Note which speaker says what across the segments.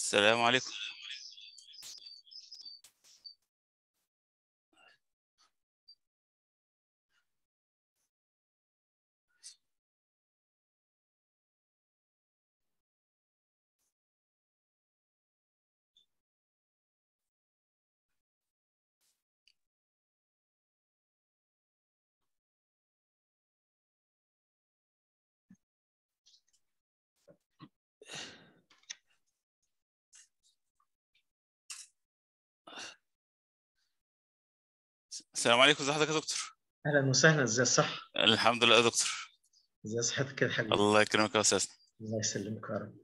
Speaker 1: السلام عليكم السلام عليكم ازي حضرتك يا دكتور
Speaker 2: اهلا وسهلا ازي الصح
Speaker 1: الحمد لله يا دكتور
Speaker 2: ازي صحتك يا حبيبي
Speaker 1: الله يكرمك يا استاذ
Speaker 2: الله يسلمك يا رب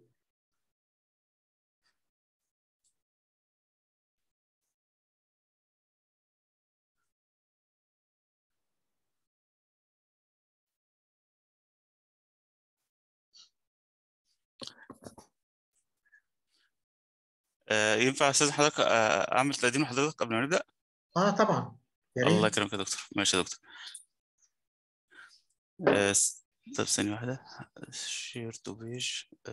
Speaker 1: آه، ينفع استاذ حضرتك آه، اعمل تقديم لحضرتك قبل ما نبدا
Speaker 2: اه طبعا يا
Speaker 1: الله
Speaker 2: ريت
Speaker 1: يكرمك يا دكتور ماشي يا دكتور آه، س- طب ثانيه واحده شير تو بيج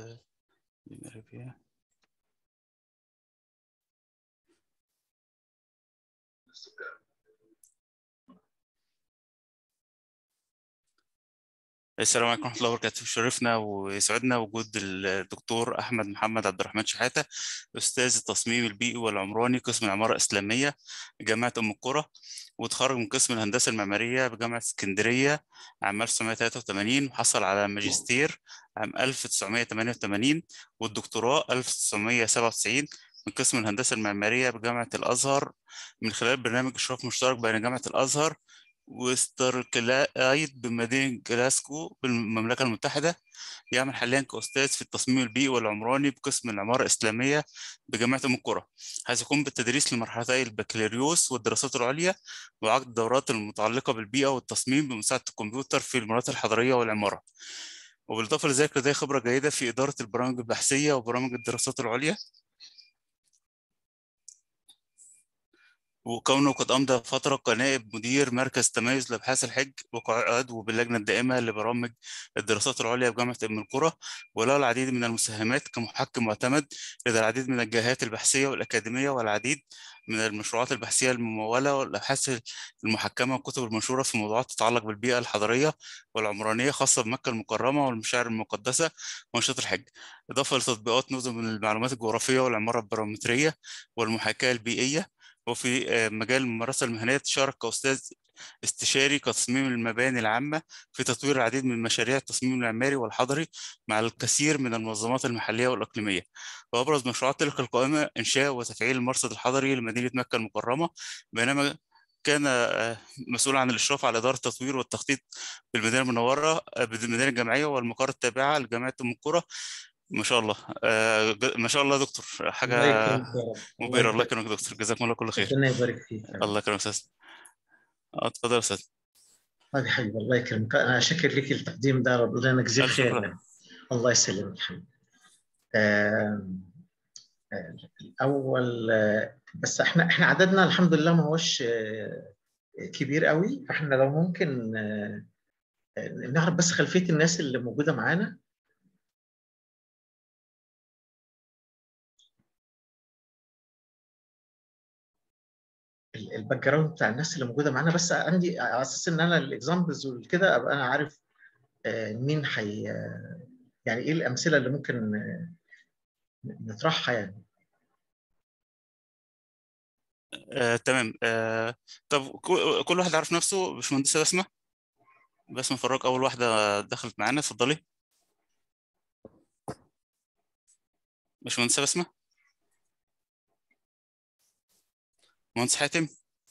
Speaker 1: السلام عليكم ورحمة الله وبركاته شرفنا ويسعدنا وجود الدكتور أحمد محمد عبد الرحمن شحاتة أستاذ التصميم البيئي والعمراني قسم العمارة الإسلامية جامعة أم القرى وتخرج من قسم الهندسة المعمارية بجامعة اسكندرية عام 1983 وحصل على ماجستير عام 1988 والدكتوراه 1997 من قسم الهندسة المعمارية بجامعة الأزهر من خلال برنامج إشراف مشترك بين جامعة الأزهر وستاركلايد بمدينة جلاسكو بالمملكة المتحدة يعمل حاليا كأستاذ في التصميم البيئي والعمراني بقسم العمارة الإسلامية بجامعة أم القرى حيث يقوم بالتدريس لمرحلتي البكالوريوس والدراسات العليا وعقد الدورات المتعلقة بالبيئة والتصميم بمساعدة الكمبيوتر في المناطق الحضرية والعمارة وبالإضافة لذلك لديه خبرة جيدة في إدارة البرامج البحثية وبرامج الدراسات العليا وكونه قد أمضى فترة كنائب مدير مركز تميز لأبحاث الحج وقائد وباللجنة الدائمة لبرامج الدراسات العليا بجامعة أم القرى وله العديد من المساهمات كمحكم معتمد لدى العديد من الجهات البحثية والأكاديمية والعديد من المشروعات البحثية الممولة والأبحاث المحكمة والكتب المنشورة في موضوعات تتعلق بالبيئة الحضرية والعمرانية خاصة بمكة المكرمة والمشاعر المقدسة وأنشطة الحج إضافة لتطبيقات نظم من المعلومات الجغرافية والعمارة البارامترية والمحاكاة البيئية وفي آه، مجال الممارسة المهنية شارك كأستاذ استشاري كتصميم المباني العامة في تطوير العديد من مشاريع التصميم المعماري والحضري مع الكثير من المنظمات المحلية والإقليمية وأبرز مشروعات تلك القائمة إنشاء وتفعيل المرصد الحضري لمدينة مكة المكرمة بينما كان آه، مسؤول عن الإشراف على إدارة التطوير والتخطيط بالمدينة المنورة آه، بالمدينة الجامعية والمقر التابعة لجامعة أم القرى ما شاء الله آه، ج- ما شاء الله يا دكتور
Speaker 2: الله
Speaker 1: حاجة
Speaker 2: يكرمك يا رب الله
Speaker 1: مبهرة الله
Speaker 2: يكرمك
Speaker 1: يكرمك يا دكتور جزاكم الله كل خير
Speaker 2: ربنا يبارك فيك يا رب
Speaker 1: الله يكرمك يا استاذ اه اتفضل يا استاذ
Speaker 2: طيب يا حبيبي الله يكرمك انا شاكر لك التقديم ده ربنا يجزيك
Speaker 1: الف
Speaker 2: خير
Speaker 1: شكرا
Speaker 2: يعني. الله يسلمك يا حبيبي آم، آه، الاول آه، بس احنا احنا عددنا الحمد لله ما هوش آه، كبير قوي فاحنا لو ممكن آه، آه، نعرف بس خلفيه الناس اللي موجوده معانا ال- الباك جراوند بتاع الناس اللي موجوده معانا بس عندي على اساس ان انا الاكزامبلز وكده ابقى انا عارف آه، مين حي آه، يعني ايه الامثله اللي ممكن آه، نطرحها يعني
Speaker 1: آه، تمام آه، طب كو- كل واحد عارف نفسه باشمهندسة بسمة بسمة فراج أول واحدة دخلت معانا اتفضلي باشمهندسة بسمة مهندس حاتم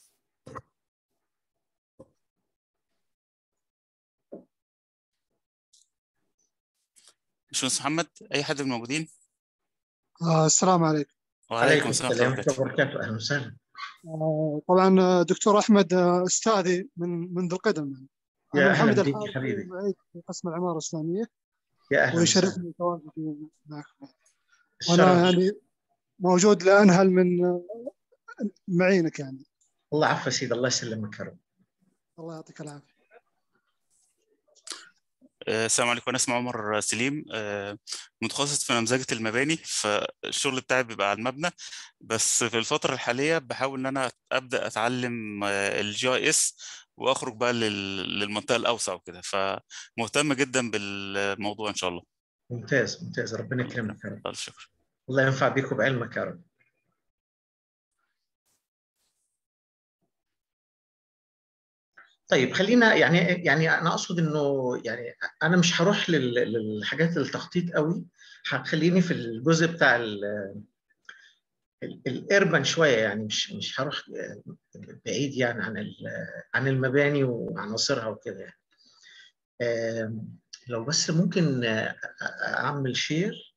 Speaker 1: باشمهندس محمد أي حد من الموجودين
Speaker 3: آه، السلام عليكم
Speaker 1: وعليكم
Speaker 2: عليكم
Speaker 1: السلام ورحمة الله
Speaker 2: السلام
Speaker 1: وبركاته
Speaker 2: ورحمه الله وبركاته اهلا وسهلا
Speaker 3: آه، طبعا آه، دكتور احمد آه، استاذي من منذ القدم
Speaker 2: يا
Speaker 3: انا
Speaker 2: اهلا
Speaker 3: محمد
Speaker 2: بيك يا
Speaker 3: الحارثي
Speaker 2: حبيبي
Speaker 3: معيد في قسم العماره الاسلاميه
Speaker 2: يا اهلا وسهلا
Speaker 3: ويشرفني تواجدي معكم
Speaker 2: الشرف
Speaker 3: وانا يعني موجود لا انهل من آه، معينك يعني
Speaker 2: الله عفو يا سيدي الله يسلمك يا رب
Speaker 3: الله يعطيك العافيه
Speaker 1: آه، السلام عليكم انا اسمي عمر سليم آه، متخصص في نمذجة المباني فالشغل بتاعي بيبقى على المبنى بس في الفترة الحالية بحاول ان انا ابدا اتعلم الجي اي اس واخرج بقى لل- للمنطقة الاوسع وكده فمهتم جدا بالموضوع ان شاء الله
Speaker 2: ممتاز ممتاز ربنا يكرمك يا رب
Speaker 1: ألف شكر
Speaker 2: الله ينفع بيكم بعلمك يا رب طيب خلينا يعني يعني انا اقصد انه يعني انا مش هروح لل- للحاجات التخطيط قوي هخليني في الجزء بتاع الاربن شويه يعني مش مش هروح بعيد يعني عن ال- عن المباني وعناصرها وكده يعني آم، لو بس ممكن آه، اعمل شير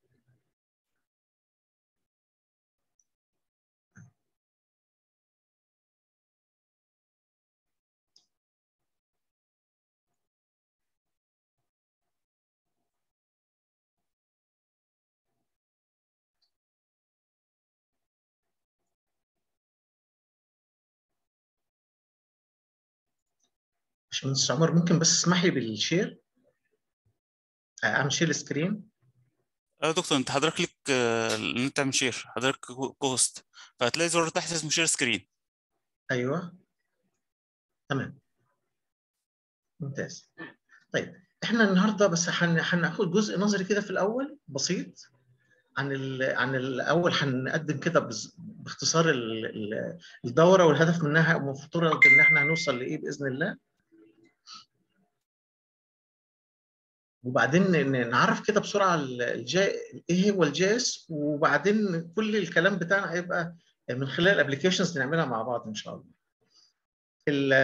Speaker 2: باشمهندس عمر ممكن بس اسمح لي بالشير آه، اعمل شير السكرين
Speaker 1: اه يا دكتور انت حضرتك ليك آه، ان انت تعمل شير حضرتك كوست فهتلاقي زر تحت اسمه شير سكرين
Speaker 2: ايوه تمام ممتاز طيب احنا النهارده بس هن- هناخد جزء نظري كده في الاول بسيط عن ال عن الاول هنقدم كده بز- باختصار ال- ال- الدوره والهدف منها المفترض ان احنا هنوصل لايه باذن الله وبعدين ن- نعرف كده بسرعه ال- الجا ايه هو الجاس وبعدين كل الكلام بتاعنا هيبقى من خلال الابلكيشنز نعملها مع بعض ان شاء الله. ال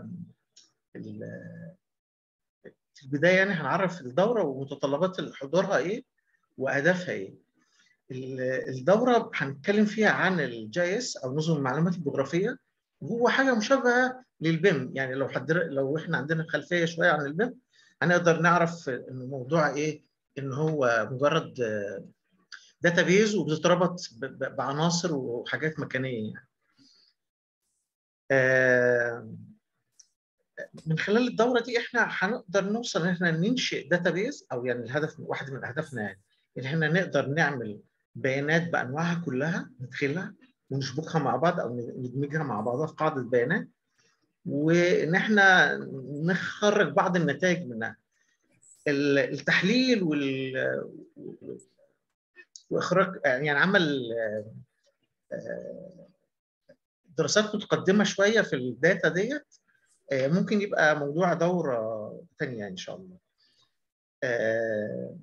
Speaker 2: ال- في البدايه يعني هنعرف الدوره ومتطلبات حضورها ايه واهدافها ايه. ال- الدوره هنتكلم فيها عن الجي اس او نظم المعلومات الجغرافيه وهو حاجه مشابهه للبيم يعني لو حد لو احنا عندنا خلفيه شويه عن البيم هنقدر نعرف ان الموضوع ايه ان هو مجرد داتابيز وبتتربط ب- ب- بعناصر وحاجات مكانيه يعني. آه، من خلال الدوره دي احنا هنقدر نوصل ان احنا ننشئ داتابيز او يعني الهدف واحد من اهدافنا يعني ان احنا نقدر نعمل بيانات بانواعها كلها ندخلها ونشبكها مع بعض او ندمجها مع بعضها في قاعده بيانات وان احنا نخرج بعض النتائج منها ال- التحليل وال واخراج يعني عمل آه، آه، دراسات متقدمه شويه في الداتا ديت آه، ممكن يبقى موضوع دوره ثانيه ان شاء الله. آه،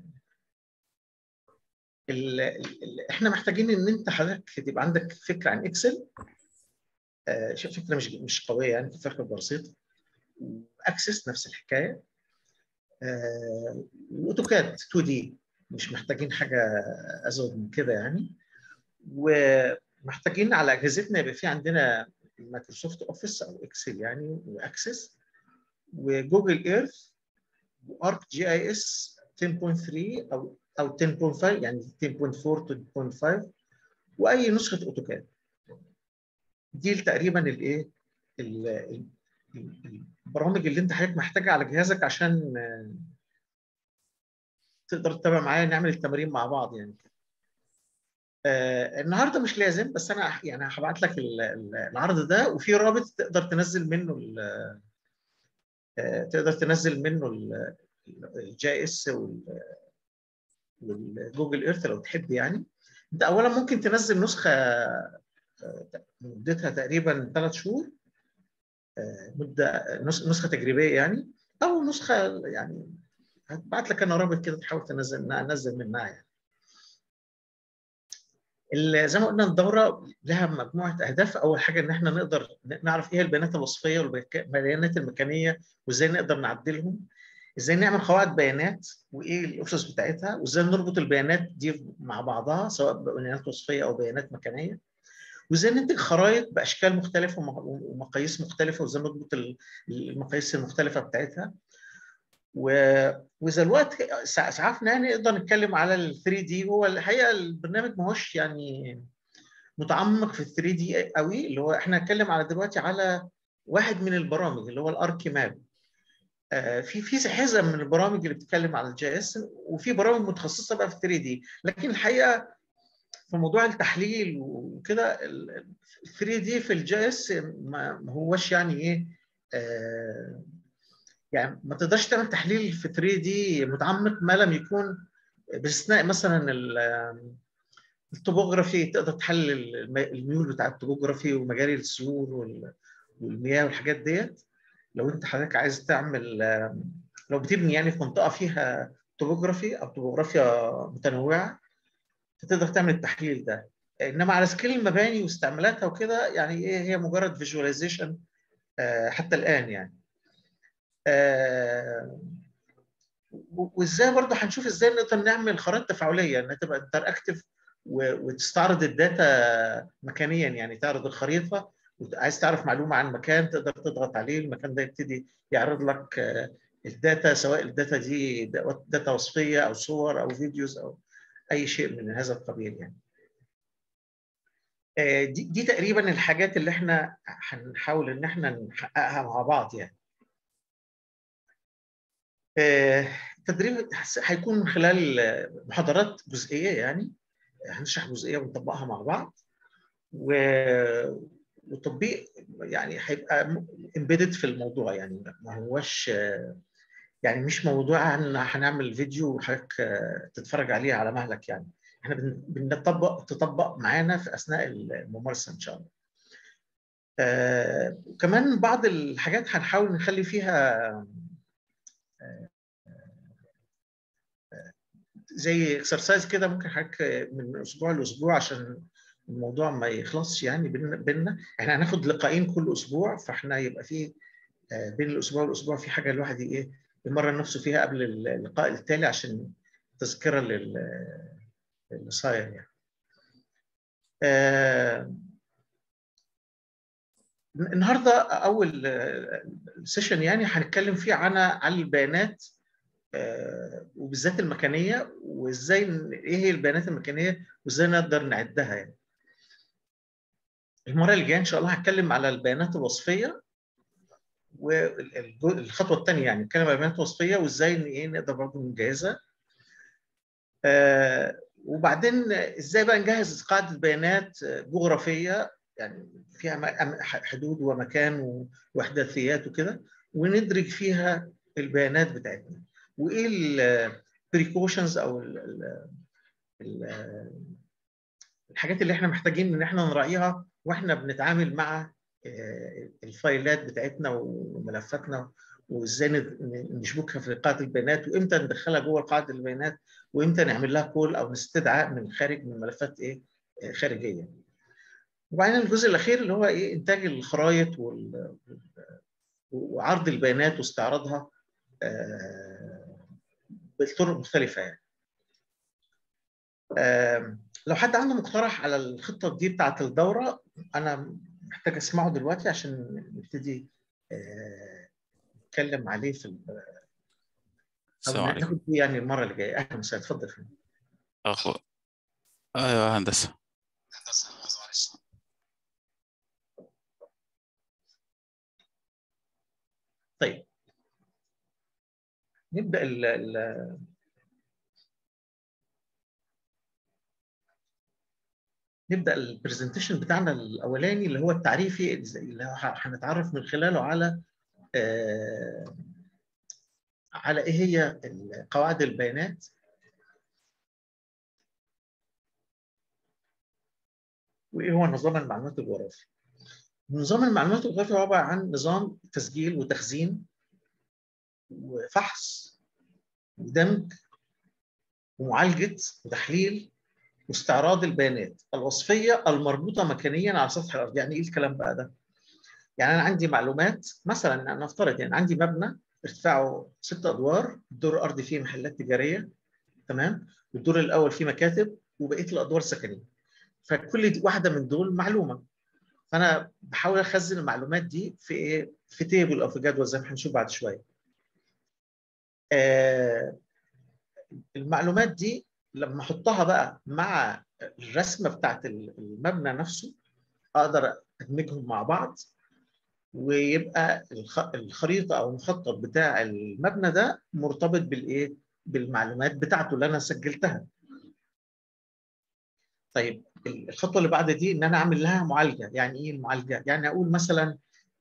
Speaker 2: ال- ال- احنا محتاجين ان انت حضرتك تبقى عندك فكره عن اكسل آه، شوف فكره مش مش قويه يعني فكره بسيطه واكسس نفس الحكايه آه، واوتوكاد 2 دي مش محتاجين حاجه ازود من كده يعني ومحتاجين على اجهزتنا يبقى في عندنا مايكروسوفت اوفيس او اكسل يعني واكسس وجوجل ايرث وارك جي اي اس 10.3 او او 10.5 يعني 10.4 to 10.5 واي نسخه اوتوكاد دي تقريبا الايه ال- ال- ال- البرامج اللي انت حضرتك محتاجها على جهازك عشان آه، تقدر تتابع معايا نعمل التمارين مع بعض يعني آه، النهارده مش لازم بس انا يعني هبعت لك ال- ال- العرض ده وفي رابط تقدر تنزل منه ال- آه، تقدر تنزل منه الجي اس والجوجل ايرث لو تحب يعني انت اولا ممكن تنزل نسخه آه، مدتها تقريبا ثلاث شهور آه، مده نس- نسخه تجريبيه يعني او نسخه يعني هبعت لك انا رابط كده تحاول تنزل ننزل منها يعني ال- زي ما قلنا الدوره لها مجموعه اهداف اول حاجه ان احنا نقدر نعرف ايه البيانات الوصفيه والبيانات المكانيه وازاي نقدر نعدلهم ازاي نعمل قواعد بيانات وايه الاسس بتاعتها وازاي نربط البيانات دي مع بعضها سواء بيانات وصفيه او بيانات مكانيه وازاي ننتج خرائط باشكال مختلفه وم- ومقاييس مختلفه وازاي نضبط ال- المقاييس المختلفه بتاعتها و- واذا الوقت سع- سعفنا يعني نقدر نتكلم على ال 3 دي هو الحقيقه البرنامج ما هوش يعني متعمق في ال 3 دي قوي اللي هو احنا هنتكلم على دلوقتي على واحد من البرامج اللي هو الاركي ماب آه، في في حزه من البرامج اللي بتتكلم على الجي اس وفي برامج متخصصه بقى في 3 دي لكن الحقيقه في موضوع التحليل وكده ال 3 دي في الجي اس ما ما هوش يعني ايه آه، يعني ما تقدرش تعمل تحليل في 3 دي متعمق ما لم يكون باستثناء مثلا ال- التوبوغرافي تقدر تحلل الم- الميول بتاع التوبوغرافي ومجاري السيول وال- والمياه والحاجات ديت لو انت حضرتك عايز تعمل آم، لو بتبني يعني في منطقه فيها توبوغرافي او توبوغرافيا متنوعه فتقدر تعمل التحليل ده انما على سكيل المباني واستعمالاتها وكده يعني ايه هي مجرد فيجواليزيشن حتى الان يعني آه، و- وازاي برضه هنشوف ازاي نقدر نعمل خرائط تفاعليه انها تبقى انتراكتيف وتستعرض الداتا مكانيا يعني تعرض الخريطه وعايز تعرف معلومه عن مكان تقدر تضغط عليه المكان ده يبتدي يعرض لك آه، الداتا سواء الداتا دي داتا وصفيه او صور او فيديوز او اي شيء من هذا القبيل يعني. آه، دي, دي تقريبا الحاجات اللي احنا هنحاول ان احنا نحققها مع بعض يعني. آه، التدريب هيكون من خلال آه، محاضرات جزئيه يعني هنشرح جزئيه ونطبقها مع بعض و... وتطبيق يعني هيبقى امبيدد في الموضوع يعني ما هوش آه، يعني مش موضوع ان هنعمل فيديو وحضرتك آه، تتفرج عليه على مهلك يعني احنا بن- بنطبق تطبق معانا في اثناء الممارسه ان شاء الله. آه، وكمان بعض الحاجات هنحاول نخلي فيها آه، زي اكسرسايز كده ممكن حضرتك من اسبوع لاسبوع عشان الموضوع ما يخلصش يعني بينا بينا. احنا هناخد لقاءين كل اسبوع فاحنا يبقى في آه، بين الاسبوع والاسبوع في حاجه الواحد ايه يمرن نفسه فيها قبل اللقاء التالي عشان تذكره لل- للي صاير يعني. آه، النهارده اول سيشن يعني هنتكلم فيه عن عن البيانات آه، وبالذات المكانيه وازاي ن- ايه هي البيانات المكانيه وازاي نقدر نعدها يعني. المره اللي جايه ان شاء الله هتكلم على البيانات الوصفيه والخطوه الثانيه يعني نتكلم على البيانات الوصفيه وازاي ن- ايه نقدر برضه نجهزها. آه، وبعدين ازاي بقى نجهز قاعده بيانات جغرافيه يعني فيها م- أم- حدود ومكان واحداثيات وكده وندرج فيها البيانات بتاعتنا وايه البريكوشنز او ال ال ال الحاجات اللي احنا محتاجين ان احنا نراعيها واحنا بنتعامل مع آه، الفايلات بتاعتنا وملفاتنا وازاي ن- نشبكها في قاعده البيانات وامتى ندخلها جوه قاعده البيانات وامتى نعمل لها كول او نستدعاء من خارج من ملفات ايه آه، خارجيه. وبعدين الجزء الاخير اللي هو ايه انتاج الخرائط وال- وعرض البيانات واستعراضها آه، بطرق مختلفه يعني. آم، لو حد عنده مقترح على الخطه دي بتاعت الدوره انا محتاج اسمعه دلوقتي عشان نبتدي آه، نتكلم عليه في ال- او
Speaker 1: السلام عليكم
Speaker 2: ناخد فيه يعني المره اللي جايه اهلا وسهلا اتفضل فندم.
Speaker 1: أخو أيوة هندسة
Speaker 2: طيب نبدا ال ال نبدا البرزنتيشن بتاعنا الاولاني اللي هو التعريفي اللي هو هنتعرف من خلاله على آه، على ايه هي قواعد البيانات وايه هو نظام المعلومات الجغرافي. نظام المعلومات الجغرافي هو عباره عن نظام تسجيل وتخزين وفحص ودمج ومعالجه وتحليل واستعراض البيانات الوصفيه المربوطه مكانيا على سطح الارض، يعني ايه الكلام بقى ده؟ يعني انا عندي معلومات مثلا انا نفترض يعني عندي مبنى ارتفاعه ست ادوار، الدور الارضي فيه محلات تجاريه تمام؟ والدور الاول فيه مكاتب وبقيه الادوار سكنيه. فكل واحده من دول معلومه. فانا بحاول اخزن المعلومات دي في ايه؟ في تيبل او في جدول زي ما هنشوف بعد شويه. آه المعلومات دي لما احطها بقى مع الرسمه بتاعت المبنى نفسه اقدر ادمجهم مع بعض ويبقى الخريطه او المخطط بتاع المبنى ده مرتبط بالايه؟ بالمعلومات بتاعته اللي انا سجلتها. طيب الخطوه اللي بعد دي ان انا اعمل لها معالجه، يعني ايه المعالجه؟ يعني اقول مثلا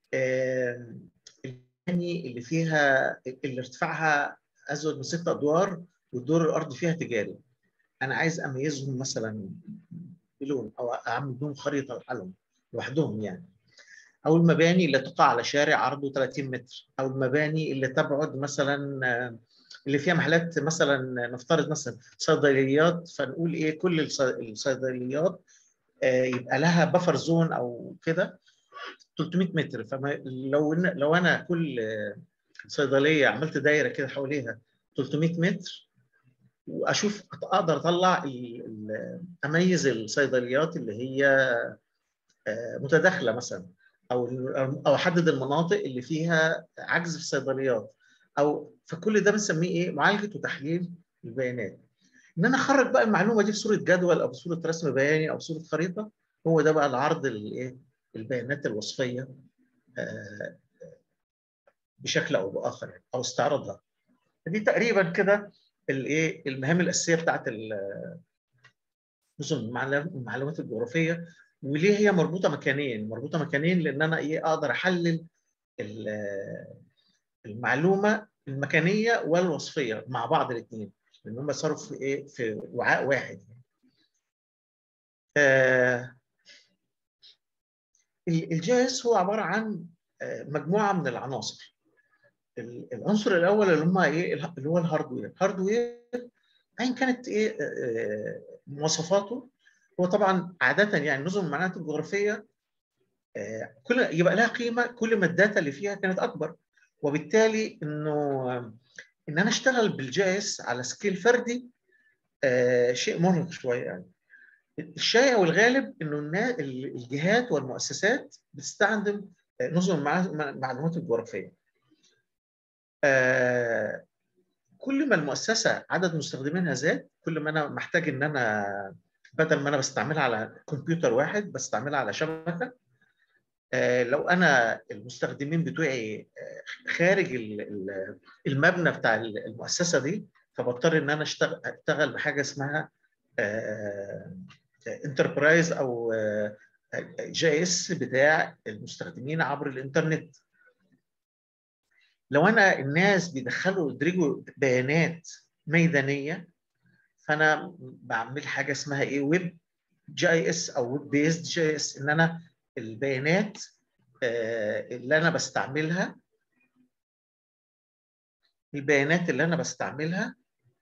Speaker 2: المباني اللي فيها اللي ارتفاعها ازود من ست ادوار والدور الارضي فيها تجاري. انا عايز اميزهم مثلا بلون او اعمل لهم خريطه لحالهم لوحدهم يعني. او المباني اللي تقع على شارع عرضه 30 متر او المباني اللي تبعد مثلا اللي فيها محلات مثلا نفترض مثلا صيدليات فنقول ايه كل الصيدليات يبقى لها بفر زون او كده 300 متر فلو لو انا كل صيدليه عملت دايره كده حواليها 300 متر واشوف اقدر اطلع اميز الصيدليات اللي هي متداخله مثلا او او احدد المناطق اللي فيها عجز في الصيدليات او فكل ده بنسميه ايه معالجه وتحليل البيانات ان انا اخرج بقى المعلومه دي في صوره جدول او في صوره رسم بياني او صوره خريطه هو ده بقى العرض الايه البيانات الوصفيه بشكل او باخر يعني او استعراضها دي تقريبا كده الايه المهام الاساسيه بتاعت نظم المعلومات الجغرافيه وليه هي مربوطه مكانيا مربوطه مكانيا لان انا ايه اقدر احلل المعلومه المكانيه والوصفيه مع بعض الاثنين لان هم صاروا في ايه في وعاء واحد آه الجي اس هو عباره عن مجموعه من العناصر العنصر الاول اللي هم ايه اللي هو الهاردوير الهاردوير ايا كانت ايه مواصفاته هو طبعا عاده يعني نظم المعلومات الجغرافيه كل يبقى لها قيمه كل ما الداتا اللي فيها كانت اكبر وبالتالي انه ان انا اشتغل بالجي اس على سكيل فردي شيء مرهق شويه يعني الشائع والغالب انه الجهات والمؤسسات بتستخدم نظم المعلومات الجغرافيه كل ما المؤسسه عدد مستخدمينها زاد كل ما انا محتاج ان انا بدل ما انا بستعملها على كمبيوتر واحد بستعملها على شبكه لو انا المستخدمين بتوعي خارج المبنى بتاع المؤسسه دي فبضطر ان انا اشتغل اشتغل بحاجه اسمها انتربرايز او جي اس بتاع المستخدمين عبر الانترنت لو انا الناس بيدخلوا يدرجوا بيانات ميدانيه فانا بعمل حاجه اسمها ايه ويب جي اس او ويب بيزد جي اس ان انا البيانات اللي انا بستعملها البيانات اللي انا بستعملها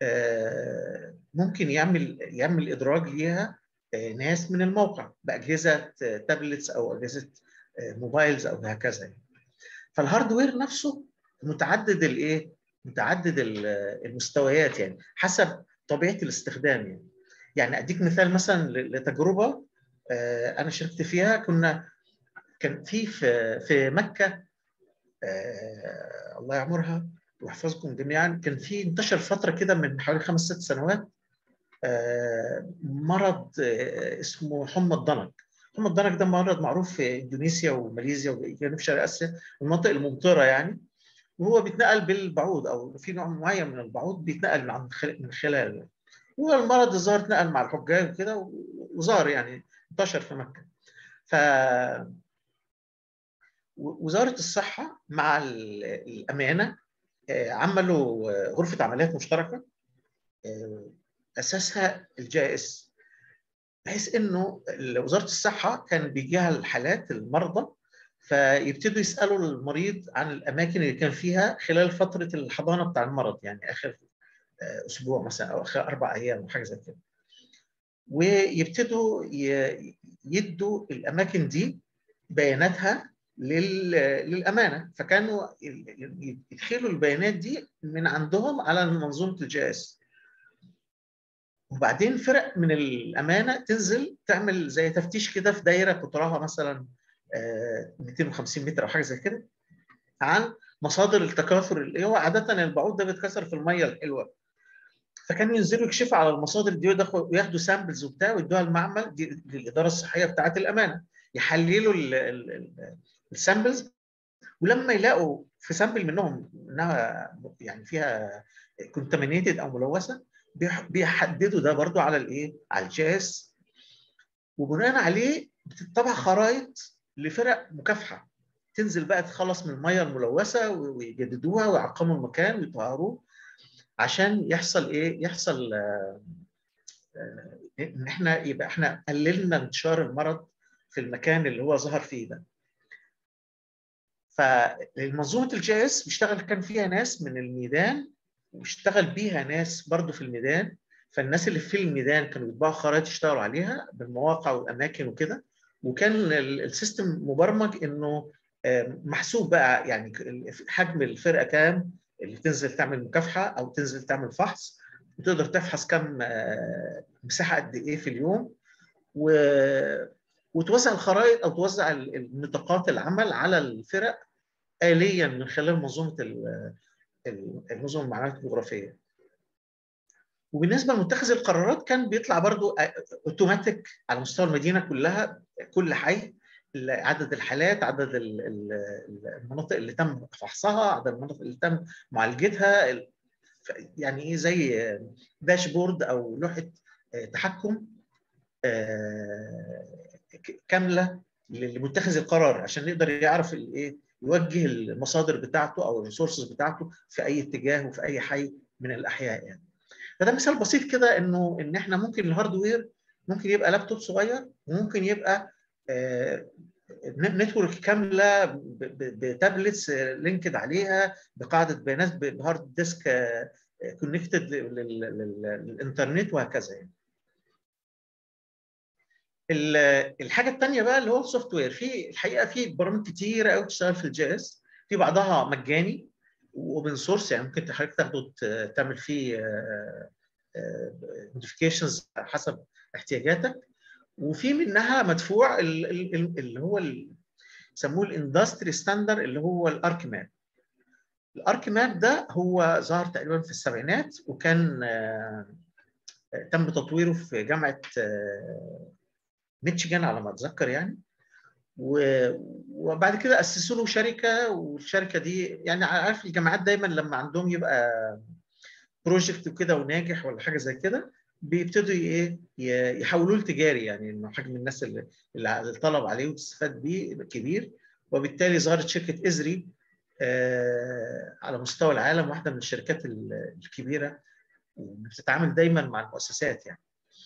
Speaker 2: ممكن يعمل يعمل ادراج ليها ناس من الموقع باجهزه تابلتس او اجهزه موبايلز او هكذا يعني. فالهاردوير نفسه متعدد الايه متعدد المستويات يعني حسب طبيعه الاستخدام يعني يعني اديك مثال مثلا لتجربه انا شاركت فيها كنا كان في في في مكه الله يعمرها ويحفظكم جميعا كان في انتشر فتره كده من حوالي خمس ست سنوات مرض اسمه حمى الضنك حمى الضنك ده مرض معروف في اندونيسيا وماليزيا وجنوب شرق اسيا المناطق الممطره يعني وهو بيتنقل بالبعوض او في نوع معين من البعوض بيتنقل من من خلاله هو المرض الظاهر اتنقل مع الحجاج وكده وظهر يعني انتشر في مكه ف وزاره الصحه مع الامانه عملوا غرفه عمليات مشتركه اساسها الجي اس بحيث انه وزاره الصحه كان بيجيها الحالات المرضى فيبتدوا يسالوا المريض عن الاماكن اللي كان فيها خلال فتره الحضانه بتاع المرض يعني اخر اسبوع مثلا او اخر اربع ايام او حاجه زي كده ويبتدوا يدوا الاماكن دي بياناتها للامانه فكانوا يدخلوا البيانات دي من عندهم على منظومه الجي اس وبعدين فرق من الامانه تنزل تعمل زي تفتيش كده في دايره قطرها مثلا 250 متر او حاجه زي كده عن مصادر التكاثر اللي هو عاده البعوض ده بيتكسر في الميه الحلوه فكانوا ينزلوا يكشفوا على المصادر دي وياخدوا سامبلز وبتاع ويدوها المعمل دي للاداره الصحيه بتاعه الامانه يحللوا السامبلز ولما يلاقوا في سامبل منهم انها يعني فيها كونتامينيتد او ملوثه بيحددوا ده برضو على الايه على الجهاز وبناء عليه بتطبع خرائط لفرق مكافحه تنزل بقى تخلص من الميه الملوثه ويجددوها ويعقموا المكان ويطهروه عشان يحصل ايه يحصل ان احنا يبقى احنا قللنا انتشار المرض في المكان اللي هو ظهر فيه ده فمنظومه الجي اس بيشتغل كان فيها ناس من الميدان واشتغل بيها ناس برضو في الميدان فالناس اللي في الميدان كانوا بيطبعوا خرائط يشتغلوا عليها بالمواقع والاماكن وكده وكان السيستم مبرمج انه محسوب بقى يعني حجم الفرقه كام اللي تنزل تعمل مكافحه او تنزل تعمل فحص وتقدر تفحص كم مساحه قد ايه في اليوم و... وتوزع الخرائط او توزع نطاقات العمل على الفرق آليا من خلال منظومه النظم المعلومات الجغرافيه. وبالنسبه لمتخذ القرارات كان بيطلع برضو اوتوماتيك على مستوى المدينه كلها كل حي عدد الحالات عدد المناطق اللي تم فحصها عدد المناطق اللي تم معالجتها يعني ايه زي داشبورد او لوحه تحكم كامله لمتخذ القرار عشان يقدر يعرف الايه يوجه المصادر بتاعته او الريسورسز بتاعته في اي اتجاه وفي اي حي من الاحياء يعني فده مثال بسيط كده انه ان احنا ممكن الهاردوير ممكن يبقى لابتوب صغير وممكن يبقى نتورك كامله بتابلتس لينكد عليها بقاعده بيانات بهارد ديسك كونكتد للانترنت وهكذا يعني. الحاجه الثانيه بقى اللي هو السوفت وير في الحقيقه في برامج كتيره قوي بتشتغل في الجي اس في بعضها مجاني واوبن سورس يعني ممكن حضرتك تاخده تعمل فيه موديفيكيشنز حسب احتياجاتك وفي منها مدفوع اللي هو يسموه الاندستري ستاندر اللي هو الاركماب الاركماب ده هو ظهر تقريبا في السبعينات وكان تم تطويره في جامعه ميتشيغان على ما اتذكر يعني وبعد كده اسسوا له شركه والشركه دي يعني عارف الجامعات دايما لما عندهم يبقى بروجكت وكده وناجح ولا حاجه زي كده بيبتدوا ايه يحولوه لتجاري يعني انه حجم الناس اللي اللي طلب عليه وتستفاد بيه كبير وبالتالي ظهرت شركه ازري آه على مستوى العالم واحده من الشركات الكبيره بتتعامل دايما مع المؤسسات يعني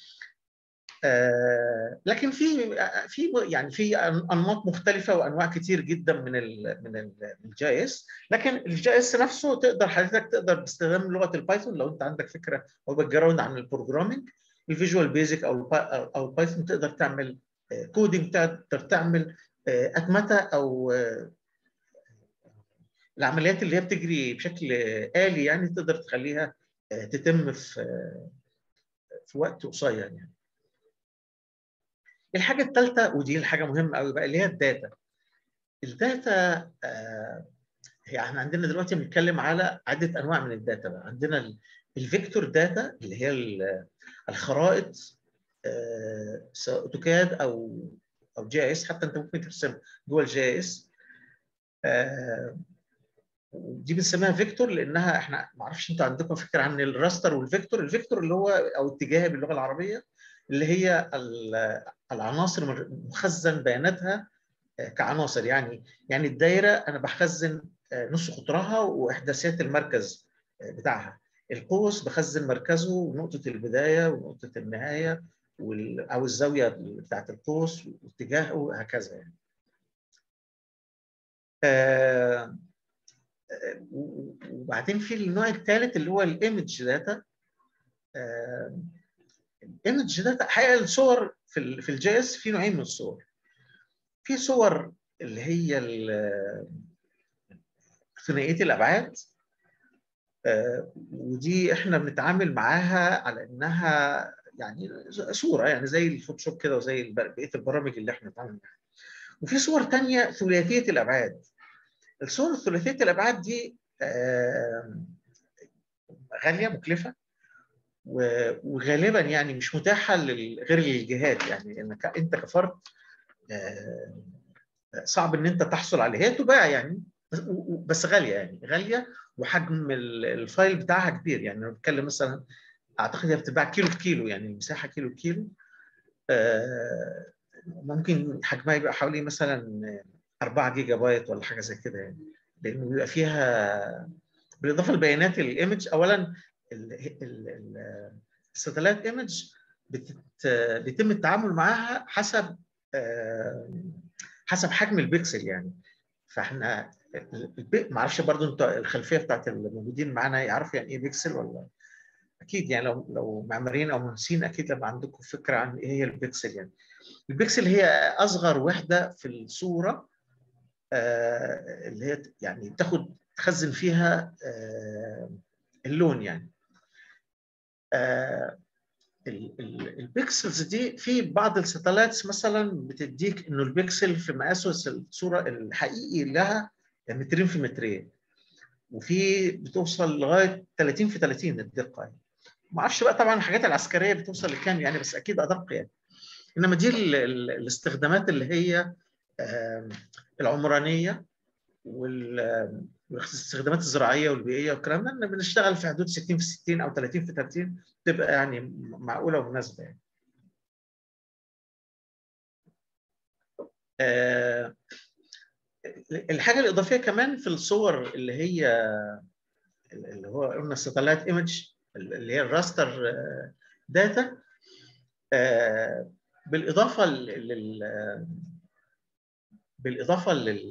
Speaker 2: آه لكن في في يعني في انماط مختلفه وانواع كتير جدا من ال من الجي اس لكن الجي اس نفسه تقدر حضرتك تقدر باستخدام لغه البايثون لو انت عندك فكره او باك جراوند عن البروجرامينج الفيجوال بيزك او او البايثون تقدر تعمل كودينج تقدر تعمل اتمته او العمليات اللي هي بتجري بشكل آلي يعني تقدر تخليها تتم في في وقت قصير يعني الحاجه الثالثه ودي الحاجه مهمه قوي بقى اللي هي الداتا الداتا آه هي احنا عندنا دلوقتي بنتكلم على عده انواع من الداتا بقى عندنا الفيكتور داتا اللي هي الخرائط آه سواء اوتوكاد او او جي اس حتى انت ممكن ترسم جوه الجي اس آه دي بنسميها فيكتور لانها احنا ما اعرفش انتوا عندكم فكره عن الراستر والفيكتور الفيكتور اللي هو او اتجاهي باللغه العربيه اللي هي العناصر مخزن بياناتها كعناصر يعني يعني الدايره انا بخزن نص قطرها واحداثيات المركز بتاعها القوس بخزن مركزه ونقطه البدايه ونقطه النهايه او الزاويه بتاعت القوس واتجاهه وهكذا يعني آه وبعدين في النوع الثالث اللي هو الايمج داتا الايمج داتا الحقيقه الصور في في الجي اس في نوعين من الصور في صور اللي هي ثنائيه الابعاد ودي احنا بنتعامل معاها على انها يعني صوره يعني زي الفوتوشوب كده وزي بقيه البرامج اللي احنا بنتعامل معاها وفي صور ثانيه ثلاثيه الابعاد الصور الثلاثيه الابعاد دي غاليه مكلفه وغالبا يعني مش متاحه غير للجهات يعني انك انت كفرد صعب ان انت تحصل عليها هي تباع يعني بس غاليه يعني غاليه وحجم الفايل بتاعها كبير يعني لو بتكلم مثلا اعتقد هي بتتباع كيلو في كيلو يعني المساحه كيلو في كيلو ممكن حجمها يبقى حوالي مثلا 4 جيجا بايت ولا حاجه زي كده يعني لانه بيبقى فيها بالاضافه لبيانات الايمج اولا الساتلايت ايمج بيتم التعامل معاها حسب حسب حجم البكسل يعني فاحنا ما اعرفش برضو انت الخلفيه بتاعت الموجودين معانا يعرفوا يعني ايه بكسل ولا اكيد يعني لو لو معماريين او مهندسين اكيد لما عندكم فكره عن ايه هي البكسل يعني البكسل هي اصغر وحده في الصوره آه اللي هي يعني تاخد تخزن فيها آه اللون يعني آه البيكسلز دي في بعض الساتلايتس مثلا بتديك انه البيكسل في مقاس الصوره الحقيقي لها مترين في مترين وفي بتوصل لغايه 30 في 30 الدقه يعني. ما اعرفش بقى طبعا الحاجات العسكريه بتوصل لكام يعني بس اكيد ادق يعني انما دي ال ال الاستخدامات اللي هي العمرانيه والاستخدامات الزراعيه والبيئيه والكلام ده ان بنشتغل في حدود 60 في 60 او 30 في 30 تبقى يعني معقوله ومناسبه يعني. آه الحاجه الاضافيه كمان في الصور اللي هي اللي هو قلنا الساتلايت ايمج اللي هي الراستر داتا آه بالاضافه لل بالاضافه لل,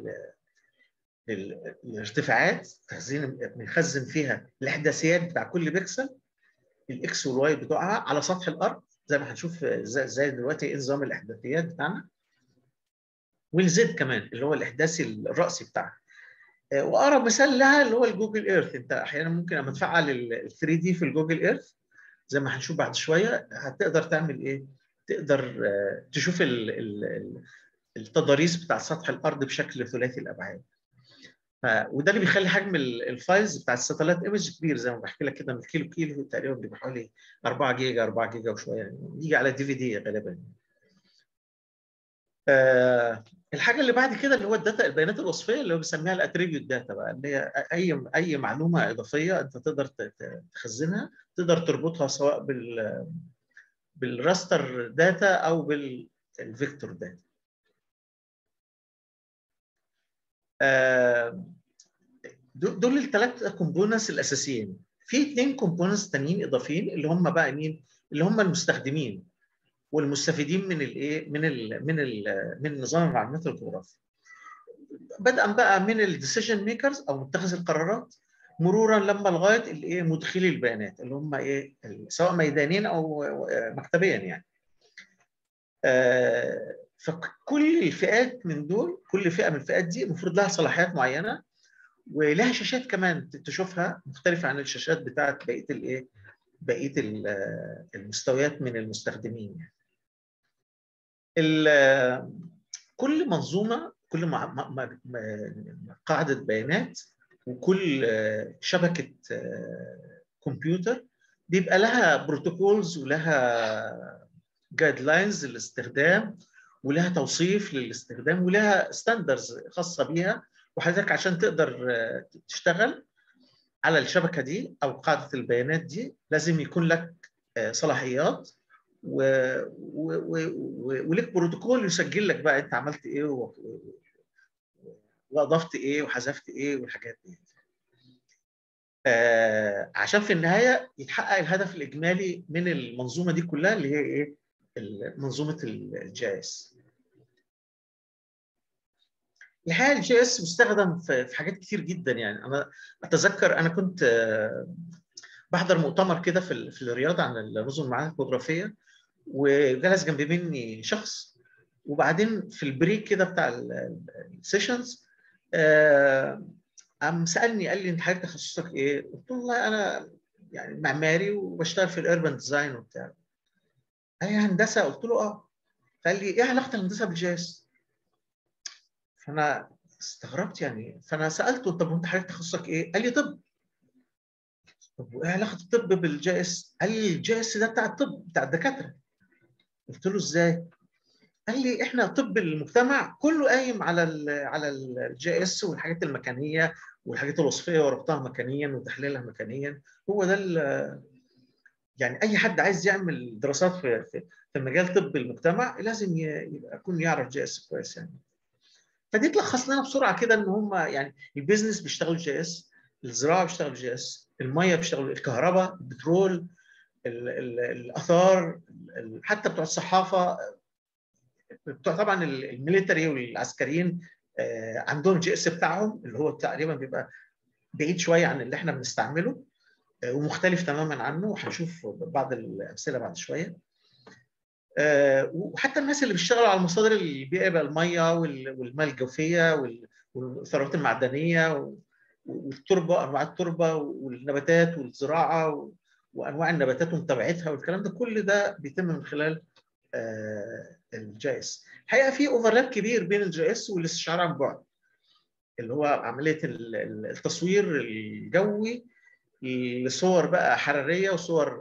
Speaker 2: لل... الارتفاعات تخزين بنخزن فيها الاحداثيات بتاع كل بكسل الاكس والواي بتوعها على سطح الارض زي ما هنشوف زي دلوقتي ايه نظام الاحداثيات بتاعنا والزد كمان اللي هو الاحداثي الراسي بتاعها واقرب مثال لها اللي هو الجوجل ايرث انت احيانا ممكن لما تفعل ال 3 دي في الجوجل ايرث زي ما هنشوف بعد شويه هتقدر تعمل ايه؟ تقدر تشوف ال ال التضاريس بتاع سطح الارض بشكل ثلاثي الابعاد. وده اللي بيخلي حجم الفايلز بتاع الساتلايت ايمج كبير زي ما بحكي لك كده من كيلو كيلو تقريبا بيبقى حوالي 4 جيجا 4 جيجا وشويه يعني يجي على دي في دي غالبا. آه الحاجه اللي بعد كده اللي هو الداتا البيانات الوصفيه اللي هو بنسميها الاتريبيوت داتا بقى اللي هي اي اي معلومه اضافيه انت تقدر تخزنها تقدر تربطها سواء بال بالراستر داتا او بالفيكتور داتا. دول الثلاث كومبوننتس الاساسيين في اثنين كومبوننتس تانيين اضافيين اللي هم بقى مين اللي هم المستخدمين والمستفيدين من الايه من ال من ال من نظام المعلومات الجغرافي بدءا بقى من الديسيجن ميكرز او متخذ القرارات مرورا لما لغايه الايه مدخلي البيانات اللي هم ايه سواء ميدانيا او مكتبيا يعني آه فكل الفئات من دول كل فئه من الفئات دي المفروض لها صلاحيات معينه ولها شاشات كمان تشوفها مختلفه عن الشاشات بتاعت بقيه الايه بقيه المستويات من المستخدمين يعني. كل منظومه كل مع مع قاعده بيانات وكل شبكه كمبيوتر بيبقى لها بروتوكولز ولها جايد لاينز للاستخدام ولها توصيف للاستخدام ولها ستاندرز خاصه بيها وحضرتك عشان تقدر تشتغل على الشبكه دي او قاعده البيانات دي لازم يكون لك صلاحيات و... و... و... ولك بروتوكول يسجل لك بقى انت عملت ايه و... واضفت ايه وحذفت ايه والحاجات دي. آه عشان في النهايه يتحقق الهدف الاجمالي من المنظومه دي كلها اللي هي ايه؟ منظومه الجي اس. الحقيقه الجي اس مستخدم في حاجات كتير جدا يعني انا اتذكر انا كنت بحضر مؤتمر كده في في الرياض عن النظم المعلومات الجغرافيه وجلس جنب مني شخص وبعدين في البريك كده بتاع السيشنز قام سالني قال لي انت حضرتك تخصصك ايه؟ قلت له والله انا يعني معماري وبشتغل في الاربن ديزاين وبتاع. قال لي هندسه؟ قلت له اه. قال لي ايه علاقه الهندسه بالجي اس؟ فانا استغربت يعني فانا سالته طب وانت حضرتك تخصصك ايه؟ قال لي طب. طب وايه علاقه الطب بالجي اس؟ قال لي الجي اس ده بتاع الطب بتاع الدكاتره. قلت له ازاي؟ قال لي احنا طب المجتمع كله قايم على ال على الجي اس والحاجات المكانيه والحاجات الوصفيه وربطها مكانيا وتحليلها مكانيا هو ده يعني اي حد عايز يعمل دراسات في في, في مجال طب المجتمع لازم يبقى يكون يعرف جي اس كويس يعني فدي تلخص لنا بسرعه كده ان هم يعني البيزنس بيشتغل جي اس الزراعه بيشتغل جي اس الميه بيشتغل الكهرباء البترول ال ال الاثار حتى بتوع الصحافه بتوع طبعا الميليتري والعسكريين عندهم جي اس بتاعهم اللي هو تقريبا بيبقى بعيد شويه عن اللي احنا بنستعمله ومختلف تماما عنه وهنشوف بعض الامثله بعد شويه وحتى الناس اللي بيشتغلوا على المصادر البيئيه بقى الميه والماء الجوفيه والثروات المعدنيه والتربه انواع التربه والنباتات والزراعه وانواع النباتات ومتابعتها والكلام ده كل ده بيتم من خلال الجي اس الحقيقه في اوفرلاب كبير بين الجي اس والاستشعار عن بعد اللي هو عمليه التصوير الجوي لصور بقى حراريه وصور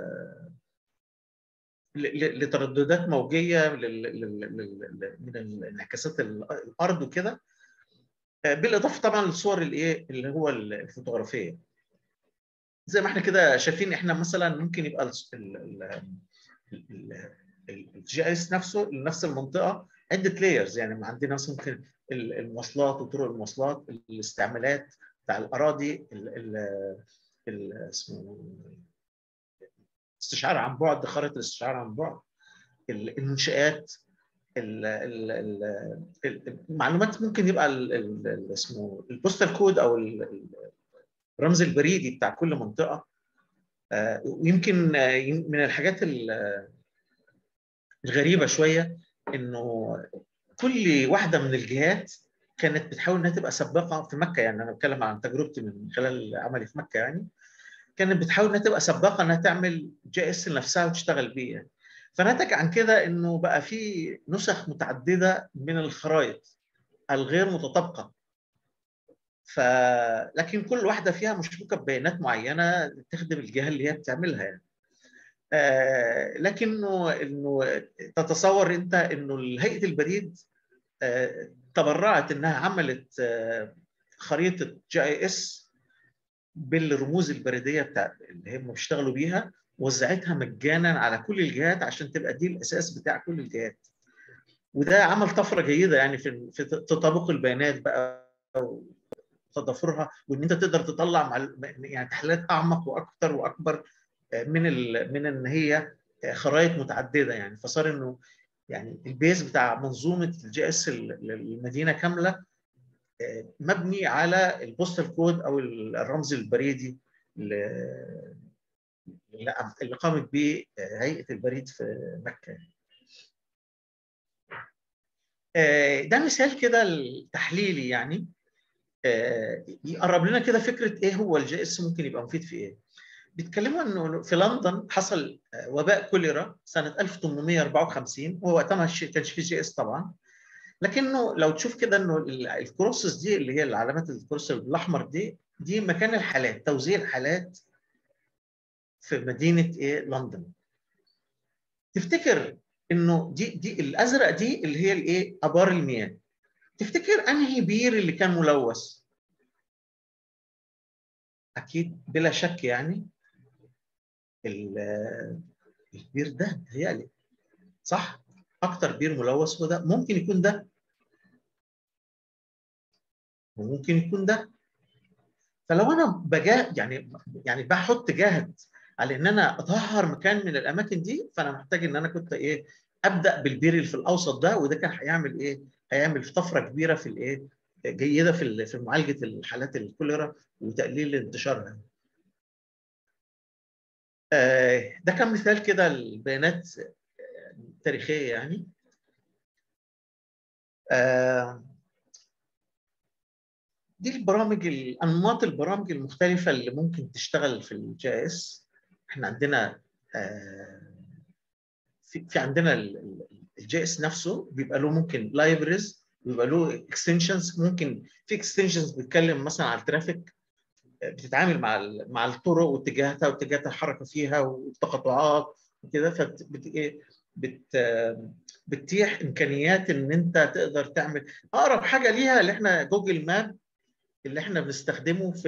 Speaker 2: لترددات موجيه من انعكاسات الارض وكده بالاضافه طبعا للصور الايه اللي هو الفوتوغرافيه زي ما احنا كده شايفين احنا مثلا ممكن يبقى الجي اس نفسه لنفس المنطقه عده لايرز يعني عندنا مثلا ممكن المواصلات وطرق المواصلات الاستعمالات بتاع الاراضي اسمه استشعار عن بعد خريطه الاستشعار عن بعد المنشآت المعلومات ممكن يبقى اسمه البوستال كود او الرمز البريدي بتاع كل منطقه ويمكن من الحاجات الغريبه شويه انه كل واحده من الجهات كانت بتحاول انها تبقى سباقه في مكه يعني انا بتكلم عن تجربتي من خلال عملي في مكه يعني كانت بتحاول انها تبقى سباقه انها تعمل جي اس لنفسها وتشتغل بيه يعني. فنتج عن كده انه بقى في نسخ متعدده من الخرائط الغير متطابقه ف لكن كل واحده فيها مشبوكه ببيانات معينه تخدم الجهه اللي هي بتعملها يعني آه لكنه انه تتصور انت انه هيئه البريد آه تبرعت انها عملت آه خريطه جي اي اس بالرموز البريديه بتاع اللي هم بيشتغلوا بيها وزعتها مجانا على كل الجهات عشان تبقى دي الاساس بتاع كل الجهات وده عمل طفره جيده يعني في في تطابق البيانات بقى وتضافرها وان انت تقدر تطلع مع يعني تحليلات اعمق واكثر واكبر من ال... من ان هي خرائط متعدده يعني فصار انه يعني البيز بتاع منظومه الجي اس المدينه كامله مبني على البوستال كود او الرمز البريدي اللي قامت به هيئه البريد في مكه ده مثال كده تحليلي يعني يقرب لنا كده فكره ايه هو الجي اس ممكن يبقى مفيد في ايه بيتكلموا انه في لندن حصل وباء كوليرا سنه 1854 وهو وقتها ما كانش في جي اس طبعا لكنه لو تشوف كده انه الكروسس دي اللي هي العلامات الكروس الاحمر دي دي مكان الحالات توزيع الحالات في مدينه ايه لندن تفتكر انه دي دي الازرق دي اللي هي الايه ابار المياه تفتكر انهي بير اللي كان ملوث اكيد بلا شك يعني البير ده متهيألي صح اكتر بير ملوث هو ده ممكن يكون ده وممكن يكون ده فلو انا بجا يعني يعني بحط جهد على ان انا اطهر مكان من الاماكن دي فانا محتاج ان انا كنت ايه ابدا بالبير اللي في الاوسط ده وده كان هيعمل ايه؟ هيعمل طفره كبيره في الايه؟ جيده في في معالجه الحالات الكوليرا وتقليل انتشارها. ده كان مثال كده البيانات التاريخيه يعني. دي البرامج انماط البرامج المختلفه اللي ممكن تشتغل في الجي اس احنا عندنا في, في عندنا الجي اس نفسه بيبقى له ممكن لايبرز بيبقى له اكستنشنز ممكن في اكستنشنز بتتكلم مثلا على الترافيك بتتعامل مع مع الطرق واتجاهاتها واتجاهات الحركه فيها والتقاطعات وكده فبت بت بتتيح امكانيات ان انت تقدر تعمل اقرب حاجه ليها اللي احنا جوجل ماب اللي احنا بنستخدمه في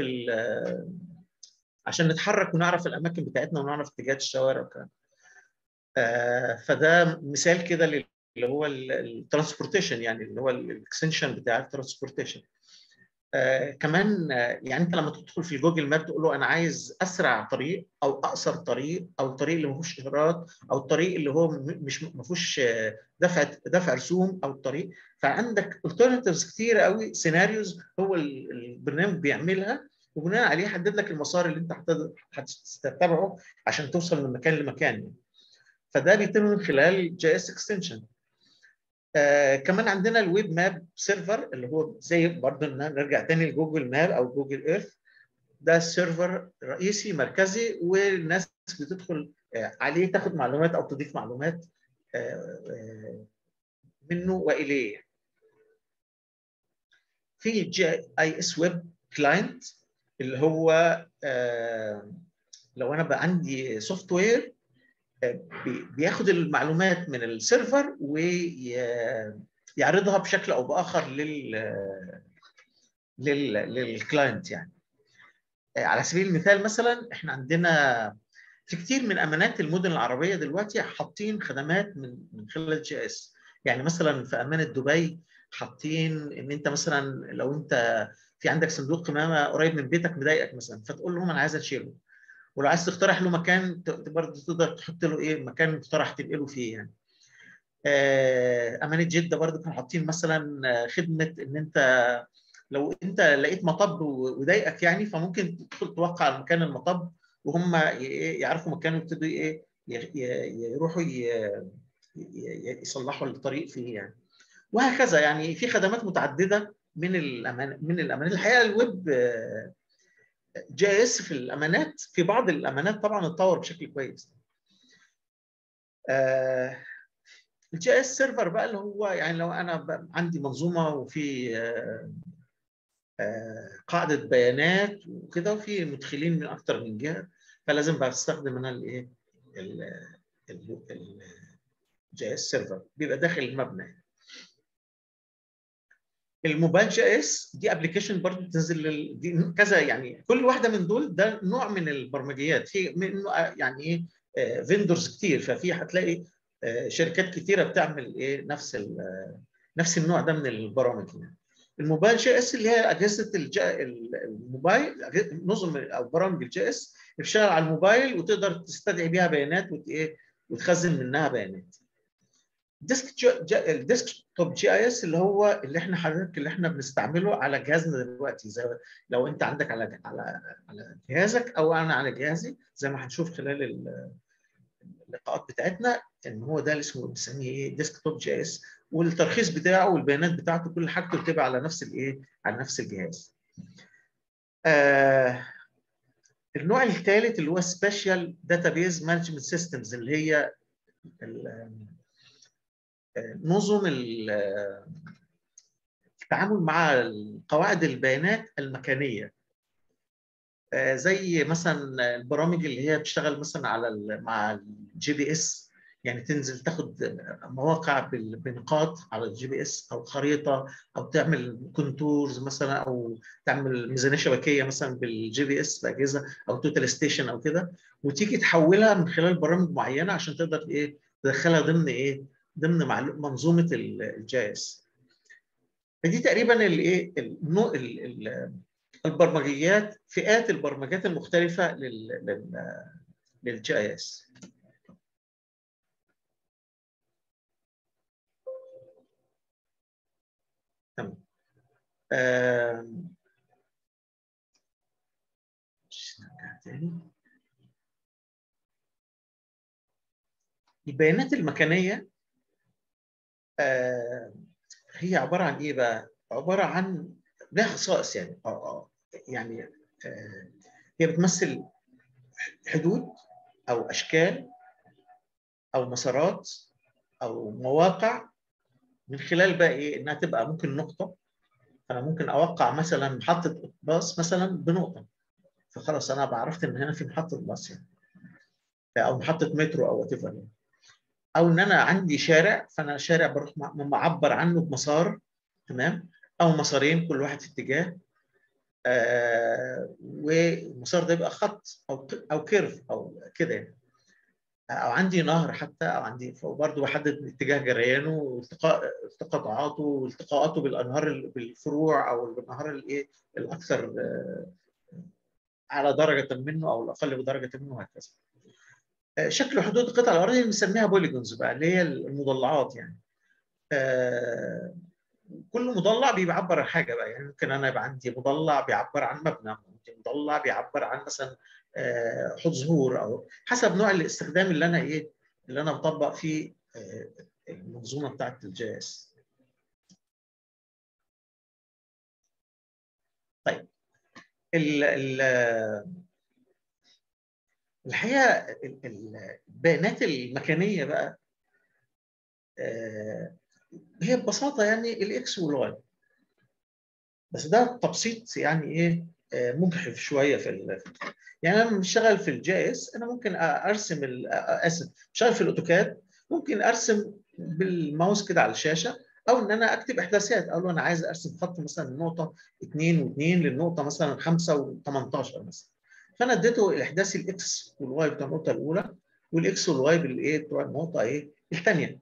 Speaker 2: عشان نتحرك ونعرف الاماكن بتاعتنا ونعرف اتجاهات الشوارع وكده آه فده مثال كده اللي هو الترانسبورتيشن يعني اللي هو الاكستنشن بتاع الترانسبورتيشن آه كمان آه يعني انت لما تدخل في الجوجل ماب تقول له انا عايز اسرع طريق او اقصر طريق او الطريق اللي ما فيهوش اشارات او الطريق اللي هو مش ما فيهوش دفع دفع رسوم او الطريق فعندك alternatives كتير قوي سيناريوز هو البرنامج بيعملها وبناء عليه يحدد لك المسار اللي انت هتتبعه عشان توصل من مكان لمكان يعني. فده بيتم من خلال جي اس اكستنشن آه كمان عندنا الويب ماب سيرفر اللي هو زي برضه نرجع تاني لجوجل ماب او جوجل ايرث ده سيرفر رئيسي مركزي والناس بتدخل آه عليه تاخد معلومات او تضيف معلومات آه منه واليه في جي اي اس ويب كلاينت اللي هو لو انا بقى عندي سوفت وير بياخد المعلومات من السيرفر ويعرضها بشكل او باخر لل لل للكلاينت يعني على سبيل المثال مثلا احنا عندنا في كتير من امانات المدن العربيه دلوقتي حاطين خدمات من من خلال جي اس يعني مثلا في امانه دبي حاطين ان انت مثلا لو انت في عندك صندوق قمامه قريب من بيتك مضايقك مثلا فتقول لهم انا عايز اشيله ولو عايز تقترح له مكان برضه تقدر تحط له ايه مكان مقترح تنقله فيه يعني امانه جده برضه كانوا حاطين مثلا خدمه ان انت لو انت لقيت مطب وضايقك يعني فممكن تدخل توقع على مكان المطب وهم يعرفوا مكانه ويبتدوا ايه يروحوا يصلحوا الطريق فيه يعني وهكذا يعني في خدمات متعدده من الامان من الامانات الحقيقه الويب جي اس في الامانات في بعض الامانات طبعا اتطور بشكل كويس الجي اس سيرفر بقى اللي هو يعني لو انا عندي منظومه وفي قاعده بيانات وكده وفي مدخلين من اكثر من جهه فلازم بقى استخدم انا الايه الجي اس سيرفر بيبقى داخل المبنى الموبايل جي اس دي ابلكيشن برضه بتنزل دي كذا يعني كل واحده من دول ده نوع من البرمجيات في منه يعني ايه فيندورز كتير ففي هتلاقي شركات كتيره بتعمل ايه نفس نفس النوع ده من البرامج يعني. الموبايل جي اس اللي هي اجهزه الموبايل نظم او برامج الجي اس اللي بتشتغل على الموبايل وتقدر تستدعي بيها بيانات وت ايه وتخزن منها بيانات. ديسك الديسك توب جي اي اس اللي هو اللي احنا حضرتك اللي احنا بنستعمله على جهازنا دلوقتي زي لو انت عندك على على على جهازك او انا على جهازي زي ما هنشوف خلال اللقاءات بتاعتنا ان هو ده اللي اسمه بنسميه ايه ديسك توب جي اس والترخيص بتاعه والبيانات بتاعته كل حاجته بتبقى على نفس الايه على نفس الجهاز. آه النوع الثالث اللي هو سبيشال داتابيز مانجمنت سيستمز اللي هي نظم التعامل مع قواعد البيانات المكانيه زي مثلا البرامج اللي هي بتشتغل مثلا على مع الجي بي اس يعني تنزل تاخد مواقع بنقاط على الجي بي اس او خريطه او تعمل كونتورز مثلا او تعمل ميزانيه شبكيه مثلا بالجي بي اس باجهزه او توتال ستيشن او كده وتيجي تحولها من خلال برامج معينه عشان تقدر ايه تدخلها ضمن ايه ضمن منظومه الجي اس فدي تقريبا الايه البرمجيات فئات البرمجيات المختلفه لل للجي اي اس تمام نرجع تاني البيانات المكانيه آه هي عباره عن ايه بقى؟ عباره عن لها خصائص يعني اه اه يعني آه هي بتمثل حدود او اشكال او مسارات او مواقع من خلال بقى ايه انها تبقى ممكن نقطه فانا ممكن اوقع مثلا محطه باص مثلا بنقطه فخلاص انا بعرفت ان هنا في محطه باص يعني او محطه مترو او وات يعني او ان انا عندي شارع فانا شارع بروح معبر عنه بمسار تمام او مسارين كل واحد في اتجاه آه والمسار ده يبقى خط او او كيرف او كده يعني او عندي نهر حتى او عندي برضه بحدد اتجاه جريانه والتقاء التقاطعاته والتقاءاته بالانهار بالفروع او بالانهار الايه الاكثر على درجه منه او الاقل بدرجه منه وهكذا. شكل حدود القطع الارضيه بنسميها بوليجونز بقى اللي هي المضلعات يعني. كل مضلع بيعبر عن حاجه بقى يعني ممكن انا يبقى عندي مضلع بيعبر عن مبنى ممكن مضلع بيعبر عن مثلا حوض زهور او حسب نوع الاستخدام اللي انا ايه اللي انا بطبق فيه المنظومه بتاعت الجي اس طيب ال ال الحقيقه البيانات المكانيه بقى هي ببساطه يعني الاكس والواي بس ده تبسيط يعني ايه مجحف شويه في يعني انا بشتغل في الجي اس انا ممكن ارسم اسف بشتغل في الاوتوكاد ممكن ارسم بالماوس كده على الشاشه او ان انا اكتب احداثيات اقول له انا عايز ارسم خط مثلا من نقطه 2 و2 للنقطه مثلا 5 و18 مثلا فانا اديته الاحداثي الاكس والواي بتاع النقطه الاولى والاكس والواي بالايه بتوع النقطه ايه الثانيه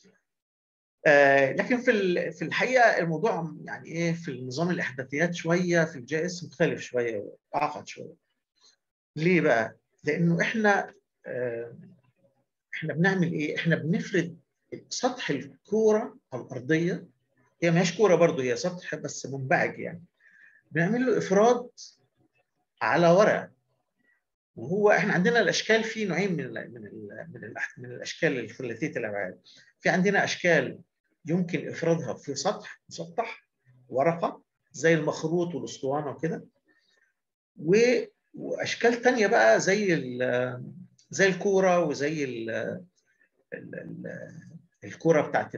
Speaker 2: آه لكن في في الحقيقه الموضوع يعني ايه في النظام الاحداثيات شويه في الجي اس مختلف شويه اعقد شويه. ليه بقى؟ لانه احنا آه احنا بنعمل ايه؟ احنا بنفرد سطح الكوره الارضيه هي ما هيش كوره برضه هي سطح بس منبعج يعني. بنعمل له افراد على ورقه وهو احنا عندنا الاشكال في نوعين من ال من ال من, ال من الاشكال الثلاثيه الابعاد. في عندنا اشكال يمكن افرادها في سطح مسطح ورقه زي المخروط والاسطوانه وكده واشكال ثانيه بقى زي زي الكوره وزي ال ال الكوره بتاعت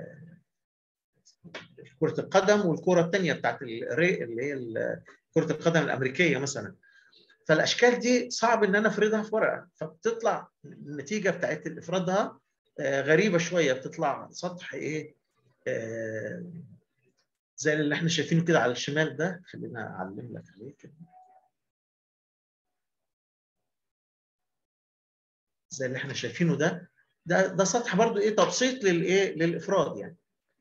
Speaker 2: كره القدم والكوره الثانيه بتاعت الري اللي هي كره القدم الامريكيه مثلا فالاشكال دي صعب ان انا افردها في ورقه فبتطلع النتيجه بتاعت افرادها غريبه شويه بتطلع سطح ايه آه زي اللي احنا شايفينه كده على الشمال ده خلينا اعلم لك عليه كده زي اللي احنا شايفينه ده ده ده سطح برضو ايه تبسيط للايه للافراد يعني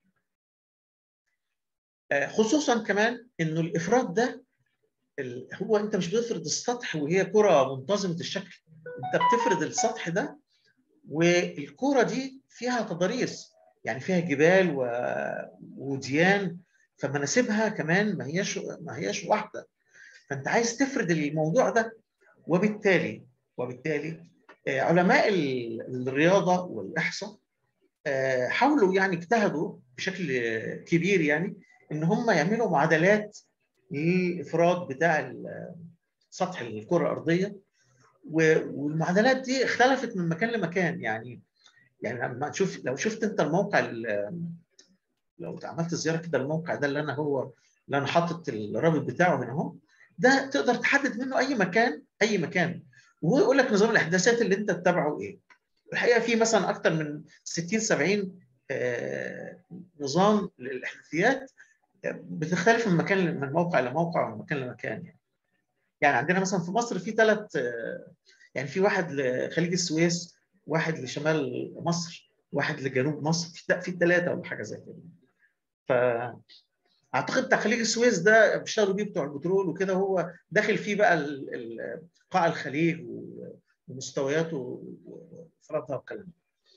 Speaker 2: آه خصوصا كمان انه الافراد ده هو انت مش بتفرض السطح وهي كره منتظمه الشكل انت بتفرض السطح ده والكوره دي فيها تضاريس يعني فيها جبال و... وديان فمناسبها كمان ما هياش ما هياش واحده فانت عايز تفرد الموضوع ده وبالتالي وبالتالي علماء الرياضه والاحصاء حاولوا يعني اجتهدوا بشكل كبير يعني ان هم يعملوا معادلات للافراد بتاع سطح الكره الارضيه والمعادلات دي اختلفت من مكان لمكان يعني يعني لما تشوف لو شفت انت الموقع لو عملت زياره كده الموقع ده اللي انا هو اللي انا حاطط الرابط بتاعه هنا اهو ده تقدر تحدد منه اي مكان اي مكان وهو يقول لك نظام الاحداثات اللي انت تتبعه ايه الحقيقه في مثلا اكثر من 60 70 آه نظام للاحداثيات بتختلف من مكان من موقع لموقع ومن مكان لمكان يعني يعني عندنا مثلا في مصر في ثلاث يعني في واحد لخليج السويس واحد لشمال مصر واحد لجنوب مصر في في ثلاثه ولا حاجه زي كده ف اعتقد بتاع خليج السويس ده بيشتغلوا بيه بتوع البترول وكده هو داخل فيه بقى قاع الخليج ومستوياته وافرادها والكلام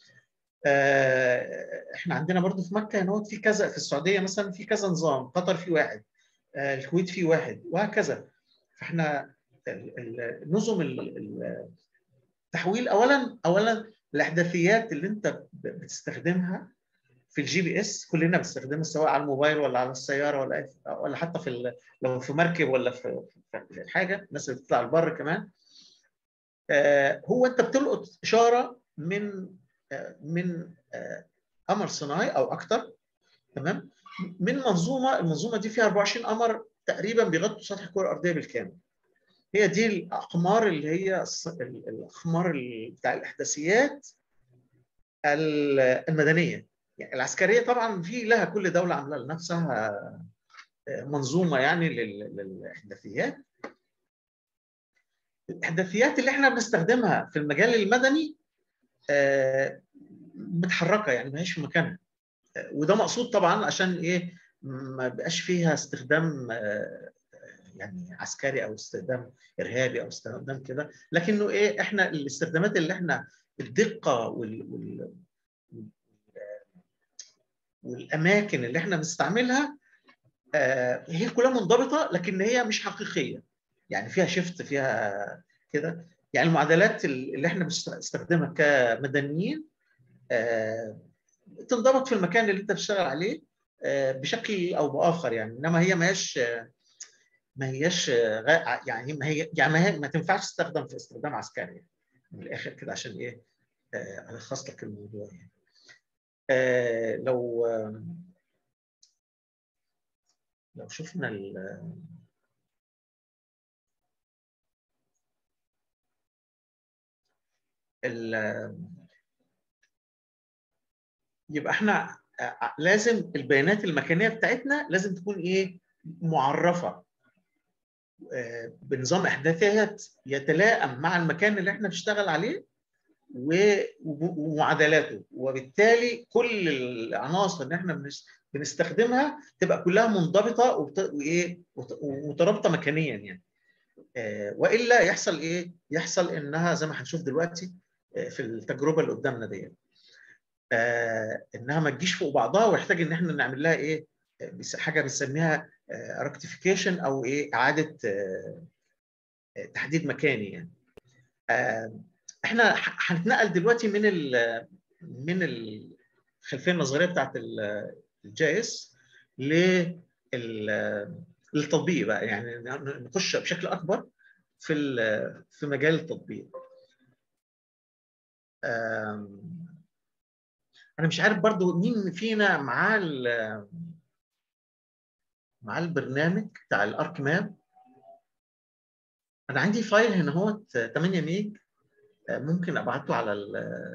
Speaker 2: احنا عندنا برضو في مكه هنا في كذا في السعوديه مثلا في كذا نظام قطر في واحد الكويت في واحد وهكذا فاحنا نظم التحويل اولا اولا الاحداثيات اللي انت بتستخدمها في الجي بي اس كلنا بنستخدمها سواء على الموبايل ولا على السياره ولا ولا حتى في لو في مركب ولا في في حاجه الناس اللي بتطلع البر كمان هو انت بتلقط اشاره من من قمر صناعي او اكثر تمام من منظومه المنظومه دي فيها 24 قمر تقريبا بيغطوا سطح الكره الارضيه بالكامل هي دي الاقمار اللي هي الاقمار بتاع الاحداثيات ال- المدنيه يعني العسكريه طبعا في لها كل دوله عامله لنفسها منظومه يعني لل- للاحداثيات الاحداثيات اللي احنا بنستخدمها في المجال المدني آه، متحركه يعني ما هيش في مكانها آه، وده مقصود طبعا عشان ايه ما بقاش فيها استخدام آه، يعني عسكري او استخدام ارهابي او استخدام كده لكنه ايه احنا الاستخدامات اللي احنا الدقه وال, وال والاماكن اللي احنا بنستعملها آه، هي كلها منضبطه لكن هي مش حقيقيه يعني فيها شيفت فيها كده يعني المعادلات اللي احنا بنستخدمها كمدنيين آه، تنضبط في المكان اللي انت بتشتغل عليه آه، بشكل او باخر يعني انما هي ما هيش ما هيش غا- يعني ما هي يعني ما, هي ما تنفعش تستخدم في استخدام عسكري يعني من الاخر كده عشان ايه آه، الخص لك الموضوع يعني آه، لو آه، لو شفنا ال- ال- يبقى احنا آه، لازم البيانات المكانيه بتاعتنا لازم تكون ايه معرفه آه، بنظام احداثيات يتلائم مع المكان اللي احنا بنشتغل عليه و- ومعادلاته وبالتالي كل العناصر اللي احنا بنس- بنستخدمها تبقى كلها منضبطه وبت- وايه وت- ومترابطه مكانيا يعني آه، والا يحصل ايه؟ يحصل انها زي ما هنشوف دلوقتي آه، في التجربه اللي قدامنا ديت آه، انها ما تجيش فوق بعضها ويحتاج ان احنا نعمل لها ايه؟ آه، بس- حاجه بنسميها ركتيفيكيشن او ايه؟ اعاده آه، آه، تحديد مكاني يعني. آه، احنا ح- هنتنقل دلوقتي من ال من الخلفيه النظريه بتاعت الجي اس للتطبيق بقى يعني نخش بشكل اكبر في ال- في مجال التطبيق. آم، انا مش عارف برضو مين فينا معاه ال- معاه البرنامج بتاع الارك ماب انا عندي فايل هنا هو 8 ميج آه، ممكن ابعته على ال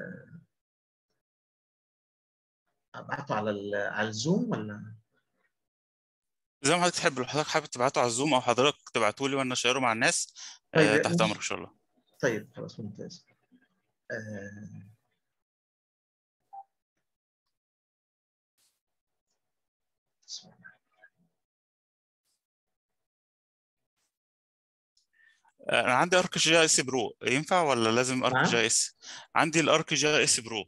Speaker 2: ابعته على ال على الزوم ولا
Speaker 1: زي ما حضرتك تحب لو حضرتك حابب تبعته على الزوم او حضرتك تبعته لي وانا اشيره مع الناس
Speaker 2: طيب،
Speaker 1: آه، تحت
Speaker 2: مش-
Speaker 1: امرك ان شاء الله
Speaker 2: طيب خلاص ممتاز آه، بسم الله.
Speaker 1: آه، انا عندي ارك جي اس برو ينفع ولا لازم ارك
Speaker 2: نعم؟
Speaker 1: جي اس عندي الارك جي اس برو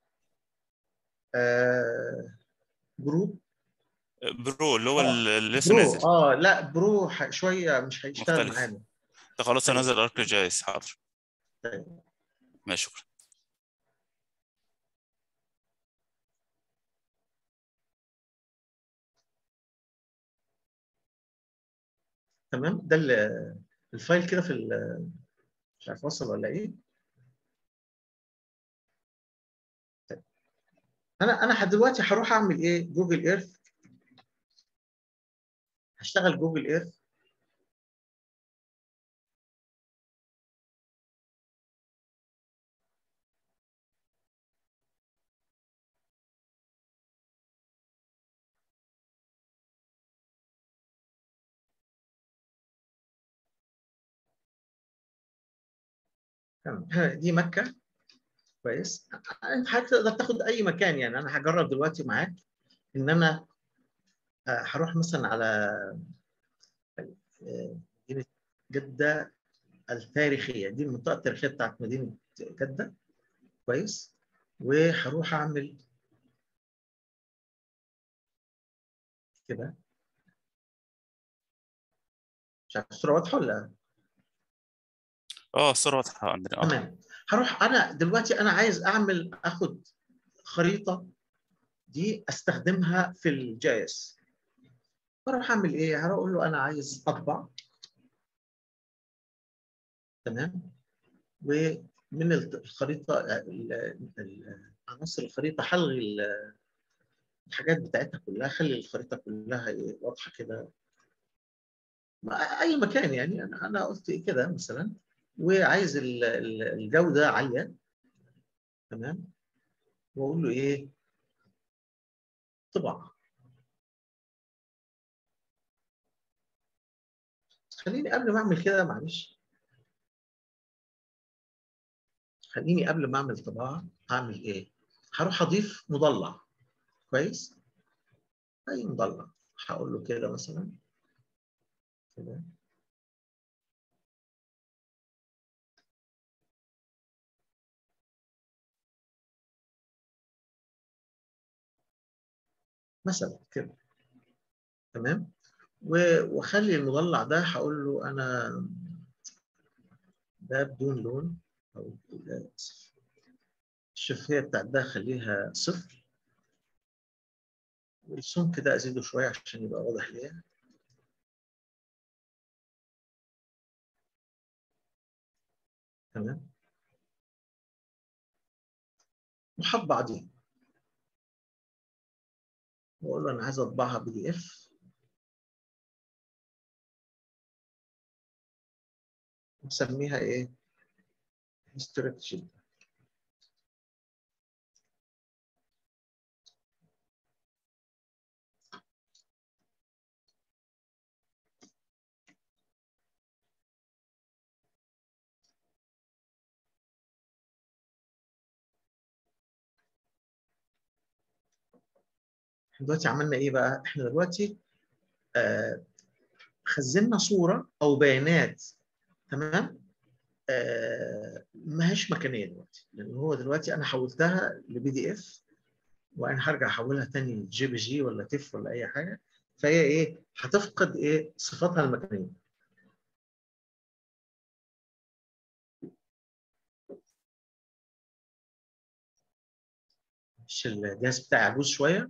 Speaker 2: آه، جروب
Speaker 1: برو اللي هو
Speaker 2: آه،
Speaker 1: ال- اللي لسه
Speaker 2: برو
Speaker 1: نازل
Speaker 2: اه لا برو ح- شويه مش هيشتغل
Speaker 1: مختلف.
Speaker 2: معانا
Speaker 1: ده خلاص
Speaker 2: طيب.
Speaker 1: هنزل ارك جي اس حاضر
Speaker 2: طيب.
Speaker 1: ماشي شكرا
Speaker 2: تمام ده ال- الفايل كده في ال- مش عارف وصل ولا ايه طيب. انا انا دلوقتي هروح اعمل ايه جوجل ايرث هشتغل جوجل ايرث تمام ها، دي مكه كويس انت هتقدر تاخد اي مكان يعني انا هجرب دلوقتي معاك ان انا آه، هروح مثلا على آه، مدينه جده التاريخيه دي المنطقه التاريخيه بتاعت مدينه جده كويس وهروح اعمل كده مش عارف الصوره واضحه ولا
Speaker 1: اه الصوره واضحه عندنا اه
Speaker 2: تمام هروح انا دلوقتي انا عايز اعمل اخد خريطه دي استخدمها في الجي اس فاروح اعمل ايه؟ هروح اقول له انا عايز اطبع تمام ومن الخريطه ال- ال- عناصر الخريطه هلغي ال- الحاجات بتاعتها كلها خلي الخريطه كلها إيه واضحه كده ما- اي مكان يعني انا انا قلت إيه كده مثلا وعايز ال- ال- الجوده عاليه تمام واقول له ايه طباعه خليني قبل ما اعمل كده معلش خليني قبل ما اعمل طباعه اعمل ايه هروح اضيف مضلع كويس اي مضلع هقول له كده مثلا كده مثلا كده تمام واخلي المضلع ده هقول له انا ده بدون لون او لا اسف الشفافيه بتاعت ده خليها صفر والسمك ده ازيده شويه عشان يبقى واضح ليا تمام وحط بعضيها واقول له انا عايز اطبعها بي دي اف نسميها ايه historic sheet احنا دلوقتي عملنا ايه بقى؟ احنا دلوقتي آه خزنا صوره او بيانات تمام؟ آه ما هيش مكانيه دلوقتي لان هو دلوقتي انا حولتها لبي دي اف وانا هرجع احولها تاني لجي بي جي ولا تف ولا اي حاجه فهي ايه؟ هتفقد ايه؟ صفاتها المكانيه. مش الجهاز بتاعي عجوز شويه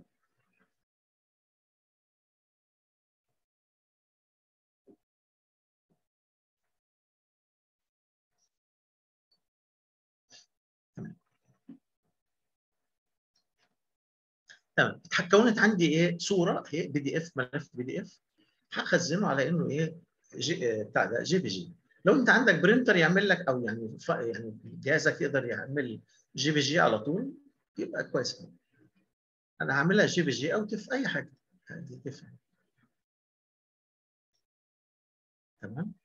Speaker 2: تمام اتكونت عندي ايه صوره ايه بي دي اف ملف بي دي اف هخزنه على انه ايه جي بتاع ده جي بي جي لو انت عندك برينتر يعمل لك او يعني ف... يعني جهازك يقدر يعمل جي بي جي على طول يبقى كويس انا هعملها جي بي جي او تف اي حاجه دي تفرق تمام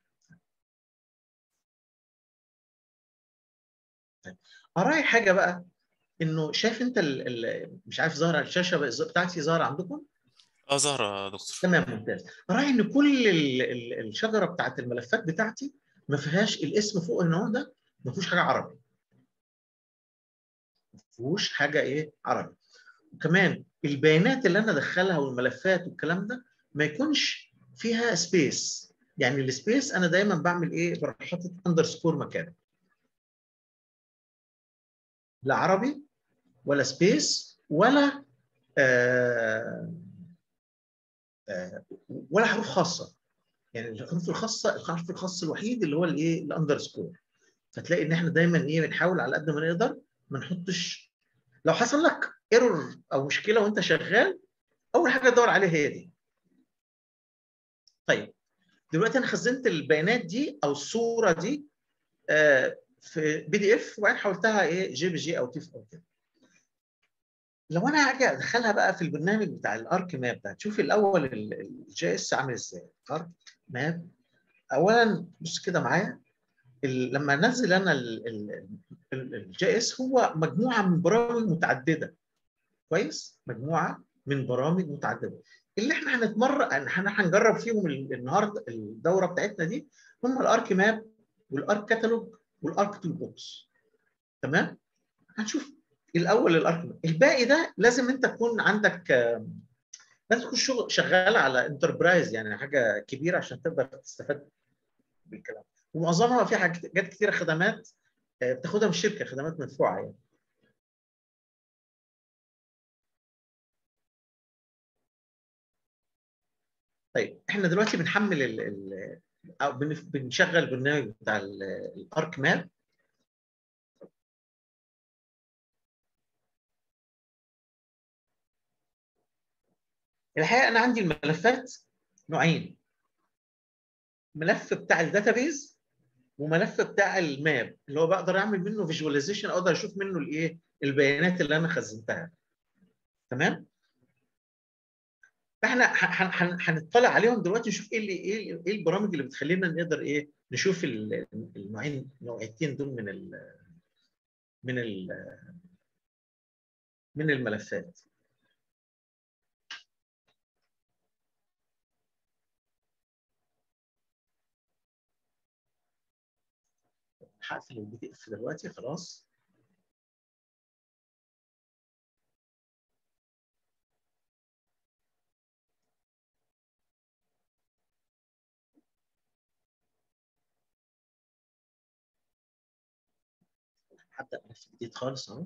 Speaker 2: طيب اراعي حاجه بقى انه شايف انت ال ال مش عارف ظاهره الشاشه بتاعتي ظاهره عندكم؟
Speaker 1: اه ظاهره يا دكتور
Speaker 2: تمام ممتاز راعي ان كل ال ال الشجره بتاعت الملفات بتاعتي ما فيهاش الاسم فوق هنا ده ما فيهوش حاجه عربي ما فيهوش حاجه ايه عربي وكمان البيانات اللي انا ادخلها والملفات والكلام ده ما يكونش فيها سبيس يعني السبيس انا دايما بعمل ايه بروح حاطط اندرسكور مكانه لا عربي ولا سبيس ولا آه آه ولا حروف خاصه يعني الحروف الخاصه الحرف الخاص الوحيد اللي هو الايه الاندرسكور فتلاقي ان احنا دايما ايه بنحاول على قد ما نقدر ما نحطش لو حصل لك ايرور او مشكله وانت شغال اول حاجه تدور عليها هي دي طيب دلوقتي انا خزنت البيانات دي او الصوره دي آه في بي دي اف وبعدين حولتها ايه جي بي جي او تيف او كده لو انا هاجي ادخلها بقى في البرنامج بتاع الارك ماب ده تشوف الاول الجي اس عامل ازاي ارك ماب اولا بص كده معايا لما انزل انا الجي اس هو مجموعه من برامج متعدده كويس مجموعه من برامج متعدده اللي احنا هنتمرن احنا هنجرب فيهم النهارده الدوره بتاعتنا دي هم الارك ماب والارك كاتالوج والارك تول بوكس تمام هنشوف الاول الارك ماب الباقي ده لازم انت تكون عندك لازم تكون شغل شغال على انتربرايز يعني حاجه كبيره عشان تقدر تستفاد بالكلام ومعظمها في حاجات كتيره خدمات بتاخدها من الشركه خدمات مدفوعه يعني طيب احنا دلوقتي بنحمل ال ال او بنشغل البرنامج بتاع الارك ماب الحقيقه انا عندي الملفات نوعين ملف بتاع الداتابيز وملف بتاع الماب اللي هو بقدر اعمل منه فيجواليزيشن اقدر اشوف منه الايه البيانات اللي انا خزنتها تمام فاحنا ح- ح- ح- هنطلع عليهم دلوقتي نشوف ايه اللي ايه ايه البرامج اللي بتخلينا نقدر ايه نشوف ال- النوعين النوعيتين دول من ال من ال من الملفات هقفل البي دي اف دلوقتي خلاص هبدا ملف جديد خالص اهو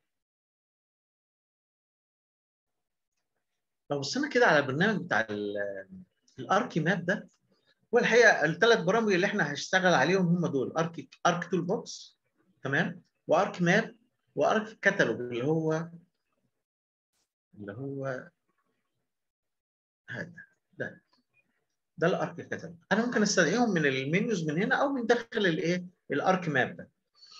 Speaker 2: لو بصينا كده على البرنامج بتاع الاركي ماب ده هو الحقيقه الثلاث برامج اللي احنا هنشتغل عليهم هم دول ارك ارك تول بوكس تمام وارك ماب وارك كاتالوج اللي هو اللي هو هذا ده ده الارك كاتالوج انا ممكن استدعيهم من المنيوز من هنا او من داخل الايه الارك ماب ده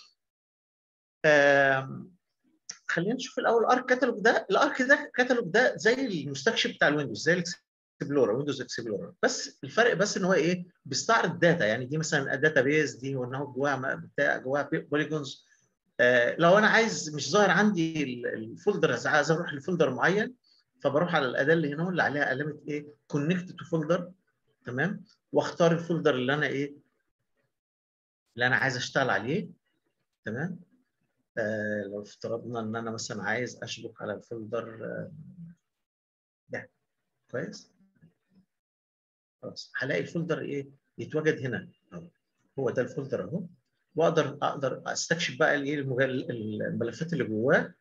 Speaker 2: آم، خلينا نشوف الاول الارك كاتالوج ده الارك ده كاتالوج ده زي المستكشف بتاع الويندوز زي الاكسبلورر ويندوز اكسبلورر بس الفرق بس ان هو ايه بيستعرض داتا يعني دي مثلا الداتا بيز دي وان هو جواها بتاع جواها بوليجونز آه لو انا عايز مش ظاهر عندي ال- الفولدر عايز اروح لفولدر معين فبروح على الاداه اللي هنا اللي عليها علامه ايه كونكت تو فولدر تمام واختار الفولدر اللي انا ايه اللي انا عايز اشتغل عليه تمام آه لو افترضنا ان انا مثلا عايز اشبك على الفولدر آه، ده كويس خلاص هلاقي الفولدر ايه يتواجد هنا اهو هو ده الفولدر اهو واقدر اقدر استكشف بقى الايه المجال- الملفات اللي جواه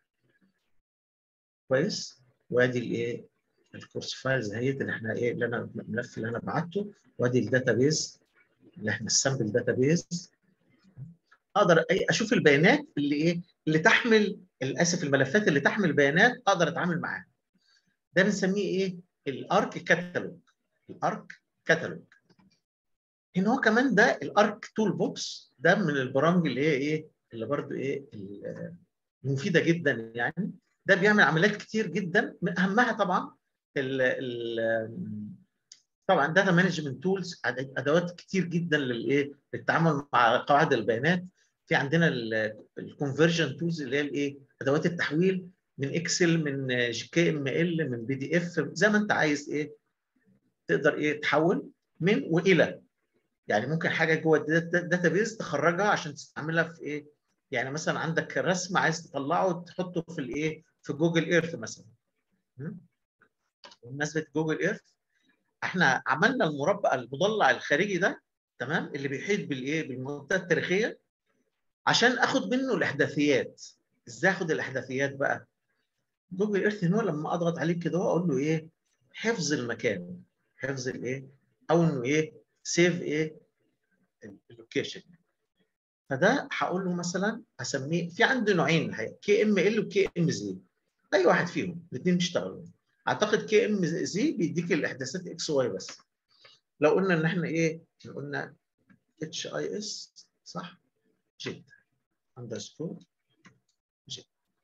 Speaker 2: كويس وادي الايه الكورس فايلز اهيت اللي احنا ايه اللي انا الملف اللي انا بعته وادي الداتابيز اللي احنا السامبل داتابيز اقدر أي- اشوف البيانات اللي ايه اللي تحمل اسف الملفات اللي تحمل بيانات اقدر اتعامل معاها ده بنسميه ايه الارك كاتالوج الارك كاتالوج هنا هو كمان ده الارك تول بوكس ده من البرامج اللي هي ايه اللي برضو ايه ال- مفيده جدا يعني ده بيعمل عمليات كتير جدا من اهمها طبعا ال ال طبعا داتا مانجمنت تولز ادوات كتير جدا للايه للتعامل مع قواعد البيانات في عندنا الكونفرجن تولز اللي هي الايه ادوات التحويل من اكسل من جي كي ام ال من بي دي اف زي ما انت عايز ايه تقدر ايه تحول من والى يعني ممكن حاجه جوه الداتا بيز تخرجها عشان تستعملها في ايه يعني مثلا عندك رسم عايز تطلعه وتحطه في الايه في جوجل ايرث مثلا م? بمناسبه جوجل ايرث احنا عملنا المربع المضلع الخارجي ده تمام اللي بيحيط بالايه بالمنطقه التاريخيه عشان اخد منه الاحداثيات ازاي اخد الاحداثيات بقى جوجل ايرث هنا لما اضغط عليه كده اقول له ايه حفظ المكان حفظ الايه او انه ايه سيف ايه اللوكيشن فده هقول له مثلا هسميه في عندي نوعين الحقيقه كي ام ال وكي ام زي اي واحد فيهم الاثنين بيشتغلوا اعتقد كي ام زي بيديك الاحداثات اكس واي بس لو قلنا ان احنا ايه قلنا اتش اي اس صح جيت اندرسكور جيت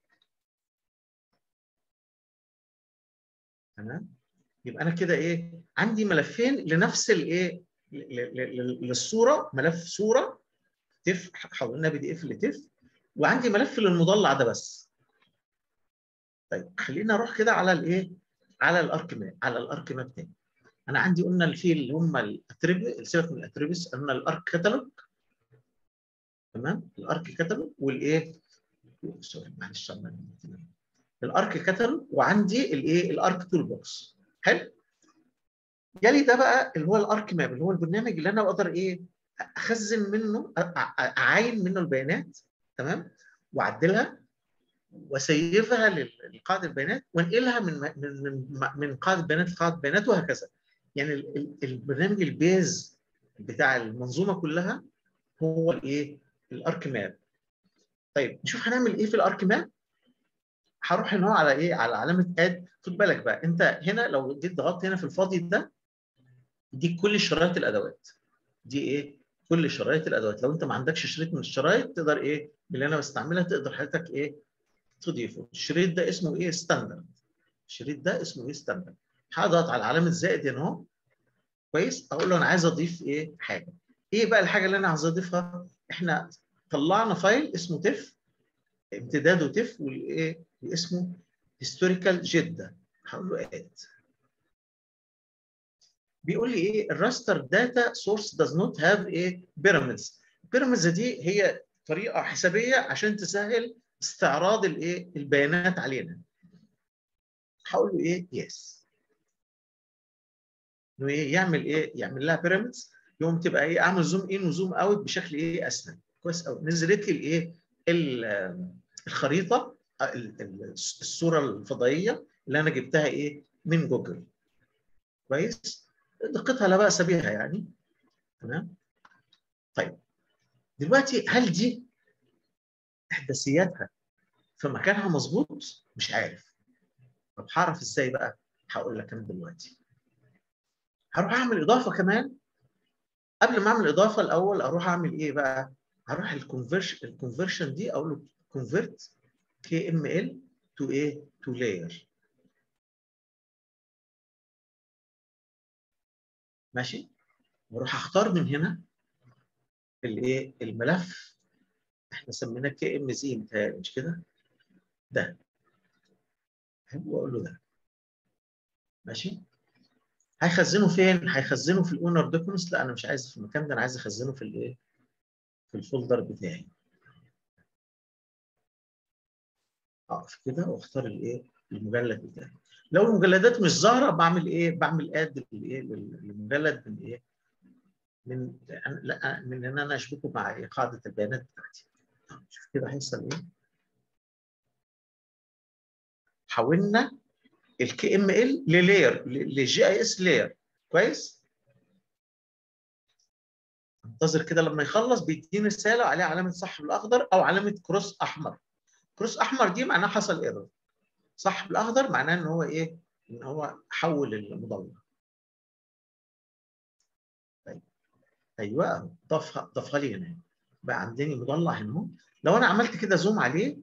Speaker 2: تمام يبقى انا كده ايه عندي ملفين لنفس الايه للصوره ملف صوره تف حولناها بي دي اف لتف وعندي ملف للمضلع ده بس طيب خلينا اروح كده على الايه على الارك ماب على الارك ماب تاني انا عندي قلنا في اللي هم الاتريبيوت سيبك من الاتريبيوتس قلنا الارك كاتالوج تمام الارك كاتالوج والايه سوري معلش الارك كاتالوج وعندي الايه الارك تول بوكس حلو جالي ده بقى اللي هو الارك ماب اللي هو البرنامج اللي انا اقدر ايه اخزن منه اعاين منه البيانات تمام واعدلها واسيفها لقاعده البيانات وانقلها من من من قاعده بيانات لقاعده بيانات وهكذا يعني البرنامج البيز بتاع المنظومه كلها هو الايه الارك ماب طيب نشوف هنعمل ايه في الارك ماب هروح هنا على ايه على علامه اد خد بالك بقى انت هنا لو جيت ضغطت هنا في الفاضي ده يديك كل شرايط الادوات دي ايه كل شرايط الادوات لو انت ما عندكش شريط من الشرايط تقدر ايه اللي انا بستعملها تقدر حضرتك ايه تضيفه الشريط ده اسمه ايه ستاندرد الشريط ده اسمه ايه ستاندرد هضغط على علامه زائد هنا اهو كويس اقول له انا عايز اضيف ايه حاجه ايه بقى الحاجه اللي انا عايز اضيفها احنا طلعنا فايل اسمه تف امتداده تف والايه اسمه هيستوريكال جده هقول له اد بيقول لي ايه الراستر داتا سورس does not have ايه بيراميدز البيراميدز دي هي طريقه حسابيه عشان تسهل استعراض الايه البيانات علينا هقول له ايه يس انه ايه يعمل ايه يعمل لها بيراميدز يقوم تبقى ايه اعمل زوم ان وزوم اوت بشكل ايه اسهل كويس قوي نزلت لي الايه الخريطه الصوره الفضائيه اللي انا جبتها ايه من جوجل كويس دقتها لا باس بها يعني تمام طيب دلوقتي هل دي احداثياتها في مكانها مظبوط مش عارف طب هعرف ازاي بقى هقول لك انا دلوقتي هروح اعمل اضافه كمان قبل ما اعمل اضافه الاول اروح اعمل ايه بقى هروح الكونفرشن الكونفرشن دي اقول له كونفرت كي ام ال تو ايه تو لاير ماشي واروح اختار من هنا الايه الملف احنا سميناه كي ام زي متهيألي مش كده ده واقول له ده ماشي هيخزنه فين؟ هيخزنه في الاونر دوكيومنتس لا انا مش عايز في المكان ده انا عايز اخزنه في الايه؟ في الفولدر بتاعي. اقف كده واختار الايه؟ المجلد بتاعي. لو المجلدات مش ظاهره بعمل ايه؟ بعمل اد للايه؟ للمجلد من ايه؟ من لا من ان انا اشبكه مع قاعده البيانات بتاعتي. شوف كده هيحصل ايه؟ حولنا الكي ام ال للاير لجي اي اس لاير كويس انتظر كده لما يخلص بيديني رساله عليها علامه صح بالاخضر او علامه كروس احمر كروس احمر دي معناها حصل ايرور صح بالاخضر معناه ان هو ايه ان هو حول المضلع طيب ايوه ضافها ضافها لي هنا بقى عندنا مضلع هنا لو انا عملت كده زوم عليه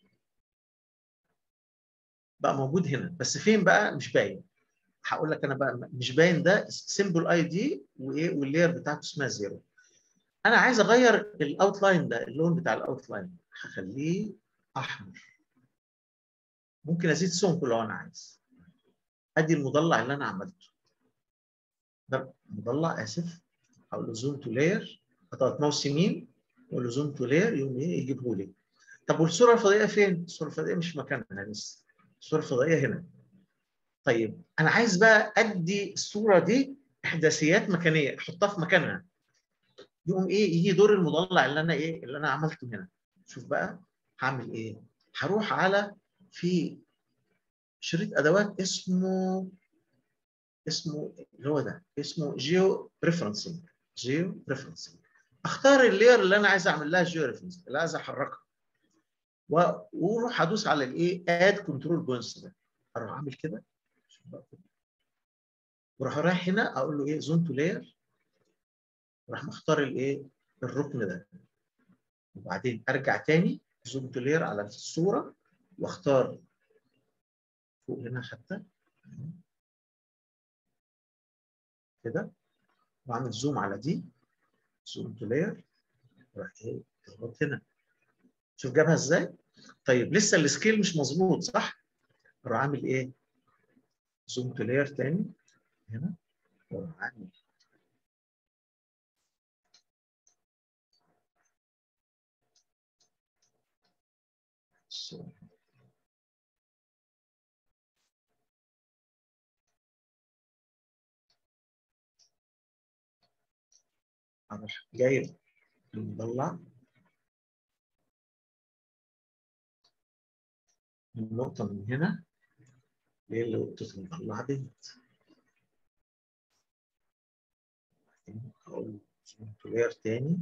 Speaker 2: بقى موجود هنا بس فين بقى مش باين هقول لك انا بقى مش باين ده سيمبل اي دي وايه واللاير بتاعته اسمها زيرو انا عايز اغير الاوتلاين ده اللون بتاع الاوتلاين هخليه احمر ممكن ازيد سمكه لو انا عايز ادي المضلع اللي انا عملته ده مضلع اسف هقول له زوم تو لاير اضغط ماوس يمين واقول له زوم تو لاير يقوم ايه يجيبه لي طب والصوره الفضائيه فين؟ الصوره الفضائيه مش مكانها لسه الصوره الفضائيه هنا طيب انا عايز بقى ادي الصوره دي احداثيات مكانيه احطها في مكانها يقوم ايه يجي دور المضلع اللي انا ايه اللي انا عملته هنا شوف بقى هعمل ايه هروح على في شريط ادوات اسمه اسمه اللي هو ده اسمه جيو ريفرنسنج جيو ريفرنسنج اختار اللاير اللي انا عايز اعمل لها جيو ريفرنس اللي عايز احركها واروح ادوس على الايه اد كنترول بوينتس ده اروح اعمل كده واروح رايح هنا اقول له ايه زون تو لاير راح مختار الايه الركن ده وبعدين ارجع تاني زون تو لاير على الصوره واختار فوق هنا حتى كده واعمل زوم على دي زوم تو لاير راح ايه اضغط هنا شوف جابها ازاي طيب لسه السكيل مش مظبوط صح اروح اعمل ايه زوم تو لاير تاني هنا واروح اعمل اروح جايب المضلع النقطة من هنا لنقطة المضلع ديت أقول كلير تاني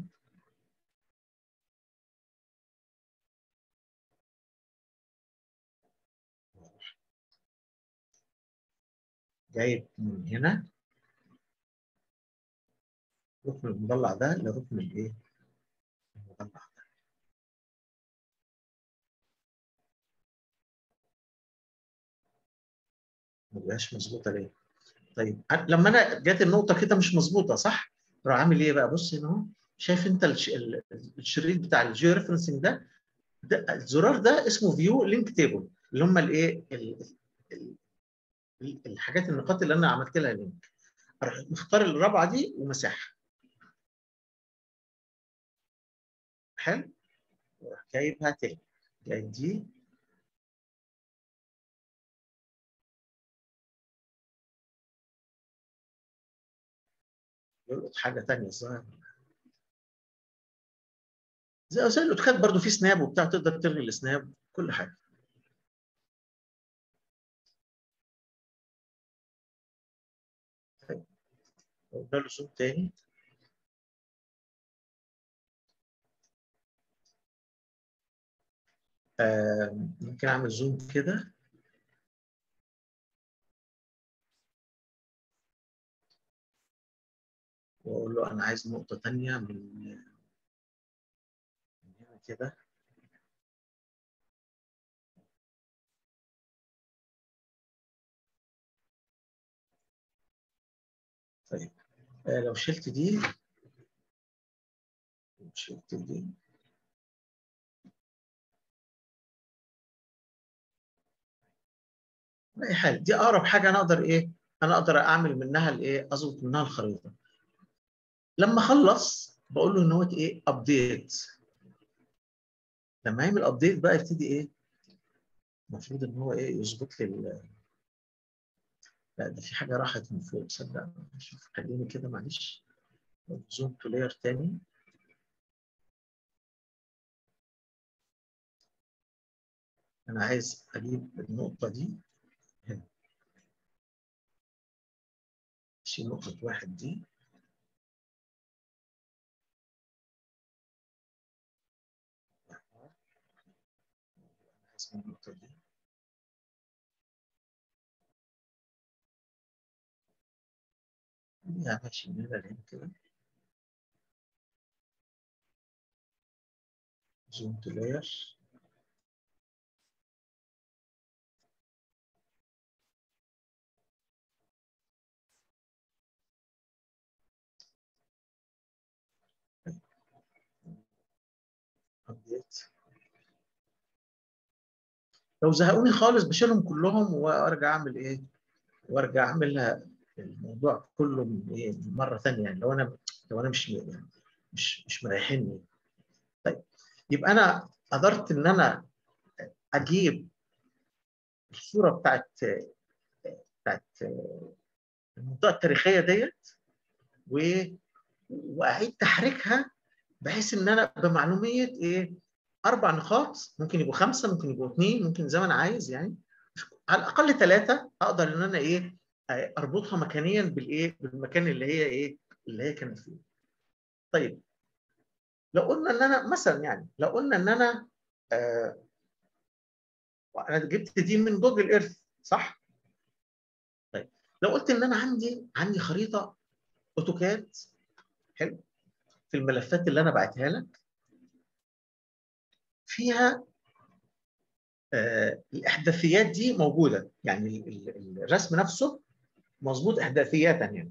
Speaker 2: جايب من هنا ركن المضلع ده لركن الايه؟ المضلع ده ما بقاش مظبوطه ليه؟ طيب لما انا جت النقطه كده مش مظبوطه صح؟ راح عامل ايه بقى؟ بص هنا اهو شايف انت الش- ال- الشريط بتاع الجيو ريفرنسنج ده ده الزرار ده اسمه فيو لينك تيبل اللي هم الايه ال- ال- ال- الحاجات النقاط اللي انا عملت لها لينك اروح مختار الرابعه دي ومسحها حلو واروح جايبها تاني جايب دي يلقط حاجه ثانيه الظاهر زي زي الاوتوكاد برضو في سناب وبتاع تقدر تلغي السناب كل حاجه طيب قلنا له زوم تاني آه، ممكن اعمل زوم كده واقول له انا عايز نقطه ثانيه من من هنا كده طيب آه، لو شلت دي لو شلت دي اي حاجه دي اقرب حاجه انا اقدر ايه انا اقدر اعمل منها الايه اظبط منها الخريطه لما اخلص بقول له ان هو ايه ابديت لما يعمل ابديت بقى يبتدي ايه المفروض ان هو ايه يظبط لي ال- لا ده في حاجه راحت من فوق تصدق شوف خليني كده معلش زوم تو لاير تاني انا عايز اجيب النقطه دي هنا اشيل نقطه واحد دي عايز النقطه دي يا ماشي من هنا لهنا كده زوم تو لاير ابديت لو زهقوني خالص بشيلهم كلهم وارجع اعمل ايه؟ وارجع اعمل الموضوع كله من ايه؟ من مره ثانيه يعني لو انا لو انا مش يعني مش مش مريحني. طيب يبقى انا قدرت ان انا اجيب الصوره بتاعت بتاعت المنطقه التاريخيه ديت و واعيد تحريكها بحيث ان انا بمعلوميه ايه؟ اربع نقاط ممكن يبقوا خمسه ممكن يبقوا اثنين ممكن زي ما انا عايز يعني على الاقل ثلاثه اقدر ان انا ايه اربطها مكانيا بالايه بالمكان اللي هي ايه اللي هي كانت فيه طيب لو قلنا ان انا مثلا يعني لو قلنا ان انا آه انا جبت دي من جوجل ايرث صح طيب لو قلت ان انا عندي عندي خريطه اوتوكاد حلو في الملفات اللي انا بعتها لك فيها آه الاحداثيات دي موجوده يعني الرسم نفسه مظبوط احداثياتا يعني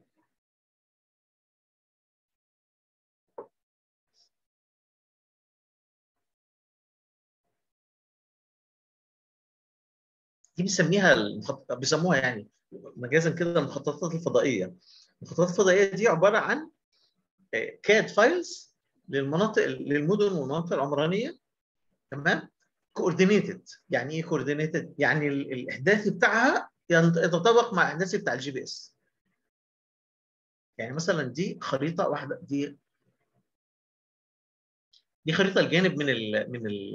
Speaker 2: دي بنسميها المخط... بيسموها يعني مجازا كده المخططات الفضائيه المخططات الفضائيه دي عباره عن كاد فايلز للمناطق للمدن والمناطق العمرانيه تمام كوردينيتد يعني ايه كوردينيتد يعني الاحداثي بتاعها يتطابق مع الاحداثي بتاع الجي بي اس يعني مثلا دي خريطه واحده دي دي خريطه الجانب من ال من ال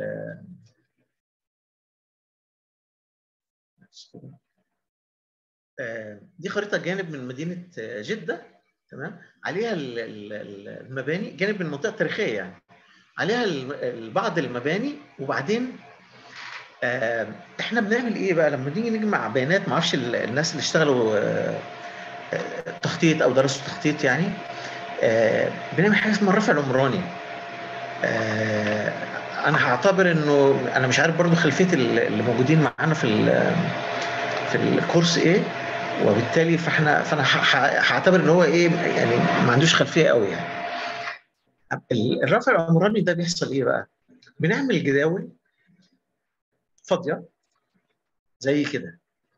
Speaker 2: دي خريطه جانب من مدينه جده تمام عليها المباني جانب من المنطقه التاريخيه يعني عليها بعض المباني وبعدين احنا بنعمل ايه بقى لما نيجي نجمع بيانات ما اعرفش الناس اللي اشتغلوا تخطيط او درسوا تخطيط يعني آه، بنعمل حاجه اسمها الرفع العمراني آه، انا هعتبر انه انا مش عارف برضو خلفيه اللي موجودين معانا في ال- في الكورس ايه وبالتالي فاحنا فانا ه- ه- هعتبر ان هو ايه يعني ما عندوش خلفيه قوي يعني ال- الرفع العمراني ده بيحصل ايه بقى؟ بنعمل جداول فاضيه زي كده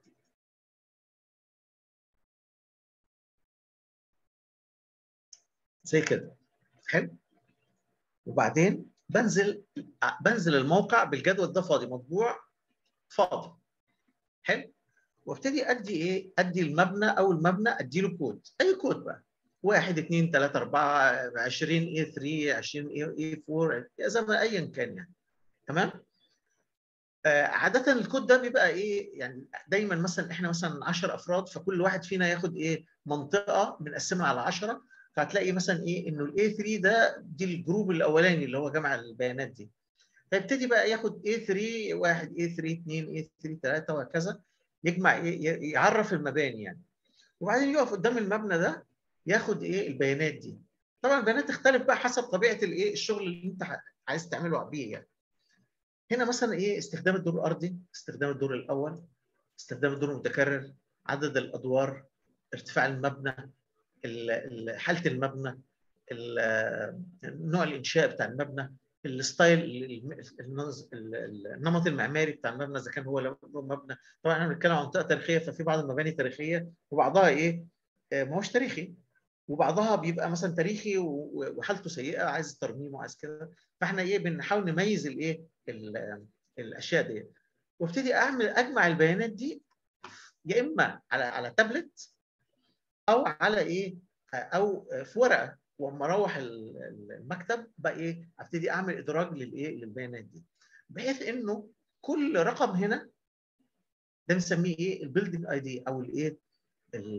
Speaker 2: زي كده حلو وبعدين بنزل بنزل الموقع بالجدول ده فاضي مطبوع فاضي حلو وابتدي ادي ايه ادي المبنى او المبنى ادي له كود اي كود بقى 1 2 3 4 20 اي 3 20 اي 4 زي ما ايا كان يعني تمام آه، عادة الكود ده بيبقى ايه يعني دايما مثلا احنا مثلا 10 افراد فكل واحد فينا ياخد ايه منطقة بنقسمها على 10 فهتلاقي مثلا ايه انه الاي 3 ده دي الجروب الاولاني اللي هو جمع البيانات دي فيبتدي بقى ياخد اي 3 1 اي 3 2 اي 3 3 وهكذا يجمع ايه ي- يعرف المباني يعني وبعدين يقف قدام المبنى ده ياخد ايه البيانات دي طبعا البيانات تختلف بقى حسب طبيعه الايه الشغل اللي انت ح- عايز تعمله بيه يعني هنا مثلا ايه استخدام الدور الارضي استخدام الدور الاول استخدام الدور المتكرر عدد الادوار ارتفاع المبنى ال- ال- حاله المبنى ال- نوع الانشاء بتاع المبنى الستايل ال- النظ- ال- ال- النمط المعماري بتاع المبنى اذا كان هو لو- مبنى طبعا احنا بنتكلم عن منطقه تاريخيه ففي بعض المباني تاريخيه وبعضها ايه آه، ما هوش تاريخي وبعضها بيبقى مثلا تاريخي و- وحالته سيئه عايز ترميم وعايز كده فاحنا ايه بنحاول نميز الايه ال- الاشياء دي وابتدي اعمل اجمع البيانات دي يا اما على على تابلت او على ايه او في ورقه واما اروح ال- ال- المكتب بقى ايه ابتدي اعمل ادراج للايه للبيانات دي بحيث انه كل رقم هنا ده بنسميه ايه البيلدنج اي دي او الايه ال-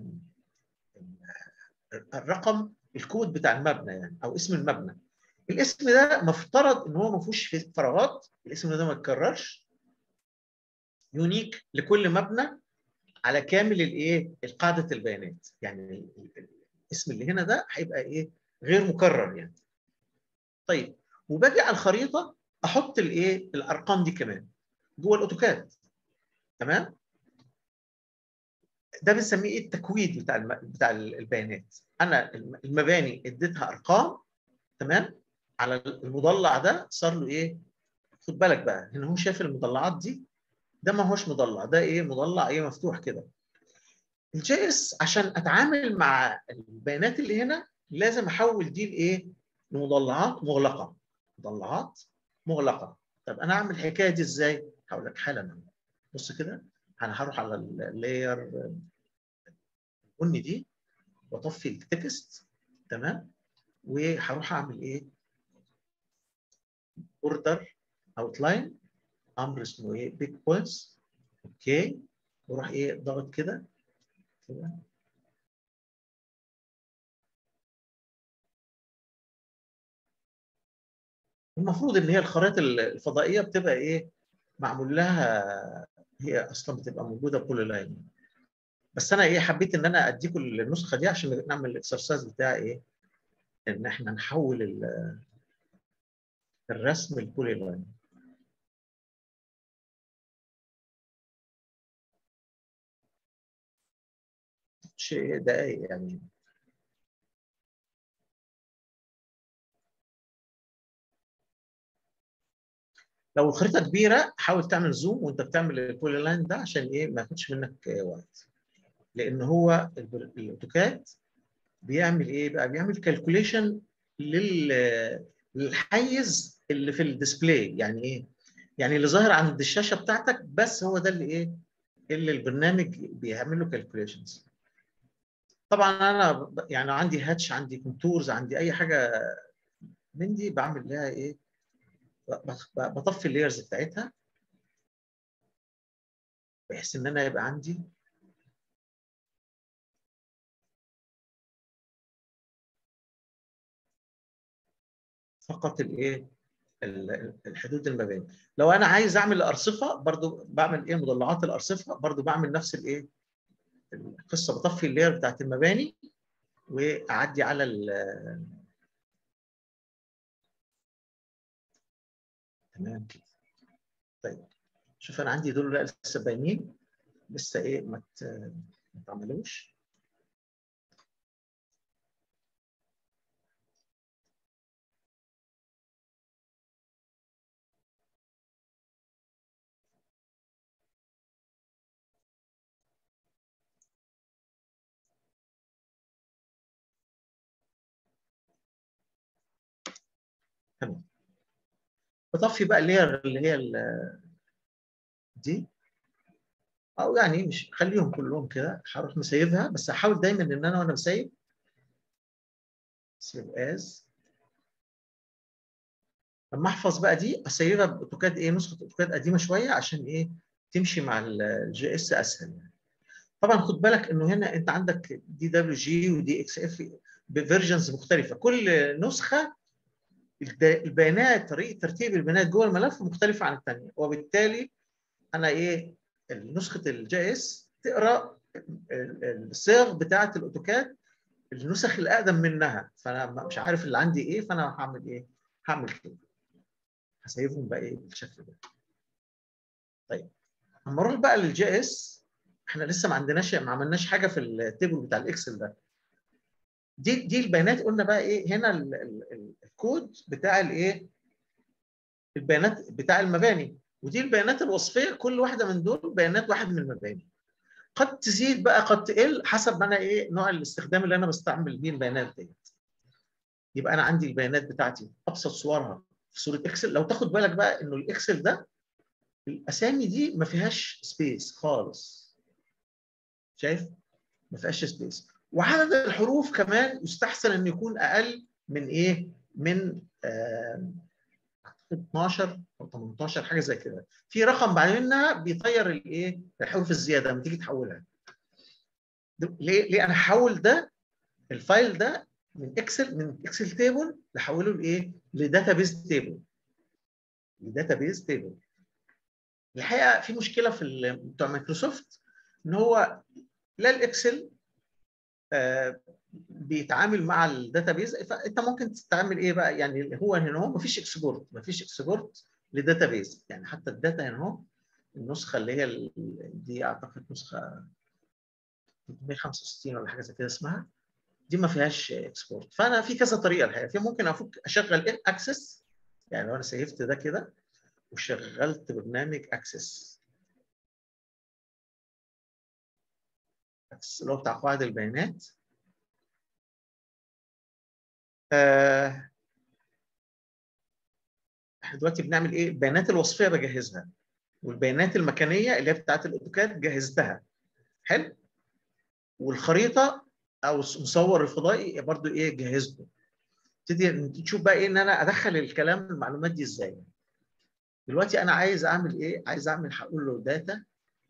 Speaker 2: ال- الرقم الكود بتاع المبنى يعني او اسم المبنى الاسم ده مفترض ان هو ما فيهوش فراغات الاسم ده ما يتكررش يونيك لكل مبنى على كامل الايه القاعده البيانات يعني الاسم اللي هنا ده هيبقى ايه غير مكرر يعني طيب وباجي على الخريطه احط الايه الارقام دي كمان جوه الاوتوكاد تمام ده بنسميه ايه التكويد بتاع الم... بتاع البيانات انا الم- المباني اديتها ارقام تمام على المضلع ده صار له ايه خد بالك بقى هنا هو شايف المضلعات دي ده ما هوش مضلع ده ايه مضلع ايه مفتوح كده الجي اس عشان اتعامل مع البيانات اللي هنا لازم احول دي لايه لمضلعات مغلقه مضلعات مغلقه طب انا اعمل الحكايه دي ازاي هقول لك حالا بص كده انا هروح على اللاير البني دي واطفي التكست تمام وهروح اعمل ايه اوردر اوتلاين امر اسمه ايه بيج بوينتس اوكي واروح ايه ضغط كده كده المفروض ان هي الخرائط الفضائيه بتبقى ايه معمول لها هي اصلا بتبقى موجوده بكل لاين بس انا ايه حبيت ان انا اديكم النسخه دي عشان نعمل الاكسرسايز بتاع ايه ان احنا نحول ال- الرسم لبولي لاين شيء دقايق يعني لو الخريطه كبيره حاول تعمل زوم وانت بتعمل البولي لاين ده عشان ايه ما ياخدش منك آه، وقت لان هو البر- الاوتوكاد بيعمل ايه بقى بيعمل كالكوليشن لل للحيز اللي في الديسبلاي يعني ايه يعني اللي ظاهر عند الشاشه بتاعتك بس هو ده اللي ايه اللي البرنامج بيعمل له كالكوليشنز طبعا انا ب- يعني عندي هاتش عندي كونتورز عندي اي حاجه من دي بعمل لها ايه ب- ب- بطفي اللايرز بتاعتها بحيث ان انا يبقى عندي فقط الايه ال- الحدود المباني لو انا عايز اعمل ارصفه برضو بعمل ايه مضلعات الارصفه برضو بعمل نفس الايه القصه بطفي اللاير بتاعت المباني واعدي على ال تمام كده طيب شوف انا عندي دول لا لسه باينين لسه ايه ما ت- ما تعملوش تمام بطفي بقى اللي هي اللي هي ال- دي او يعني مش خليهم كلهم كده هروح مسيبها بس هحاول دايما ان انا وانا بسيب سيف از لما احفظ بقى دي اسيبها باوتوكاد ايه نسخه اوتوكاد قديمه شويه عشان ايه تمشي مع الجي اس اسهل يعني. طبعا خد بالك انه هنا انت عندك دي دبليو جي ودي اكس اف بفيرجنز مختلفه كل نسخه الد- البيانات طريقه ترتيب البيانات جوه الملف مختلفه عن الثانيه وبالتالي انا ايه نسخه الجي اس تقرا ال- الصيغ بتاعه الاوتوكاد النسخ الاقدم منها فانا مش عارف اللي عندي ايه فانا هعمل ايه؟ هعمل كده هسيبهم بقى ايه بالشكل ده طيب اما اروح بقى للجي اس احنا لسه ما عندناش ما عملناش حاجه في التيبل بتاع الاكسل ده دي دي البيانات قلنا بقى ايه هنا ال- ال- ال- الكود بتاع الايه البيانات بتاع المباني ودي البيانات الوصفيه كل واحده من دول بيانات واحد من المباني قد تزيد بقى قد تقل حسب ما انا ايه نوع الاستخدام اللي انا بستعمل بيه البيانات ديت يبقى انا عندي البيانات بتاعتي ابسط صورها في صوره اكسل لو تاخد بالك بقى انه الاكسل ده الاسامي دي ما فيهاش سبيس خالص شايف ما فيهاش سبيس وعدد الحروف كمان يستحسن انه يكون اقل من ايه من آه 12 او 18 حاجه زي كده في رقم بعد منها بيطير الايه الحروف الزياده لما تيجي تحولها ليه ليه انا هحول ده الفايل ده من اكسل من اكسل تيبل نحوله لايه لداتابيز تيبل لداتابيز تيبل الحقيقه في مشكله في ال- بتوع مايكروسوفت ان هو لا الاكسل آه بيتعامل مع الداتابيز فانت ممكن تستعمل ايه بقى يعني هو هنا هو مفيش اكسبورت مفيش اكسبورت لداتابيز يعني حتى الداتا هنا اهو النسخه اللي هي ال- دي اعتقد نسخه 365 ولا حاجه زي كده اسمها دي ما فيهاش اكسبورت فانا في كذا طريقه الحقيقه في ممكن افك اشغل ان اكسس يعني لو انا سيفت ده كده وشغلت برنامج اكسس اكسس اللي هو بتاع قواعد البيانات آه، احنا دلوقتي بنعمل ايه؟ البيانات الوصفيه بجهزها والبيانات المكانيه اللي هي بتاعت الاوتوكاد جهزتها حلو؟ والخريطه او المصور الفضائي برضو ايه جهزته تبتدي تشوف بقى ايه ان انا ادخل الكلام المعلومات دي ازاي دلوقتي انا عايز اعمل ايه عايز اعمل هقول له داتا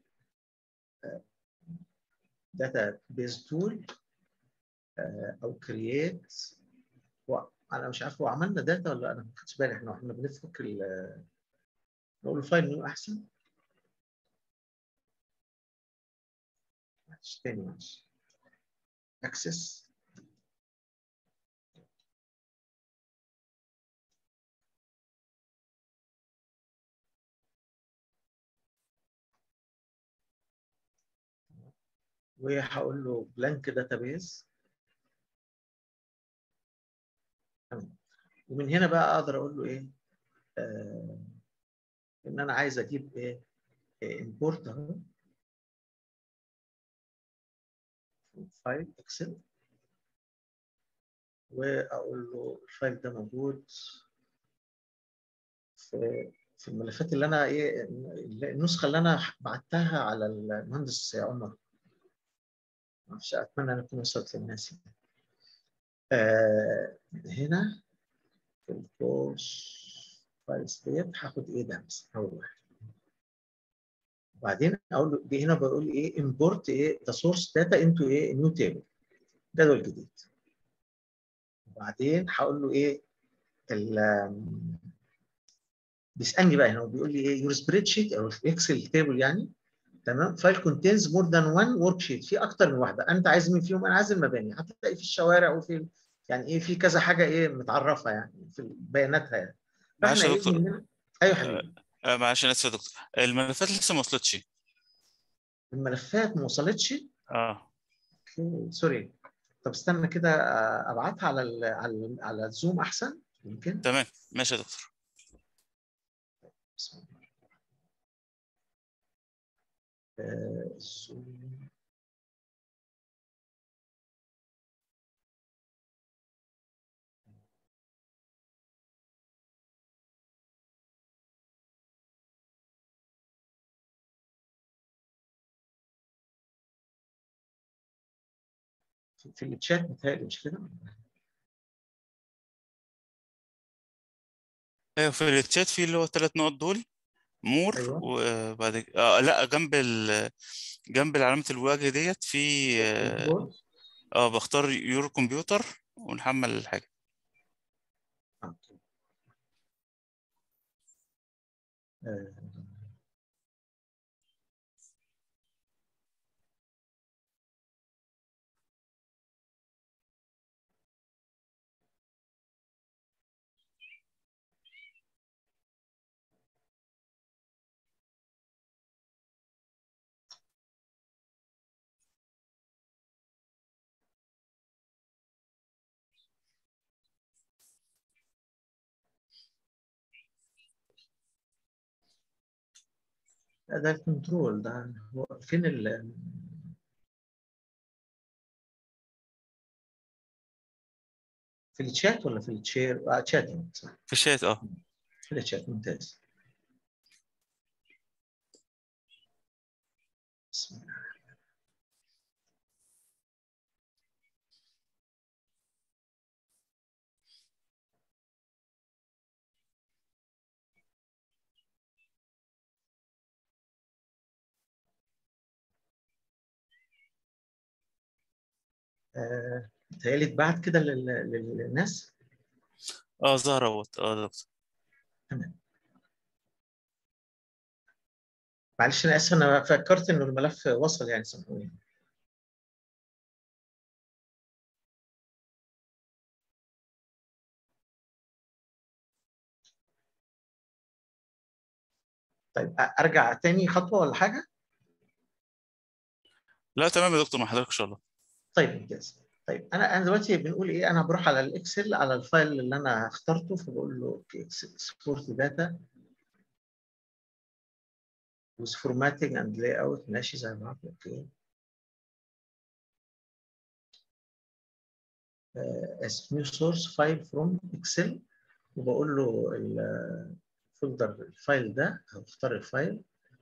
Speaker 2: داتا بيز تول او كرييت انا مش عارف هو عملنا داتا ولا انا ما خدتش بالي احنا احنا بنفك ال- نقول له فايل نيو احسن معلش تاني معلش اكسس وهقول له بلانك داتابيز تمام ومن هنا بقى اقدر اقول له ايه آه ان انا عايز اجيب ايه امبورت اهو فايل اكسل واقول له الفايل ده موجود في في الملفات اللي انا ايه النسخه اللي انا بعتها على المهندس عمر معرفش اتمنى ان اكون وصلت للناس يعني. آه هنا في الكورس فايلز ديت هاخد ايه ده مثلا اول واحد وبعدين اقول له دي هنا بقول ايه امبورت ايه ذا سورس داتا انتو ايه نيو تيبل جدول جديد وبعدين هقول له ايه ال بيسالني بقى هنا هو بيقول لي ايه يور سبريد شيت او الاكسل تيبل يعني تمام فايل كونتينز مور ذان وان ورك شيت في اكتر من واحده انت عايز مين فيهم انا عايز المباني هتلاقي في الشوارع وفي يعني ايه في كذا حاجه ايه متعرفه يعني في بياناتها يعني
Speaker 1: معلش
Speaker 2: فاحنا
Speaker 1: يا
Speaker 2: ايه
Speaker 1: دكتور.
Speaker 2: مننا- ايوه حبيبي
Speaker 1: آه، معلش انا اسف يا دكتور الملفات لسه ما وصلتش
Speaker 2: الملفات ما وصلتش
Speaker 1: اه
Speaker 2: اوكي سوري طب استنى كده آه، ابعتها على ال على ال على الزوم احسن يمكن
Speaker 1: تمام ماشي يا دكتور
Speaker 2: بسم الله. آه، الزوم. في- في الشات متهيألي مش كده؟
Speaker 1: ايوه في الشات في اللي هو الثلاث نقط دول مور
Speaker 2: أيوة.
Speaker 1: وبعد كده- اه لا جنب ال جنب علامة الوجه ديت في اه
Speaker 2: كنترول.
Speaker 1: آه، بختار يور كمبيوتر ونحمل الحاجة
Speaker 2: أوكي. آه، لا، ده الكنترول ده هو فين ال في الشات ولا في الشير؟ آه شات يعني، صح
Speaker 1: في الشات اه
Speaker 2: في الشات ممتاز بسم الله آه، متهيألي اتبعت كده لل- لل- للناس
Speaker 1: اه ظهر اهوت اه يا دكتور
Speaker 2: معلش انا اسف انا فكرت انه الملف وصل يعني سامحوني طيب أ- ارجع تاني خطوه ولا حاجه؟
Speaker 1: لا تمام يا دكتور مع حضرتك ان شاء الله
Speaker 2: طيب ممتاز طيب انا انا دلوقتي بنقول ايه انا بروح على الاكسل على الفايل اللي انا اخترته فبقول له اكسبورت داتا with formatting and layout ماشي زي بعض اوكي as new source file from excel وبقول له الفولدر الفايل ده هختار الفايل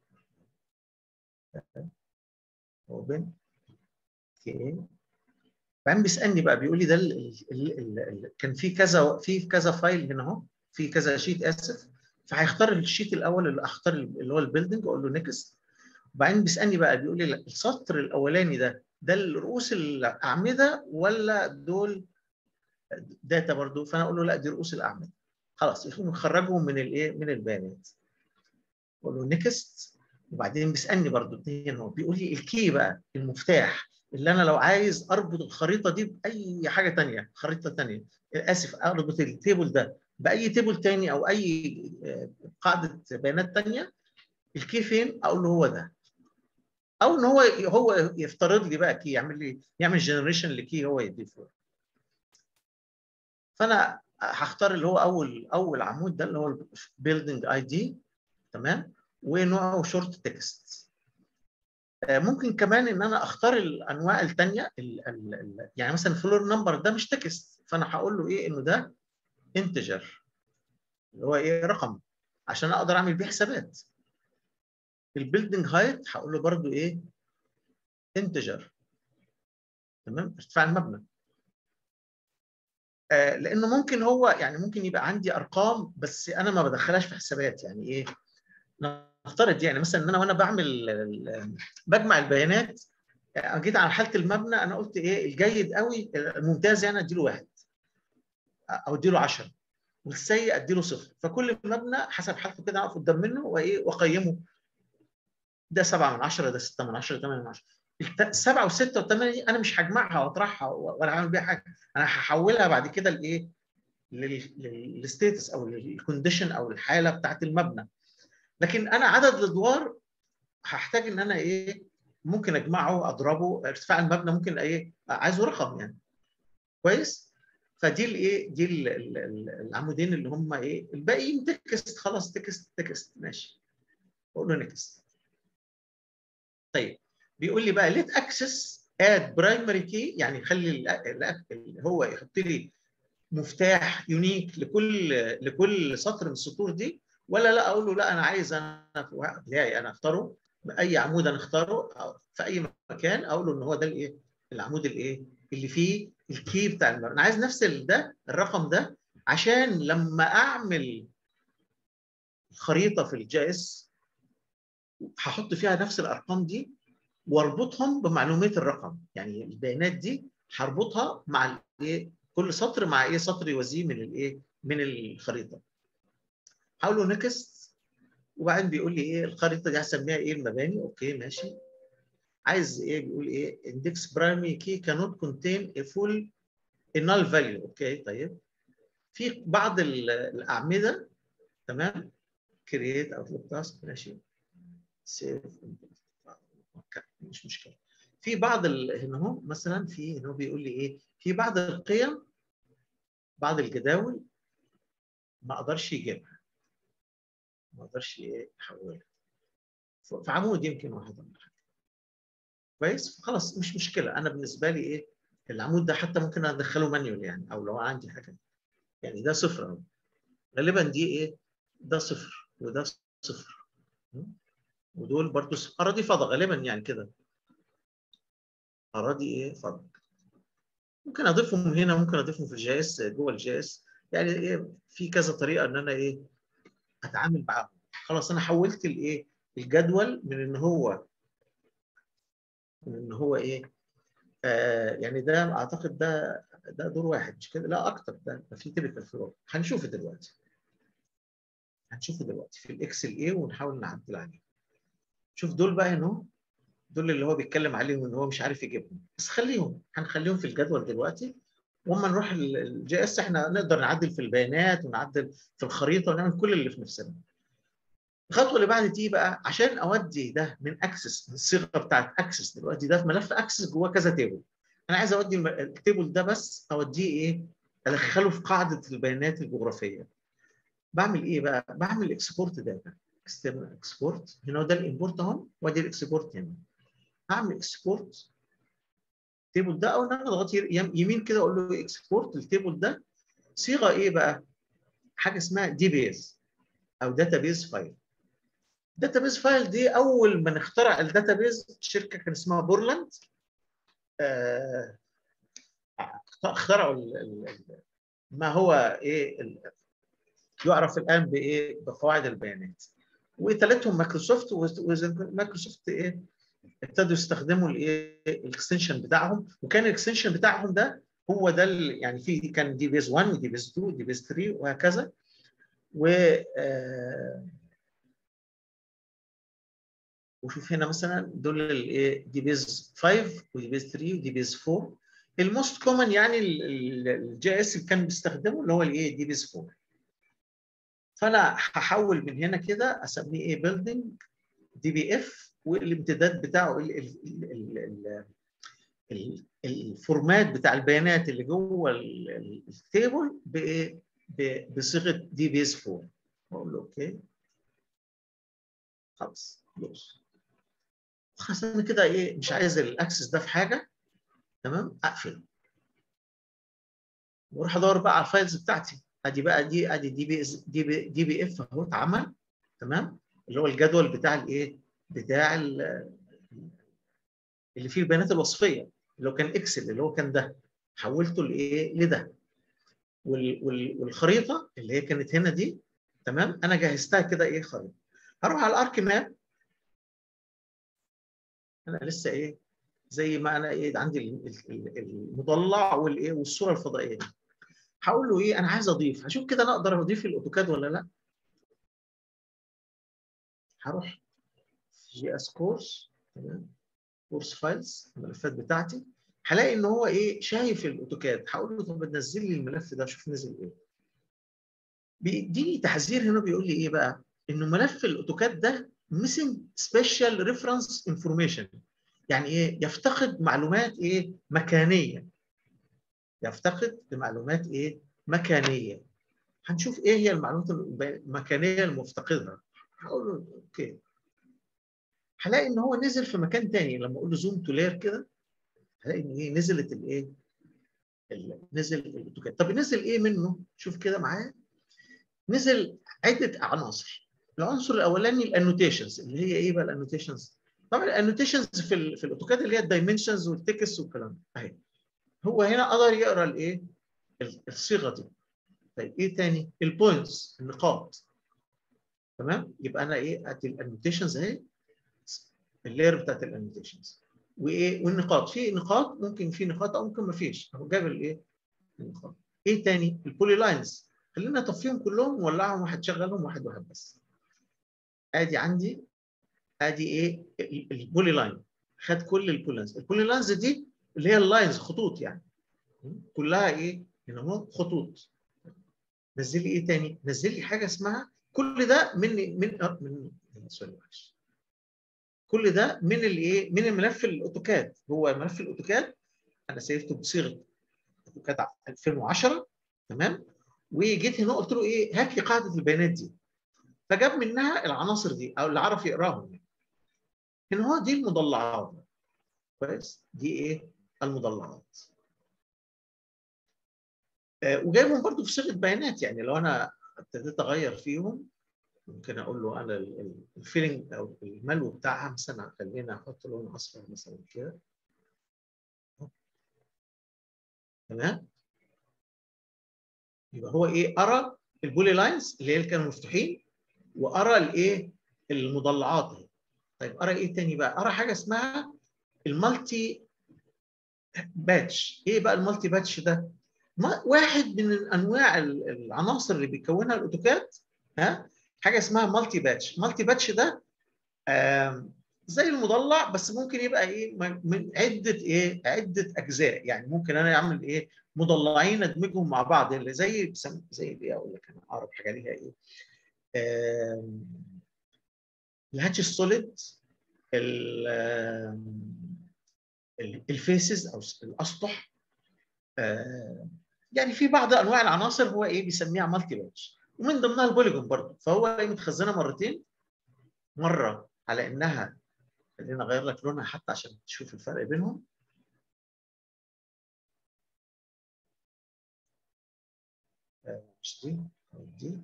Speaker 2: اوبن اوكي بعدين بيسالني بقى بيقول لي ده ال ال ال ال كان في كذا في كذا فايل هنا اهو في كذا شيت اسف فهيختار الشيت الاول اللي اختار اللي هو البيلدنج اقول له نيكست وبعدين بيسالني بقى بيقول لي السطر الاولاني ده ده رؤوس الاعمده ولا دول داتا برضو فانا اقول له لا دي رؤوس الاعمده خلاص يقوم مخرجهم من الايه من البيانات اقول له نيكست وبعدين بيسالني برضو اتنين هو بيقول لي الكي بقى المفتاح اللي انا لو عايز اربط الخريطه دي باي حاجه ثانيه خريطه ثانيه اسف اربط التيبل ده باي تيبل ثاني او اي قاعده بيانات ثانيه الكي فين اقول له هو ده او ان هو هو يفترض لي بقى كي يعمل لي يعمل جنريشن لكي هو يضيفه فانا هختار اللي هو اول اول عمود ده اللي هو بيلدينج اي دي تمام ونوعه شورت تكست ممكن كمان ان انا اختار الانواع الثانيه يعني مثلا الفلور نمبر ده مش تكست فانا هقول له ايه انه ده انتجر اللي هو ايه رقم عشان اقدر اعمل بيه حسابات البيلدنج هايت هقول له برده ايه انتجر تمام ارتفاع المبنى آه لانه ممكن هو يعني ممكن يبقى عندي ارقام بس انا ما بدخلهاش في حسابات يعني ايه نفترض يعني مثلا ان انا وانا بعمل بجمع البيانات جيت على حاله المبنى انا قلت ايه الجيد قوي الممتاز يعني اديله واحد او اديله 10 والسيء اديله صفر فكل مبنى حسب حالته كده اقف قدام منه وايه واقيمه ده 7 من 10 ده 6 من 10 8 من 10 السبعه والسته والثمانيه دي انا مش هجمعها واطرحها ولا هعمل بيها حاجه انا هحولها بعد كده لايه؟ للستيتس او الكونديشن او الحاله بتاعت المبنى لكن انا عدد الادوار هحتاج ان انا ايه ممكن اجمعه اضربه ارتفاع المبنى ممكن ايه عايزه رقم يعني كويس فدي الايه دي ال ال ال العمودين اللي هم ايه الباقيين تكست خلاص تكست تكست ماشي اقول له نكست طيب بيقول لي بقى ليت اكسس اد برايمري كي يعني خلي هو يحط لي مفتاح يونيك لكل لكل سطر من السطور دي ولا لا اقول له لا انا عايز انا بتاعي انا اختاره باي عمود انا اختاره في اي مكان اقول له ان هو ده الايه العمود الايه اللي فيه الكي بتاع المبنى انا عايز نفس ده الرقم ده عشان لما اعمل خريطه في الجي اس هحط فيها نفس الارقام دي واربطهم بمعلومات الرقم يعني البيانات دي هربطها مع الايه كل سطر مع ايه سطر يوازيه من الايه من الخريطه هقول له نكست وبعدين بيقول لي ايه الخريطه دي هسميها ايه المباني اوكي ماشي عايز ايه بيقول ايه index primary key cannot contain a full a null value اوكي طيب في بعض الاعمده تمام create outlook task ماشي save مش مشكله في بعض هنا اهو مثلا في هنا بيقول لي ايه في بعض القيم بعض الجداول ما اقدرش يجيبها ما اقدرش ايه احولها في عمود يمكن واحد ولا حاجه كويس خلاص مش مشكله انا بالنسبه لي ايه العمود ده حتى ممكن ادخله مانيول يعني او لو عندي حاجه يعني ده صفر اهو غالبا دي ايه ده صفر وده صفر ودول برضه اراضي فضاء غالبا يعني كده اراضي ايه فضاء ممكن اضيفهم هنا ممكن اضيفهم في الجي اس جوه الجي اس يعني ايه في كذا طريقه ان انا ايه اتعامل معاهم خلاص انا حولت الايه الجدول من ان هو من ان هو ايه آه يعني ده اعتقد ده ده دور واحد مش كده لا اكتر ده في تيبيكال فلور هنشوفه دلوقتي هنشوفه دلوقتي في الاكسل ايه ونحاول نعدل عليه شوف دول بقى هنا دول اللي هو بيتكلم عليهم ان هو مش عارف يجيبهم بس خليهم هنخليهم في الجدول دلوقتي واما نروح الجي اس احنا نقدر نعدل في البيانات ونعدل في الخريطه ونعمل كل اللي في نفسنا الخطوه اللي بعد دي بقى عشان اودي ده من اكسس من الصيغه بتاعت اكسس دلوقتي ده في ملف اكسس جواه كذا تيبل انا عايز اودي التيبل ده بس اوديه ايه ادخله في قاعده البيانات الجغرافيه بعمل ايه بقى بعمل اكسبورت داتا اكسترنال اكسبورت هنا ده الامبورت اهو وادي الاكسبورت هنا هعمل اكسبورت التيبل ده او انا اضغط يمين كده اقول له اكسبورت التيبل ده صيغه ايه بقى حاجه اسمها دي بيز او داتابيز فايل داتابيز فايل دي اول ما نخترع الداتابيز شركه كان اسمها بورلاند آه اخترعوا ما هو ايه يعرف الان بايه بقواعد البيانات وثالثهم مايكروسوفت ومايكروسوفت ايه ابتدوا يستخدموا الايه الاكستنشن بتاعهم وكان الاكستنشن بتاعهم ده هو ده يعني في كان دي بيز 1 ودي بيز 2 ودي بيز 3 وهكذا و آه وشوف هنا مثلا دول الايه دي بيز 5 ودي بيز 3 ودي بيز 4 الموست كومن يعني الجي اس اللي كان بيستخدمه اللي هو الايه دي بيز 4 فانا هحول من هنا كده اسميه ايه بيلدينج دي بي اف والامتداد بتاعه ال ال ال ال ال الفورمات بتاع البيانات اللي جوه التيبل بايه بصيغه دي بيز 4 اقول له اوكي خلاص كلوز خلاص انا كده ايه مش عايز الاكسس ده في حاجه تمام اقفل واروح ادور بقى على الفايلز بتاعتي ادي بقى دي ادي دي بي دي بي, دي بي اف اهو اتعمل تمام اللي هو الجدول بتاع الايه بتاع اللي فيه البيانات الوصفيه اللي هو كان اكسل اللي هو كان ده حولته لايه لده والخريطه اللي هي كانت هنا دي تمام انا جهزتها كده ايه خريطه هروح على الارك ماب انا لسه ايه زي ما انا ايه عندي المضلع والايه والصوره الفضائيه دي هقول له ايه انا عايز اضيف هشوف كده انا اقدر اضيف الاوتوكاد ولا لا هروح جي اس كورس تمام كورس فايلز الملفات بتاعتي هلاقي ان هو ايه شايف الاوتوكاد هقول له طب نزل لي الملف ده شوف نزل ايه بيديني تحذير هنا بيقول لي ايه بقى انه ملف الاوتوكاد ده missing special reference information يعني ايه يفتقد معلومات ايه مكانيه يفتقد معلومات ايه مكانيه هنشوف ايه هي المعلومات المكانيه المفتقدها هقول له اوكي هلاقي ان هو نزل في مكان تاني لما اقول له زوم تو لير كده هلاقي ان ايه نزلت الايه نزل الاوتوكاد طب نزل ايه منه شوف كده معايا نزل عده عناصر العنصر الاولاني الانوتيشنز اللي هي ايه بقى الانوتيشنز طبعا الانوتيشنز في ال في الاوتوكاد اللي هي الدايمنشنز والتكست والكلام ده اهي هو هنا قدر يقرا الايه الصيغه دي طيب ايه تاني البوينتس النقاط تمام يبقى انا ايه ادي الانوتيشنز اهي اللير بتاعت الانوتيشنز وايه والنقاط في نقاط ممكن في نقاط او ممكن ما فيش هو جاب الايه النقاط ايه تاني البولي لاينز خلينا نطفيهم كلهم ونولعهم واحد شغلهم واحد واحد بس ادي عندي ادي ايه البولي لاين خد كل البولي لاينز البولي لاينز دي اللي هي اللاينز خطوط يعني كلها ايه هنا اهو خطوط نزل لي ايه تاني نزل لي حاجه اسمها كل ده من من من سوري معلش كل ده من الايه من الملف الاوتوكاد هو ملف الاوتوكاد انا سيفته بصيغه اوتوكاد 2010 تمام وجيت هنا قلت له ايه هات لي قاعده البيانات دي فجاب منها العناصر دي او اللي عرف يقراهم يعني. هنا هو دي المضلعات كويس دي ايه المضلعات آه وجايبهم برضو في صيغه بيانات يعني لو انا ابتديت اغير فيهم ممكن اقول له انا الفيلنج او الملو بتاعها مثلا خلينا احط لون اصفر مثلا كده تمام يبقى هو ايه ارى البولي لاينز اللي هي كانوا مفتوحين وارى الايه المضلعات دي طيب ارى ايه تاني بقى ارى حاجه اسمها المالتي باتش ايه بقى المالتي باتش ده واحد من انواع العناصر اللي بيكونها الاوتوكاد ها حاجه اسمها مالتي باتش مالتي باتش ده زي المضلع بس ممكن يبقى ايه من عده ايه عده اجزاء يعني ممكن انا اعمل ايه مضلعين ادمجهم مع بعض اللي زي زي ايه اقول لك انا اقرب حاجه ليها ايه الهاتش السوليد الفيسز او الاسطح يعني في بعض انواع العناصر هو ايه بيسميها مالتي باتش ومن ضمنها البوليجون برضه فهو ايه متخزنه مرتين مره على انها خلينا اغير لك لونها حتى عشان تشوف الفرق بينهم مش دي دي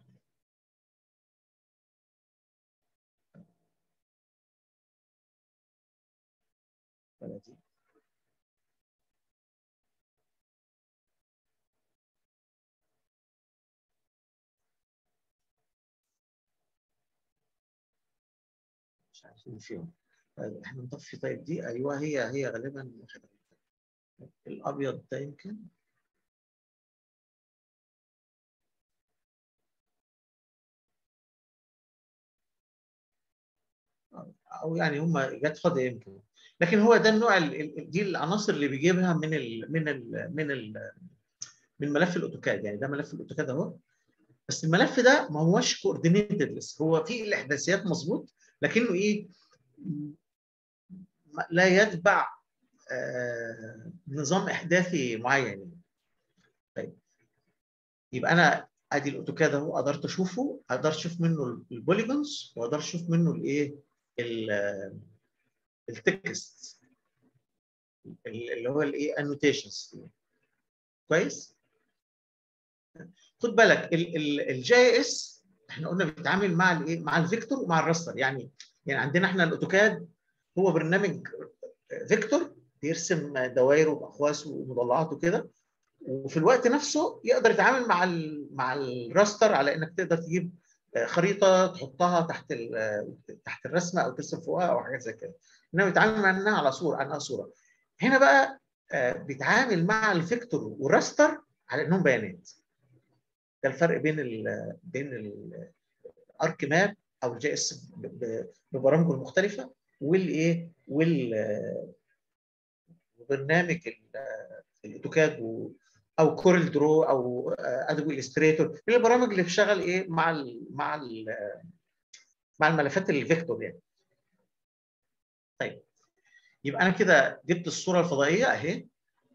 Speaker 2: ولا دي مش عارفين فيهم طيب احنا نطفي طيب دي ايوه هي هي غالبا الابيض ده يمكن او يعني هم جت فاضيه يمكن لكن هو ده النوع دي العناصر اللي بيجيبها من ال من ال من ال من ملف الاوتوكاد يعني ده ملف الاوتوكاد اهو بس الملف ده ما هوش كوردينيتد لسه هو فيه الاحداثيات مظبوط لكنه ايه لا يتبع آه نظام احداثي معين طيب يبقى انا ادي الاوتوكاد اهو قدرت اشوفه قدرت اشوف منه البوليجونز وقدرت اشوف منه الايه التكست اللي هو الايه انوتيشنز كويس خد بالك الجي اس احنا قلنا بيتعامل مع الايه مع الفيكتور ومع الراستر يعني يعني عندنا احنا الاوتوكاد هو برنامج فيكتور بيرسم دوائر واقواس ومضلعات وكده وفي الوقت نفسه يقدر يتعامل مع ال مع الراستر على انك تقدر تجيب خريطه تحطها تحت تحت الرسمه او ترسم فوقها او حاجات زي كده انما بيتعامل مع انها على صوره عنها صوره هنا بقى بيتعامل مع الفيكتور والراستر على انهم بيانات ده الفرق بين ال بين الارك ماب او الجي اس ببرامجه المختلفه والايه وال وبرنامج الاوتوكاد او كورل درو او ادوبي الستريتور البرامج اللي بتشتغل ايه مع ال مع ال مع الملفات الفيكتور يعني طيب يبقى انا كده جبت الصوره الفضائيه اهي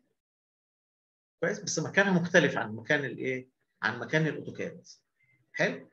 Speaker 2: كويس بس مكانها مختلف عن مكان الايه عن مكان الاوتوكاد حلو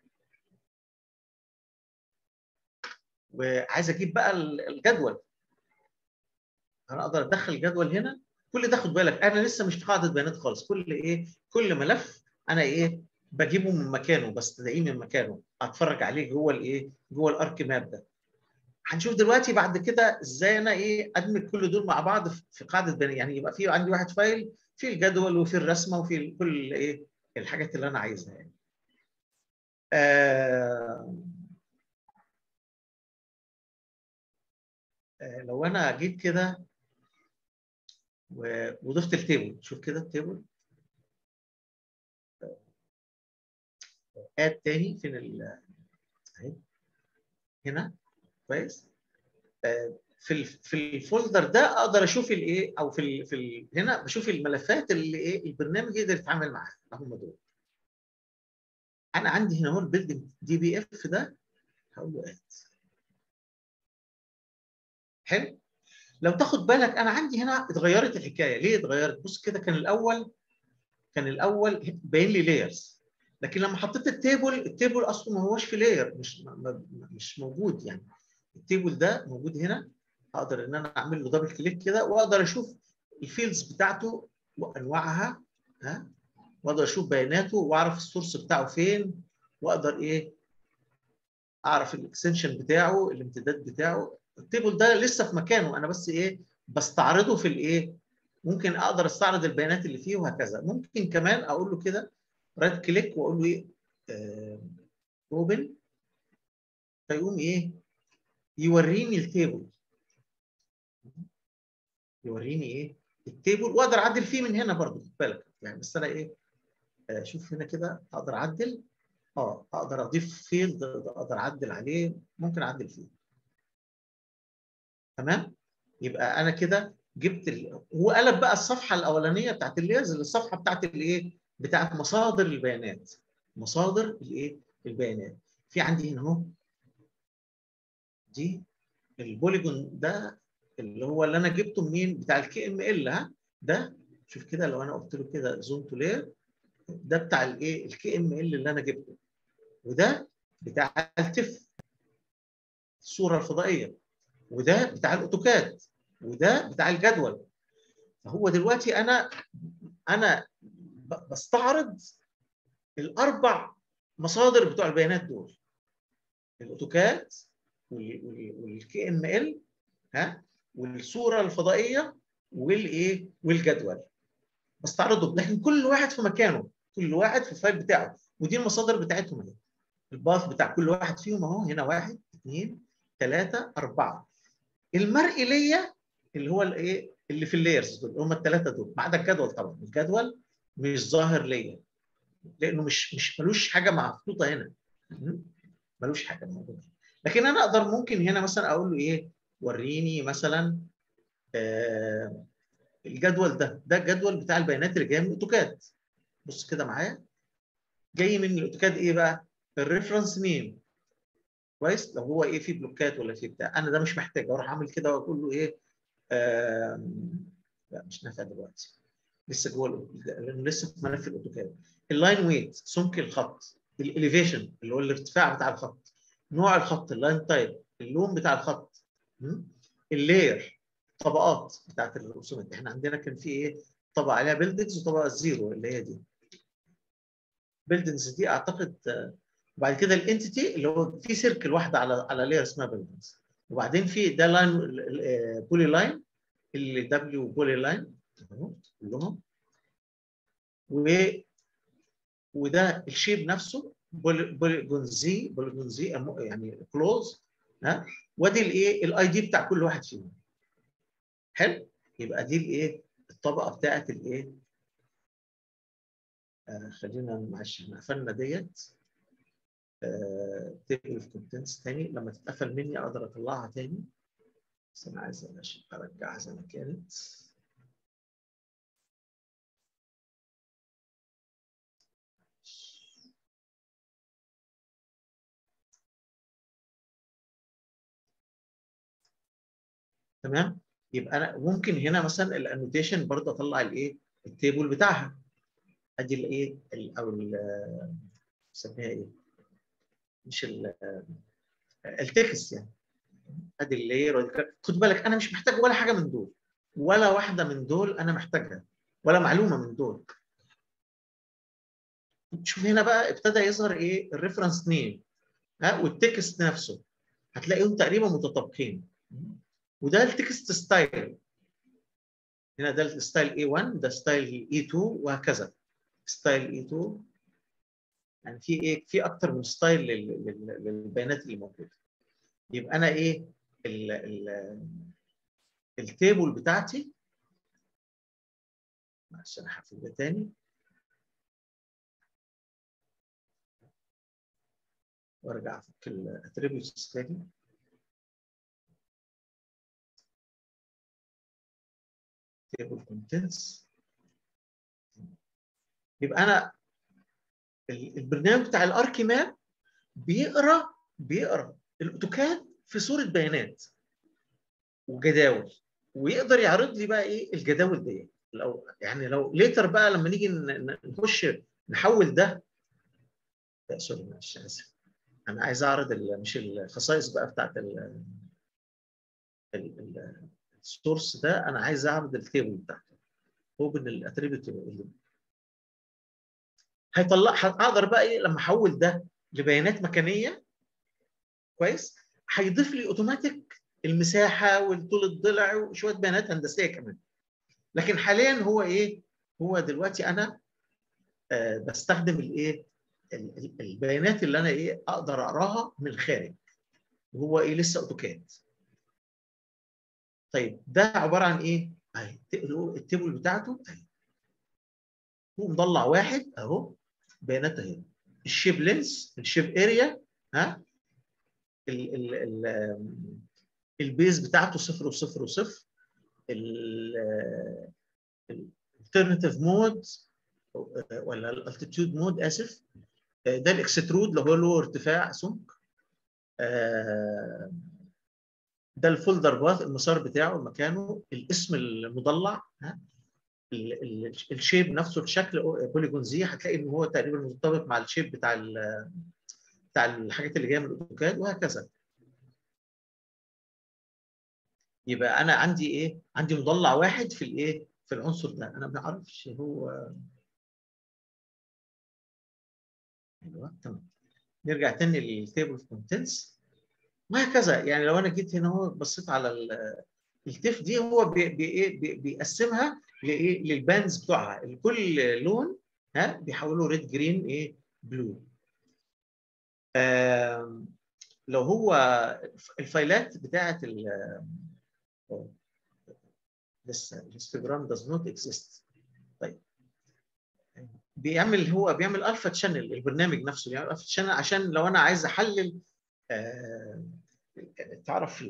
Speaker 2: وعايز اجيب بقى الجدول انا اقدر ادخل الجدول هنا كل ده خد بالك انا لسه مش في قاعده بيانات خالص كل ايه كل ملف انا ايه بجيبه من مكانه بستدعيه من مكانه اتفرج عليه جوه الايه جوه الارك ماب ده هنشوف دلوقتي بعد كده ازاي انا ايه ادمج كل دول مع بعض في قاعده بيانات يعني يبقى في عندي واحد فايل في الجدول وفي الرسمه وفي كل ايه الحاجات اللي انا عايزها يعني آه آه لو انا جيت كده وضفت التيبل شوف كده التيبل اد تاني فين ال اهي هنا كويس في في الفولدر ده اقدر اشوف الايه او في ال في ال هنا بشوف الملفات اللي ايه البرنامج يقدر يتعامل معاها هم دول انا عندي هنا هو البيلدنج دي بي اف ده هقول له اد حلو لو تاخد بالك انا عندي هنا اتغيرت الحكايه ليه اتغيرت بص كده كان الاول كان الاول باين لي لايرز لكن لما حطيت التيبل التيبل اصلا ما هوش في لاير مش مش موجود يعني التيبل ده موجود هنا اقدر ان انا اعمل له دبل كليك كده واقدر اشوف الفيلدز بتاعته وانواعها ها واقدر اشوف بياناته واعرف السورس بتاعه فين واقدر ايه اعرف الاكستنشن بتاعه الامتداد بتاعه التيبل ده لسه في مكانه انا بس ايه بستعرضه في الايه ممكن اقدر استعرض البيانات اللي فيه وهكذا ممكن كمان اقول له كده رايت كليك واقول له ايه اوبن فيقوم ايه يوريني التيبل يوريني ايه التيبل واقدر اعدل فيه من هنا برضه خد بالك يعني بس انا ايه شوف هنا كده اقدر اعدل اه اقدر اضيف فيلد اقدر اعدل عليه ممكن اعدل فيه تمام يبقى انا كده جبت ال... وقلب بقى الصفحه الاولانيه بتاعت الليرز للصفحه بتاعت الايه بتاعت مصادر البيانات مصادر الايه البيانات في عندي هنا اهو دي البوليجون ده اللي هو اللي انا جبته منين بتاع الكي ام ال ها ده شوف كده لو انا قلت له كده زون تو لير ده بتاع الايه الكي ام ال اللي انا جبته وده بتاع التف الصوره الفضائيه وده بتاع الاوتوكاد وده بتاع الجدول فهو دلوقتي انا انا بستعرض الاربع مصادر بتوع البيانات دول الاوتوكاد والكي ام ال ها والصوره الفضائيه والايه والجدول بستعرضهم لكن كل واحد في مكانه كل واحد في الفايل بتاعه ودي المصادر بتاعتهم اهي الباث بتاع كل واحد فيهم اهو هنا واحد اثنين ثلاثه اربعه المرئي ليا اللي هو الايه اللي في اللايرز دول هم الثلاثه دول ما عدا الجدول طبعا الجدول مش ظاهر ليا لانه مش مش ملوش حاجه محطوطه هنا ملوش حاجه موجوده لكن انا اقدر ممكن هنا مثلا اقول له ايه وريني مثلا آه الجدول ده ده الجدول بتاع البيانات اللي جايه من الاوتوكاد بص كده معايا جاي من الاوتوكاد ايه بقى الريفرنس مين كويس لو هو ايه في بلوكات ولا في بتاع انا ده مش محتاج اروح اعمل كده واقول له ايه آه لا مش نافع دلوقتي لسه جوه لانه لسه في ملف الاوتوكاد اللاين ويت سمك الخط الاليفيشن اللي هو الارتفاع بتاع الخط نوع الخط اللاين تايب اللون بتاع الخط اللاير طبقات بتاعت الرسومات احنا عندنا كان في ايه طبقه عليها بيلدنجز وطبقه زيرو اللي هي دي بيلدنجز دي اعتقد وبعد كده الانتيتي اللي هو في سيركل واحده على على لاير اسمها بيلدنجز وبعدين في ده لاين بولي لاين اللي دبليو بولي لاين كلهم و وده الشيب نفسه بوليجون زي بوليجون زي يعني كلوز ها وادي الايه الاي دي بتاع كل واحد فيهم حلو يبقى دي الايه الطبقه بتاعت الايه آه خلينا معلش احنا قفلنا ديت تيبل اوف كونتنتس تاني لما تتقفل مني اقدر اطلعها تاني بس انا عايز ارجعها زي ما كانت تمام يبقى انا ممكن هنا مثلا الانوتيشن برضه اطلع الايه التيبل بتاعها ادي الايه او نسميها ايه مش التكست يعني ادي اللاير خد بالك انا مش محتاج ولا حاجه من دول ولا واحده من دول انا محتاجها ولا معلومه من دول شوف هنا بقى ابتدى يظهر ايه الريفرنس نيم ها والتكست نفسه هتلاقيهم تقريبا متطابقين وده التكست ستايل هنا ده الستايل A1 ده ستايل E2 وهكذا ستايل E2 يعني في ايه في اكتر من ستايل للبيانات اللي موجوده يبقى انا ايه ال ال التيبل بتاعتي عشان هحفظها تاني وارجع افك الاتريبيوتس تاني تيبل كونتنتس يبقى انا البرنامج بتاع الاركي ماب بيقرا بيقرا الاوتوكاد في صوره بيانات وجداول ويقدر يعرض لي بقى ايه الجداول دي لو يعني لو ليتر بقى لما نيجي نخش نحول ده لا سوري معلش اسف انا عايز اعرض مش الخصائص بقى بتاعت السورس ده انا عايز اعرض التيبل بتاعته اوبن الاتريبيوت اللي هيطلع اقدر بقى ايه لما احول ده لبيانات مكانيه كويس هيضيف لي اوتوماتيك المساحه والطول الضلع وشويه بيانات هندسيه كمان لكن حاليا هو ايه هو دلوقتي انا آه بستخدم الايه البيانات اللي انا ايه اقدر اقراها من الخارج وهو ايه لسه اوتوكاد طيب ده عباره عن ايه اهي التيبل بتاعته اهي هو مطلع واحد اهو بيانات اهي الشيب لينس الشيب اريا ها ال ال ال البيز بتاعته صفر وصفر وصفر الالترناتيف مود ولا الالتيتيود مود اسف ده الاكسترود اللي هو له ارتفاع سمك ده الفولدر باث المسار بتاعه مكانه الاسم المضلع ها الشيب نفسه الشكل بوليجون زي هتلاقي ان هو تقريبا مرتبط مع الشيب بتاع بتاع الحاجات اللي جايه من الاوتوكاد وهكذا يبقى انا عندي ايه عندي مضلع واحد في الايه في العنصر ده انا ما اعرفش هو ايوه تمام نرجع تاني للتيبل اوف كونتنتس وهكذا يعني لو انا جيت هنا اهو بصيت على التيف دي هو بي بي بي بيقسمها لايه للباندز بتوعها لكل لون ها بيحولوا ريد جرين ايه بلو آه لو هو الفايلات بتاعه لسه الانستجرام does not exist طيب بيعمل هو بيعمل الفا تشانل البرنامج نفسه بيعمل الفا تشانل عشان لو انا عايز احلل آه تعرف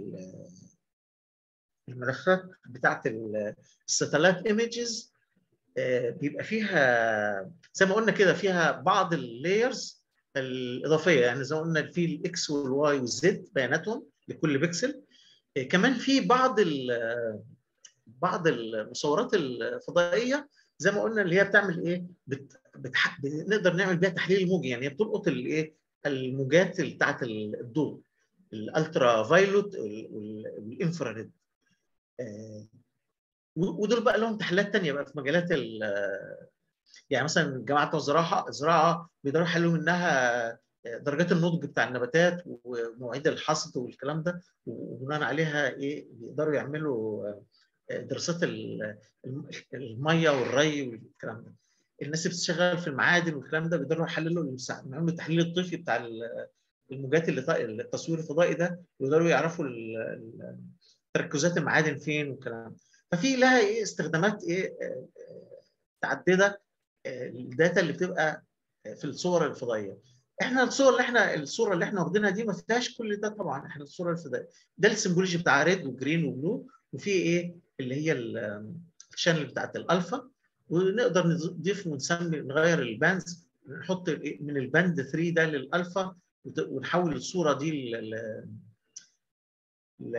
Speaker 2: الملفات بتاعت الساتلايت ايمجز بيبقى فيها زي ما قلنا كده فيها بعض اللايرز الاضافيه يعني زي ما قلنا في الاكس والواي والزد بياناتهم لكل بكسل كمان في بعض بعض المصورات الفضائيه زي ما قلنا اللي هي بتعمل ايه بت... بتح... نقدر نعمل بيها تحليل موجي يعني هي بتلقط الايه الموجات بتاعت الضوء الالترا فايلوت والانفراريد آه ودول بقى لهم تحليلات ثانيه بقى في مجالات يعني مثلا جماعه بتوع الزراعه الزراعه بيقدروا يحللوا منها درجات النضج بتاع النباتات ومواعيد الحصد والكلام ده وبناء عليها ايه بيقدروا يعملوا دراسات الميه والري والكلام ده الناس اللي بتشتغل في المعادن والكلام ده بيقدروا يحللوا يعملوا التحليل الطيفي بتاع الموجات اللي التصوير الفضائي ده ويقدروا يعرفوا تركزات المعادن فين والكلام ففي لها ايه استخدامات ايه متعدده الداتا اللي بتبقى في الصور الفضائيه احنا الصور اللي احنا الصوره اللي احنا واخدينها دي ما فيهاش كل ده طبعا احنا الصوره الفضائيه ده السيمبولوجي بتاع ريد وجرين وبلو وفي ايه اللي هي الشانل بتاعت الالفا ونقدر نضيف ونسمي نغير الباندز نحط من الباند 3 ده للالفا ونحول الصوره دي ل ل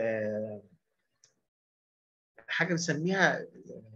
Speaker 2: حاجه بنسميها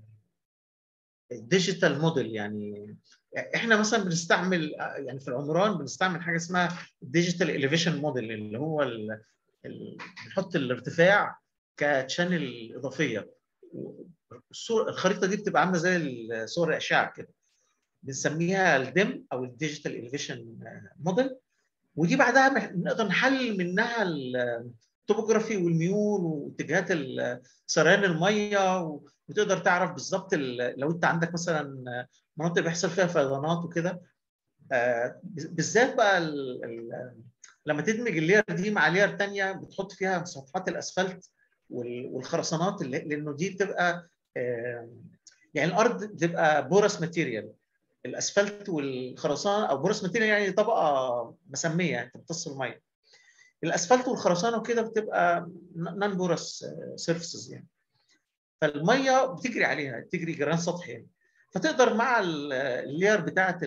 Speaker 2: ديجيتال موديل يعني احنا مثلا بنستعمل يعني في العمران بنستعمل حاجه اسمها ديجيتال اليفيشن موديل اللي هو ال... ال... بنحط الارتفاع كتشانل اضافيه الصور الخريطه دي بتبقى عامله زي صور الاشعه كده بنسميها الديم او الديجيتال اليفيشن موديل ودي بعدها نقدر نحلل منها التوبوجرافي والميول واتجاهات سريان الميه وتقدر تعرف بالظبط لو انت عندك مثلا مناطق بيحصل فيها فيضانات وكده بالذات بقى ال ال لما تدمج اللير دي مع لير ثانيه بتحط فيها مسطحات الاسفلت والخرسانات اللي لانه دي بتبقى يعني الارض بتبقى بورس ماتيريال الاسفلت والخرسانه او بورس ماتيريال يعني طبقه مسميه يعني تمتص الميه الاسفلت والخرسانه وكده بتبقى نان بورس سيرفيسز يعني فالميه بتجري عليها بتجري جريان سطحي يعني فتقدر مع اللير بتاعه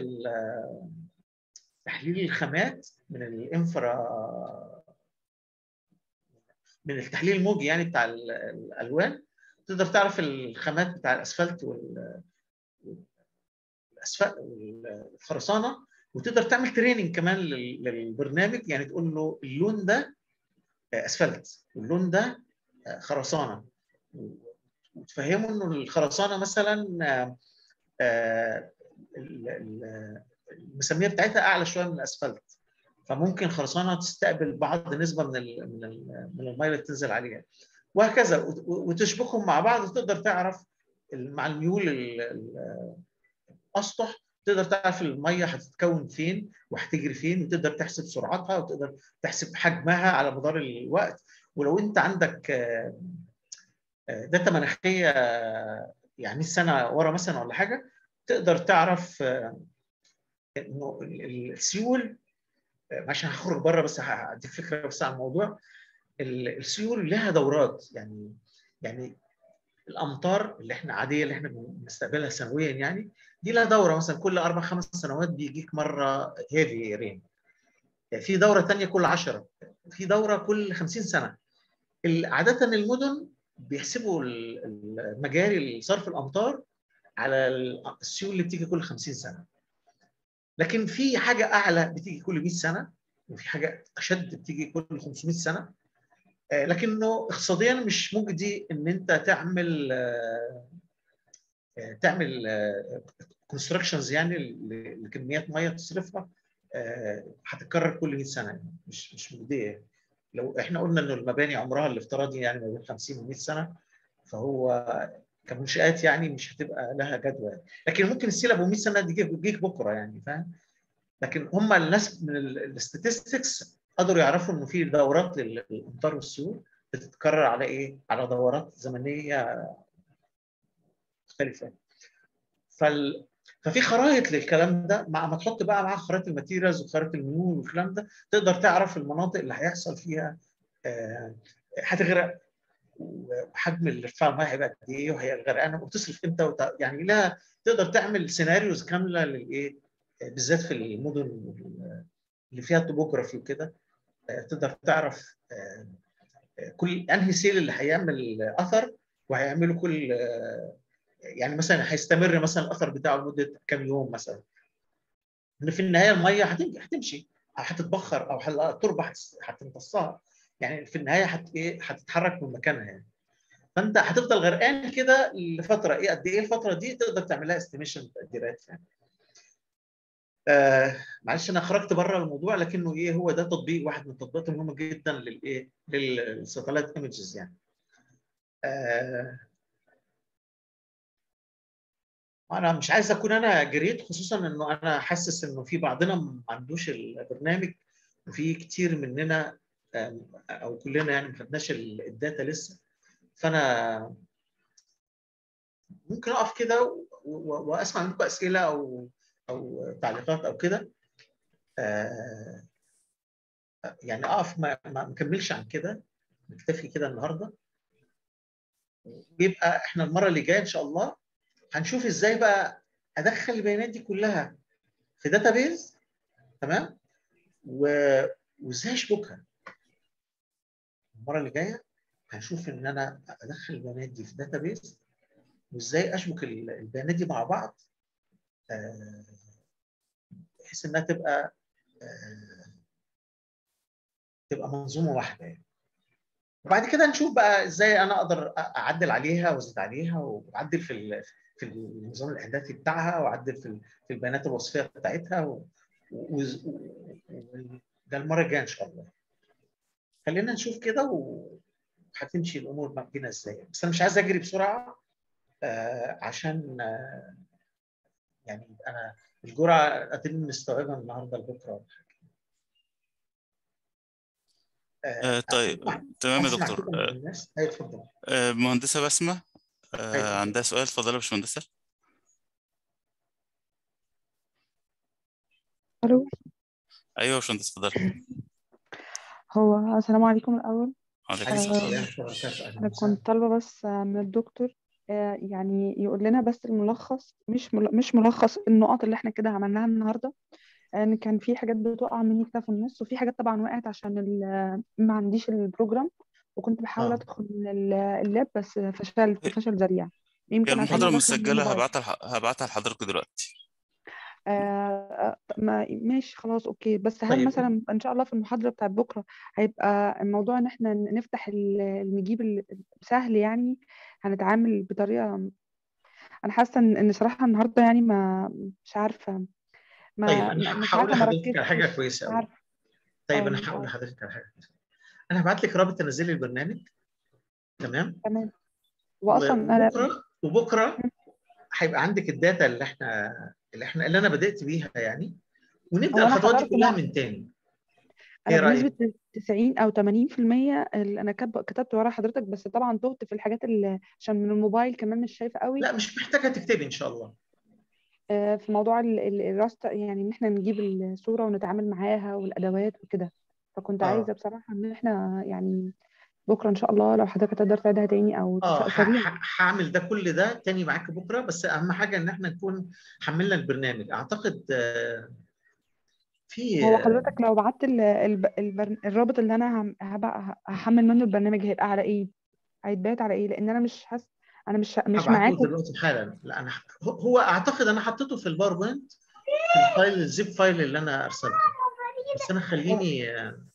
Speaker 2: تحليل الخامات من الانفرا من التحليل الموجي يعني بتاع الالوان تقدر تعرف الخامات بتاع الاسفلت وال الاسفلت والخرسانه وتقدر تعمل تريننج كمان للبرنامج يعني تقول له اللون ده اسفلت واللون ده خرسانه وتفهمه انه الخرسانه مثلا المسميه بتاعتها اعلى شويه من الاسفلت فممكن خرسانه تستقبل بعض نسبه من ال من ال من الميه اللي بتنزل عليها وهكذا وتشبكهم مع بعض وتقدر تعرف مع الميول الاسطح تقدر تعرف الميه هتتكون فين وهتجري فين وتقدر تحسب سرعتها وتقدر تحسب حجمها على مدار الوقت ولو انت عندك داتا مناخيه يعني سنه ورا مثلا ولا حاجه تقدر تعرف انه السيول عشان هخرج بره بس هديك فكره بس عن الموضوع السيول لها دورات يعني يعني الامطار اللي احنا عاديه اللي احنا بنستقبلها سنويا يعني دي لها دوره مثلا كل اربع خمس سنوات بيجيك مره هيفي رين في دوره ثانيه كل 10 في دوره كل 50 سنه عاده المدن بيحسبوا المجاري صرف الامطار على السيول اللي بتيجي كل 50 سنه لكن في حاجه اعلى بتيجي كل 100 سنه وفي حاجه اشد بتيجي كل 500 سنه لكنه اقتصاديا مش مجدي ان انت تعمل تعمل كونستراكشنز يعني لكميات ميه تصرفها هتتكرر كل 100 سنه يعني مش مش مجديه لو احنا قلنا انه المباني عمرها الافتراضي يعني ما بين 50 و 100 سنه فهو كمنشات يعني مش هتبقى لها جدوى لكن ممكن السيل ابو 100 سنه دي تجيك بكره يعني فاهم لكن هم الناس من الاستاتستكس قدروا يعرفوا انه في دورات للامطار والسيول بتتكرر على ايه؟ على دورات زمنيه مختلفه. فال... ففي خرائط للكلام ده مع ما تحط بقى معاها خرائط الماتيريالز وخرائط الميول والكلام ده تقدر تعرف المناطق اللي هيحصل فيها آه هتغرق وحجم الارتفاع الميه هيبقى قد ايه وهي غرقانه وتصرف امتى وت... يعني لها تقدر تعمل سيناريوز كامله للايه بالذات في المدن اللي فيها توبوجرافي وكده تقدر تعرف كل انهي سيل اللي هيعمل اثر وهيعمله كل يعني مثلا هيستمر مثلا الاثر بتاعه لمده كام يوم مثلا ان في النهايه الميه هتمشي هتتبخر او التربه هتمتصها يعني في النهايه هت ايه هتتحرك من مكانها يعني فانت هتفضل غرقان كده لفتره ايه قد ايه الفتره دي تقدر تعملها استيميشن تقديرات يعني آه معلش انا خرجت بره الموضوع لكنه ايه هو ده تطبيق واحد من التطبيقات المهمه جدا للايه للساتلايت ايمجز يعني آه انا مش عايز اكون انا جريت خصوصا انه انا حاسس انه في بعضنا ما عندوش البرنامج وفي كتير مننا او كلنا يعني ما خدناش الداتا لسه فانا ممكن اقف كده واسمع منكم اسئله او او تعليقات او كده آه يعني اقف ما ما نكملش عن كده نكتفي كده النهارده ويبقى احنا المره اللي جايه ان شاء الله هنشوف ازاي بقى ادخل البيانات دي كلها في داتابيز تمام و- وازاي اشبكها المره اللي جايه هنشوف ان انا ادخل البيانات دي في داتابيز وازاي اشبك ال- البيانات دي مع بعض آه، بحيث انها تبقى آه، تبقى منظومه واحده يعني وبعد كده نشوف بقى ازاي انا اقدر أ- اعدل عليها وازيد عليها واعدل في ال- في النظام الاحداثي بتاعها واعدل في ال- في البيانات الوصفيه بتاعتها و... و... و... و... ده المره الجايه ان شاء الله. خلينا نشوف كده وهتمشي الامور ما بينا ازاي بس انا مش عايز اجري بسرعه آه عشان آه يعني يبقى انا الجرعه اتم مستوعبها من النهارده لبكره ولا حاجه.
Speaker 1: آه، طيب
Speaker 2: أسمع-
Speaker 1: تمام يا
Speaker 2: أسمع
Speaker 1: دكتور
Speaker 2: كده من
Speaker 1: آه،
Speaker 2: الناس أيوة، اتفضل
Speaker 1: آه، مهندسة بسمة آه،
Speaker 2: أيوة.
Speaker 1: عندها سؤال اتفضلي يا باشمهندسة
Speaker 4: الو
Speaker 1: ايوه يا باشمهندسة اتفضلي
Speaker 4: هو السلام عليكم الاول
Speaker 1: عليكم
Speaker 2: عليكم
Speaker 1: السلام
Speaker 2: السلام ورحمه الله وبركاته اهلا
Speaker 4: انا
Speaker 2: وسهلا
Speaker 4: كنت طالبه بس من الدكتور آه، يعني يقول لنا بس الملخص مش مل- مش ملخص النقط اللي احنا كده عملناها النهارده ان كان في حاجات بتقع مني كده في النص وفي حاجات طبعا وقعت عشان ال- ما عنديش البروجرام وكنت بحاول
Speaker 2: اه
Speaker 4: ادخل ال- اللاب بس فشلت فشل ذريع
Speaker 1: هي
Speaker 4: يمكن عشان
Speaker 1: المحاضرة
Speaker 4: انا داخله من
Speaker 1: مسجلة
Speaker 4: الموبايل
Speaker 1: هبعتها لح- هبعتها لحضرتك دلوقتي
Speaker 4: آه ما ماشي خلاص اوكي بس هل
Speaker 2: طيب
Speaker 4: مثلا ان شاء الله في المحاضره بتاعت بكره هيبقى الموضوع ان احنا نفتح ال- نجيب ال- سهل يعني هنتعامل بطريقه انا حاسه ان إن صراحه النهارده يعني ما مش عارفه
Speaker 2: طيب
Speaker 4: ما
Speaker 2: انا
Speaker 4: ما- مش
Speaker 2: هقول
Speaker 4: عارفه ما
Speaker 2: لحضرتك على حاجه
Speaker 4: ركزتش
Speaker 2: كويسه
Speaker 4: مش
Speaker 2: قوي
Speaker 4: عارفه
Speaker 2: طيب
Speaker 4: اه
Speaker 2: انا
Speaker 4: مش
Speaker 2: هقول
Speaker 4: عارفه
Speaker 2: لحضرتك على حاجه كويسه انا هبعت لك رابط تنزلي البرنامج تمام
Speaker 4: تمام واصلا انا
Speaker 2: وبكره وبكره هيبقى عندك الداتا اللي احنا اللي احنا اللي انا بدات بيها يعني ونبدا
Speaker 4: هو انا
Speaker 2: الخطوات دي
Speaker 4: حضرت
Speaker 2: كلها
Speaker 4: مع
Speaker 2: من تاني
Speaker 4: انا
Speaker 2: ايه رايك؟
Speaker 4: بنسبه 90 او 80% اللي انا كتب- كتبت ورا حضرتك بس طبعا تهت في الحاجات اللي عشان من الموبايل كمان مش شايفه قوي
Speaker 2: لا مش محتاجه تكتبي ان شاء الله
Speaker 4: آه، في موضوع ال- ال- الراست يعني ان احنا نجيب الصورة ونتعامل معاها والادوات وكده فكنت
Speaker 2: اه
Speaker 4: عايزة بصراحة ان احنا يعني بكرة ان شاء الله لو حضرتك تقدر تعيدها تاني او
Speaker 2: اه
Speaker 4: س-
Speaker 2: ه-
Speaker 4: سريع
Speaker 2: ه- هعمل ده كل ده تاني معاك بكره بس اهم حاجه ان احنا نكون حملنا البرنامج اعتقد آه، في
Speaker 4: هو حضرتك لو بعت ال- الب- البر- الرابط اللي انا هم- هبقى هحمل منه البرنامج هيبقى على ايه هيتبعت على ايه لان انا مش حاسة انا مش مش
Speaker 2: هبعته
Speaker 4: معاكم
Speaker 2: دلوقتي حالا لا انا هو هو اعتقد انا حطيته في الباوربوينت في الفايل الزيب فايل اللي انا ارسلته بس انا خليني آه،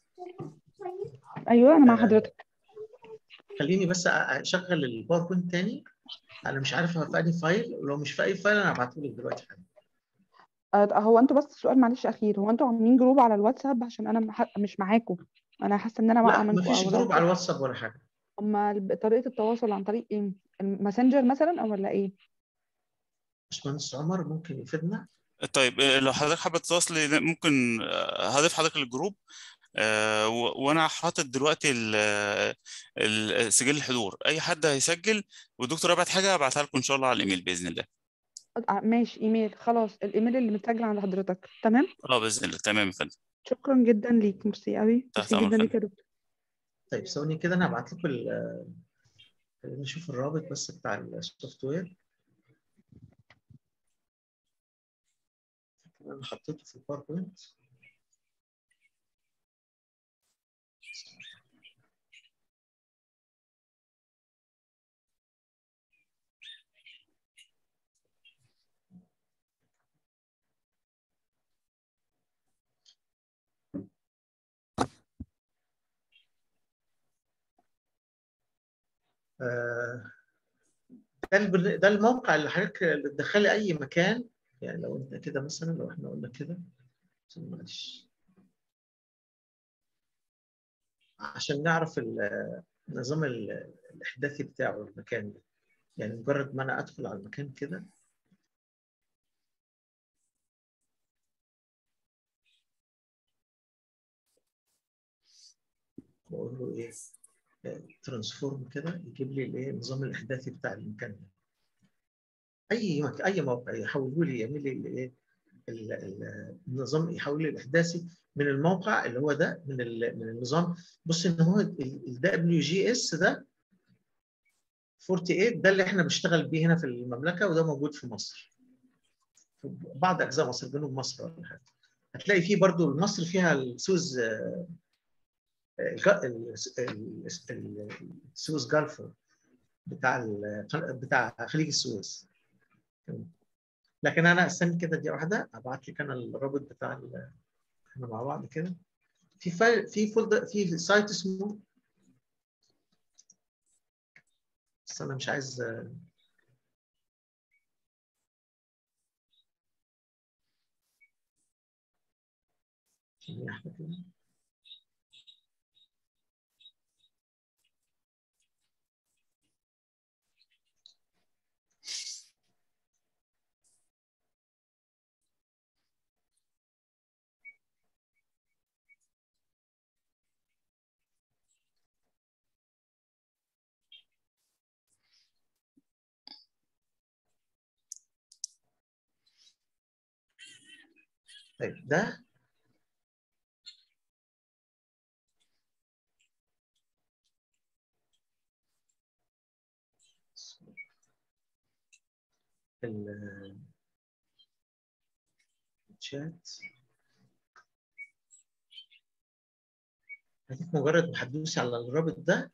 Speaker 4: ايوه انا مع
Speaker 2: آه،
Speaker 4: حضرتك
Speaker 2: خليني بس أ- اشغل الباوربوينت تاني انا مش عارف هو في انهي فايل ولو مش في اي فايل انا هبعته لك دلوقتي حالا
Speaker 4: آه، هو انتوا بس سؤال معلش اخير هو انتوا عاملين جروب على الواتساب عشان انا مح- مش معاكم انا حاسه ان انا واقعه
Speaker 2: لا
Speaker 4: منكم
Speaker 2: مفيش
Speaker 4: او لو
Speaker 2: جروب على
Speaker 4: كده
Speaker 2: الواتساب ولا حاجه
Speaker 4: اما الب- طريقه التواصل عن طريق ايه الماسنجر مثلا او ولا ايه
Speaker 2: باشمهندس عمر ممكن يفيدنا
Speaker 1: طيب آه، لو حضرتك حابة تتواصلي ممكن آه، هضيف حضرتك للجروب آه، و- وانا حاطط دلوقتي ال- ال- سجل الحضور اي حد هيسجل والدكتور ابعت حاجة هبعتها لكم ان شاء الله على الايميل باذن الله
Speaker 4: آه، ماشي ايميل خلاص الايميل اللي متسجل عند حضرتك تمام
Speaker 1: اه باذن الله تمام يا فندم
Speaker 4: شكرا جدا ليك ميرسي قوي
Speaker 1: تحت
Speaker 4: ميرسي
Speaker 1: امر
Speaker 4: جدا
Speaker 1: فندم
Speaker 4: ليك يا دكتور
Speaker 2: طيب ثواني كده انا هبعت لكم ال- خلينا نشوف الرابط بس بتاع السوفت وير انا حطيته في الباوربوينت آه، ده البر- ده الموقع اللي حضرتك اللي تدخلي اي مكان يعني لو انت كده مثلا لو احنا قلنا كده عشان معلش عشان نعرف ال- النظام ال- الاحداثي بتاعه المكان ده يعني مجرد ما انا ادخل على المكان كده واقول له ايه ترانسفورم كده يجيب لي الايه النظام الاحداثي بتاع المكان ده اي مك... اي موقع يحوله لي يعمل لي الايه ال- ال- النظام يحول الاحداثي من الموقع اللي هو ده من ال- من النظام بص ان هو ال دبليو جي اس ده 48 ده اللي احنا بنشتغل بيه هنا في المملكه وده موجود في مصر في بعض اجزاء مصر جنوب مصر ولا حاجه هتلاقي فيه برضو مصر فيها السوز آه، الج- ال- ال- ال- السويس جالف بتاع ال- بتاع خليج السويس لكن انا استني كده دي واحده ابعت لك انا الرابط بتاع ال- احنا مع بعض كده في فايل في فولدر في سايت اسمه بس انا مش عايز ثانية واحدة كده. طيب ده ال- الشات هديك مجرد ما هتدوسي على الرابط ده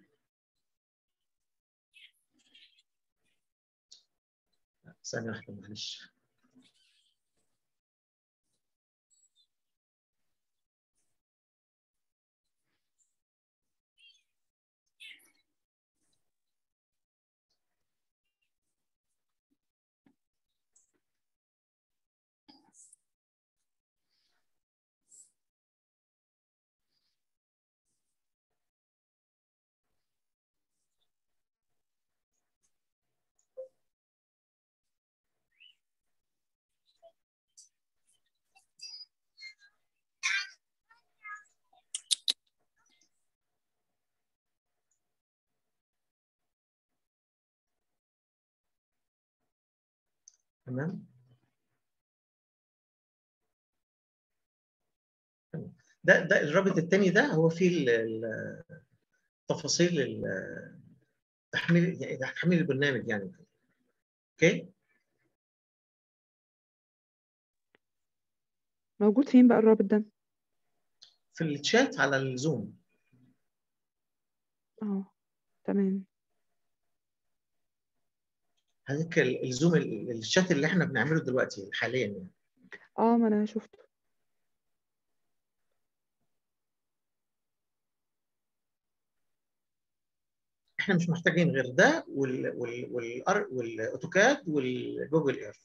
Speaker 2: ثانية واحدة معلش تمام تمام. ده ده الرابط الثاني ده هو فيه ال- ال- تفاصيل ال- تحميل يعني تحميل البرنامج يعني اوكي
Speaker 4: موجود فين بقى الرابط ده
Speaker 2: في الشات على الزوم
Speaker 4: اه تمام
Speaker 2: هذيك ال- الزوم ال- الشات اللي احنا بنعمله دلوقتي حاليا يعني
Speaker 4: اه ما انا شفته
Speaker 2: احنا مش محتاجين غير ده وال وال والأر- والاوتوكاد والجوجل ايرث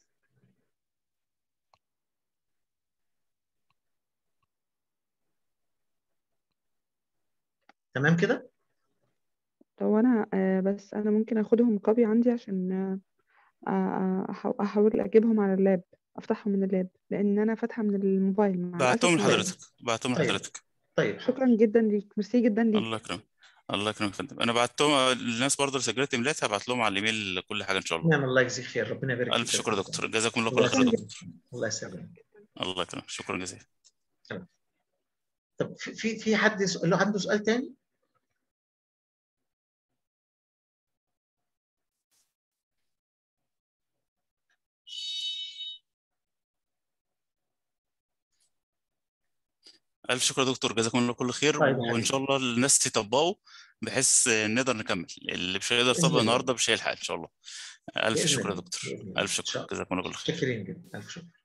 Speaker 2: تمام كده
Speaker 4: لو انا آه بس انا ممكن اخدهم كوبي عندي عشان آه آه، أحا- احاول اجيبهم على اللاب افتحهم من اللاب لان انا فاتحه من الموبايل مع الاسف
Speaker 1: بعتهم
Speaker 4: الموبايل.
Speaker 1: لحضرتك بعتهم
Speaker 2: طيب.
Speaker 1: لحضرتك
Speaker 2: طيب
Speaker 4: شكرا جدا ليك ميرسي جدا ليك
Speaker 1: الله يكرمك الله يكرمك يا فندم انا بعتهم الناس برضه اللي سجلت املاتها هبعت لهم على الايميل كل حاجه ان شاء الله
Speaker 2: نعم الله يجزيك خير ربنا يبارك
Speaker 1: الف
Speaker 2: فيك.
Speaker 1: شكر يا دكتور جزاكم الله كل
Speaker 2: الله
Speaker 1: خير يا
Speaker 2: يسلمك.
Speaker 1: دكتور
Speaker 2: الله يسلمك
Speaker 1: الله يكرمك شكرا جزيلا
Speaker 2: طب في في في حد يس- له عنده سؤال تاني؟
Speaker 1: الف شكر يا دكتور جزاكم الله كل خير
Speaker 2: طيب يا
Speaker 1: وان
Speaker 2: حبيبي.
Speaker 1: شاء الله الناس تطبقوا بحيث نقدر نكمل اللي مش هيقدر
Speaker 2: بإذن
Speaker 1: يطبق
Speaker 2: الله.
Speaker 1: النهارده مش هيلحق ان شاء الله الف
Speaker 2: بإذن
Speaker 1: شكر يا
Speaker 2: الله.
Speaker 1: دكتور
Speaker 2: بإذن الله.
Speaker 1: الف
Speaker 2: إن شاء
Speaker 1: شكر
Speaker 2: الله.
Speaker 1: جزاكم الله كل خير
Speaker 2: شاكرين جدا الف شكر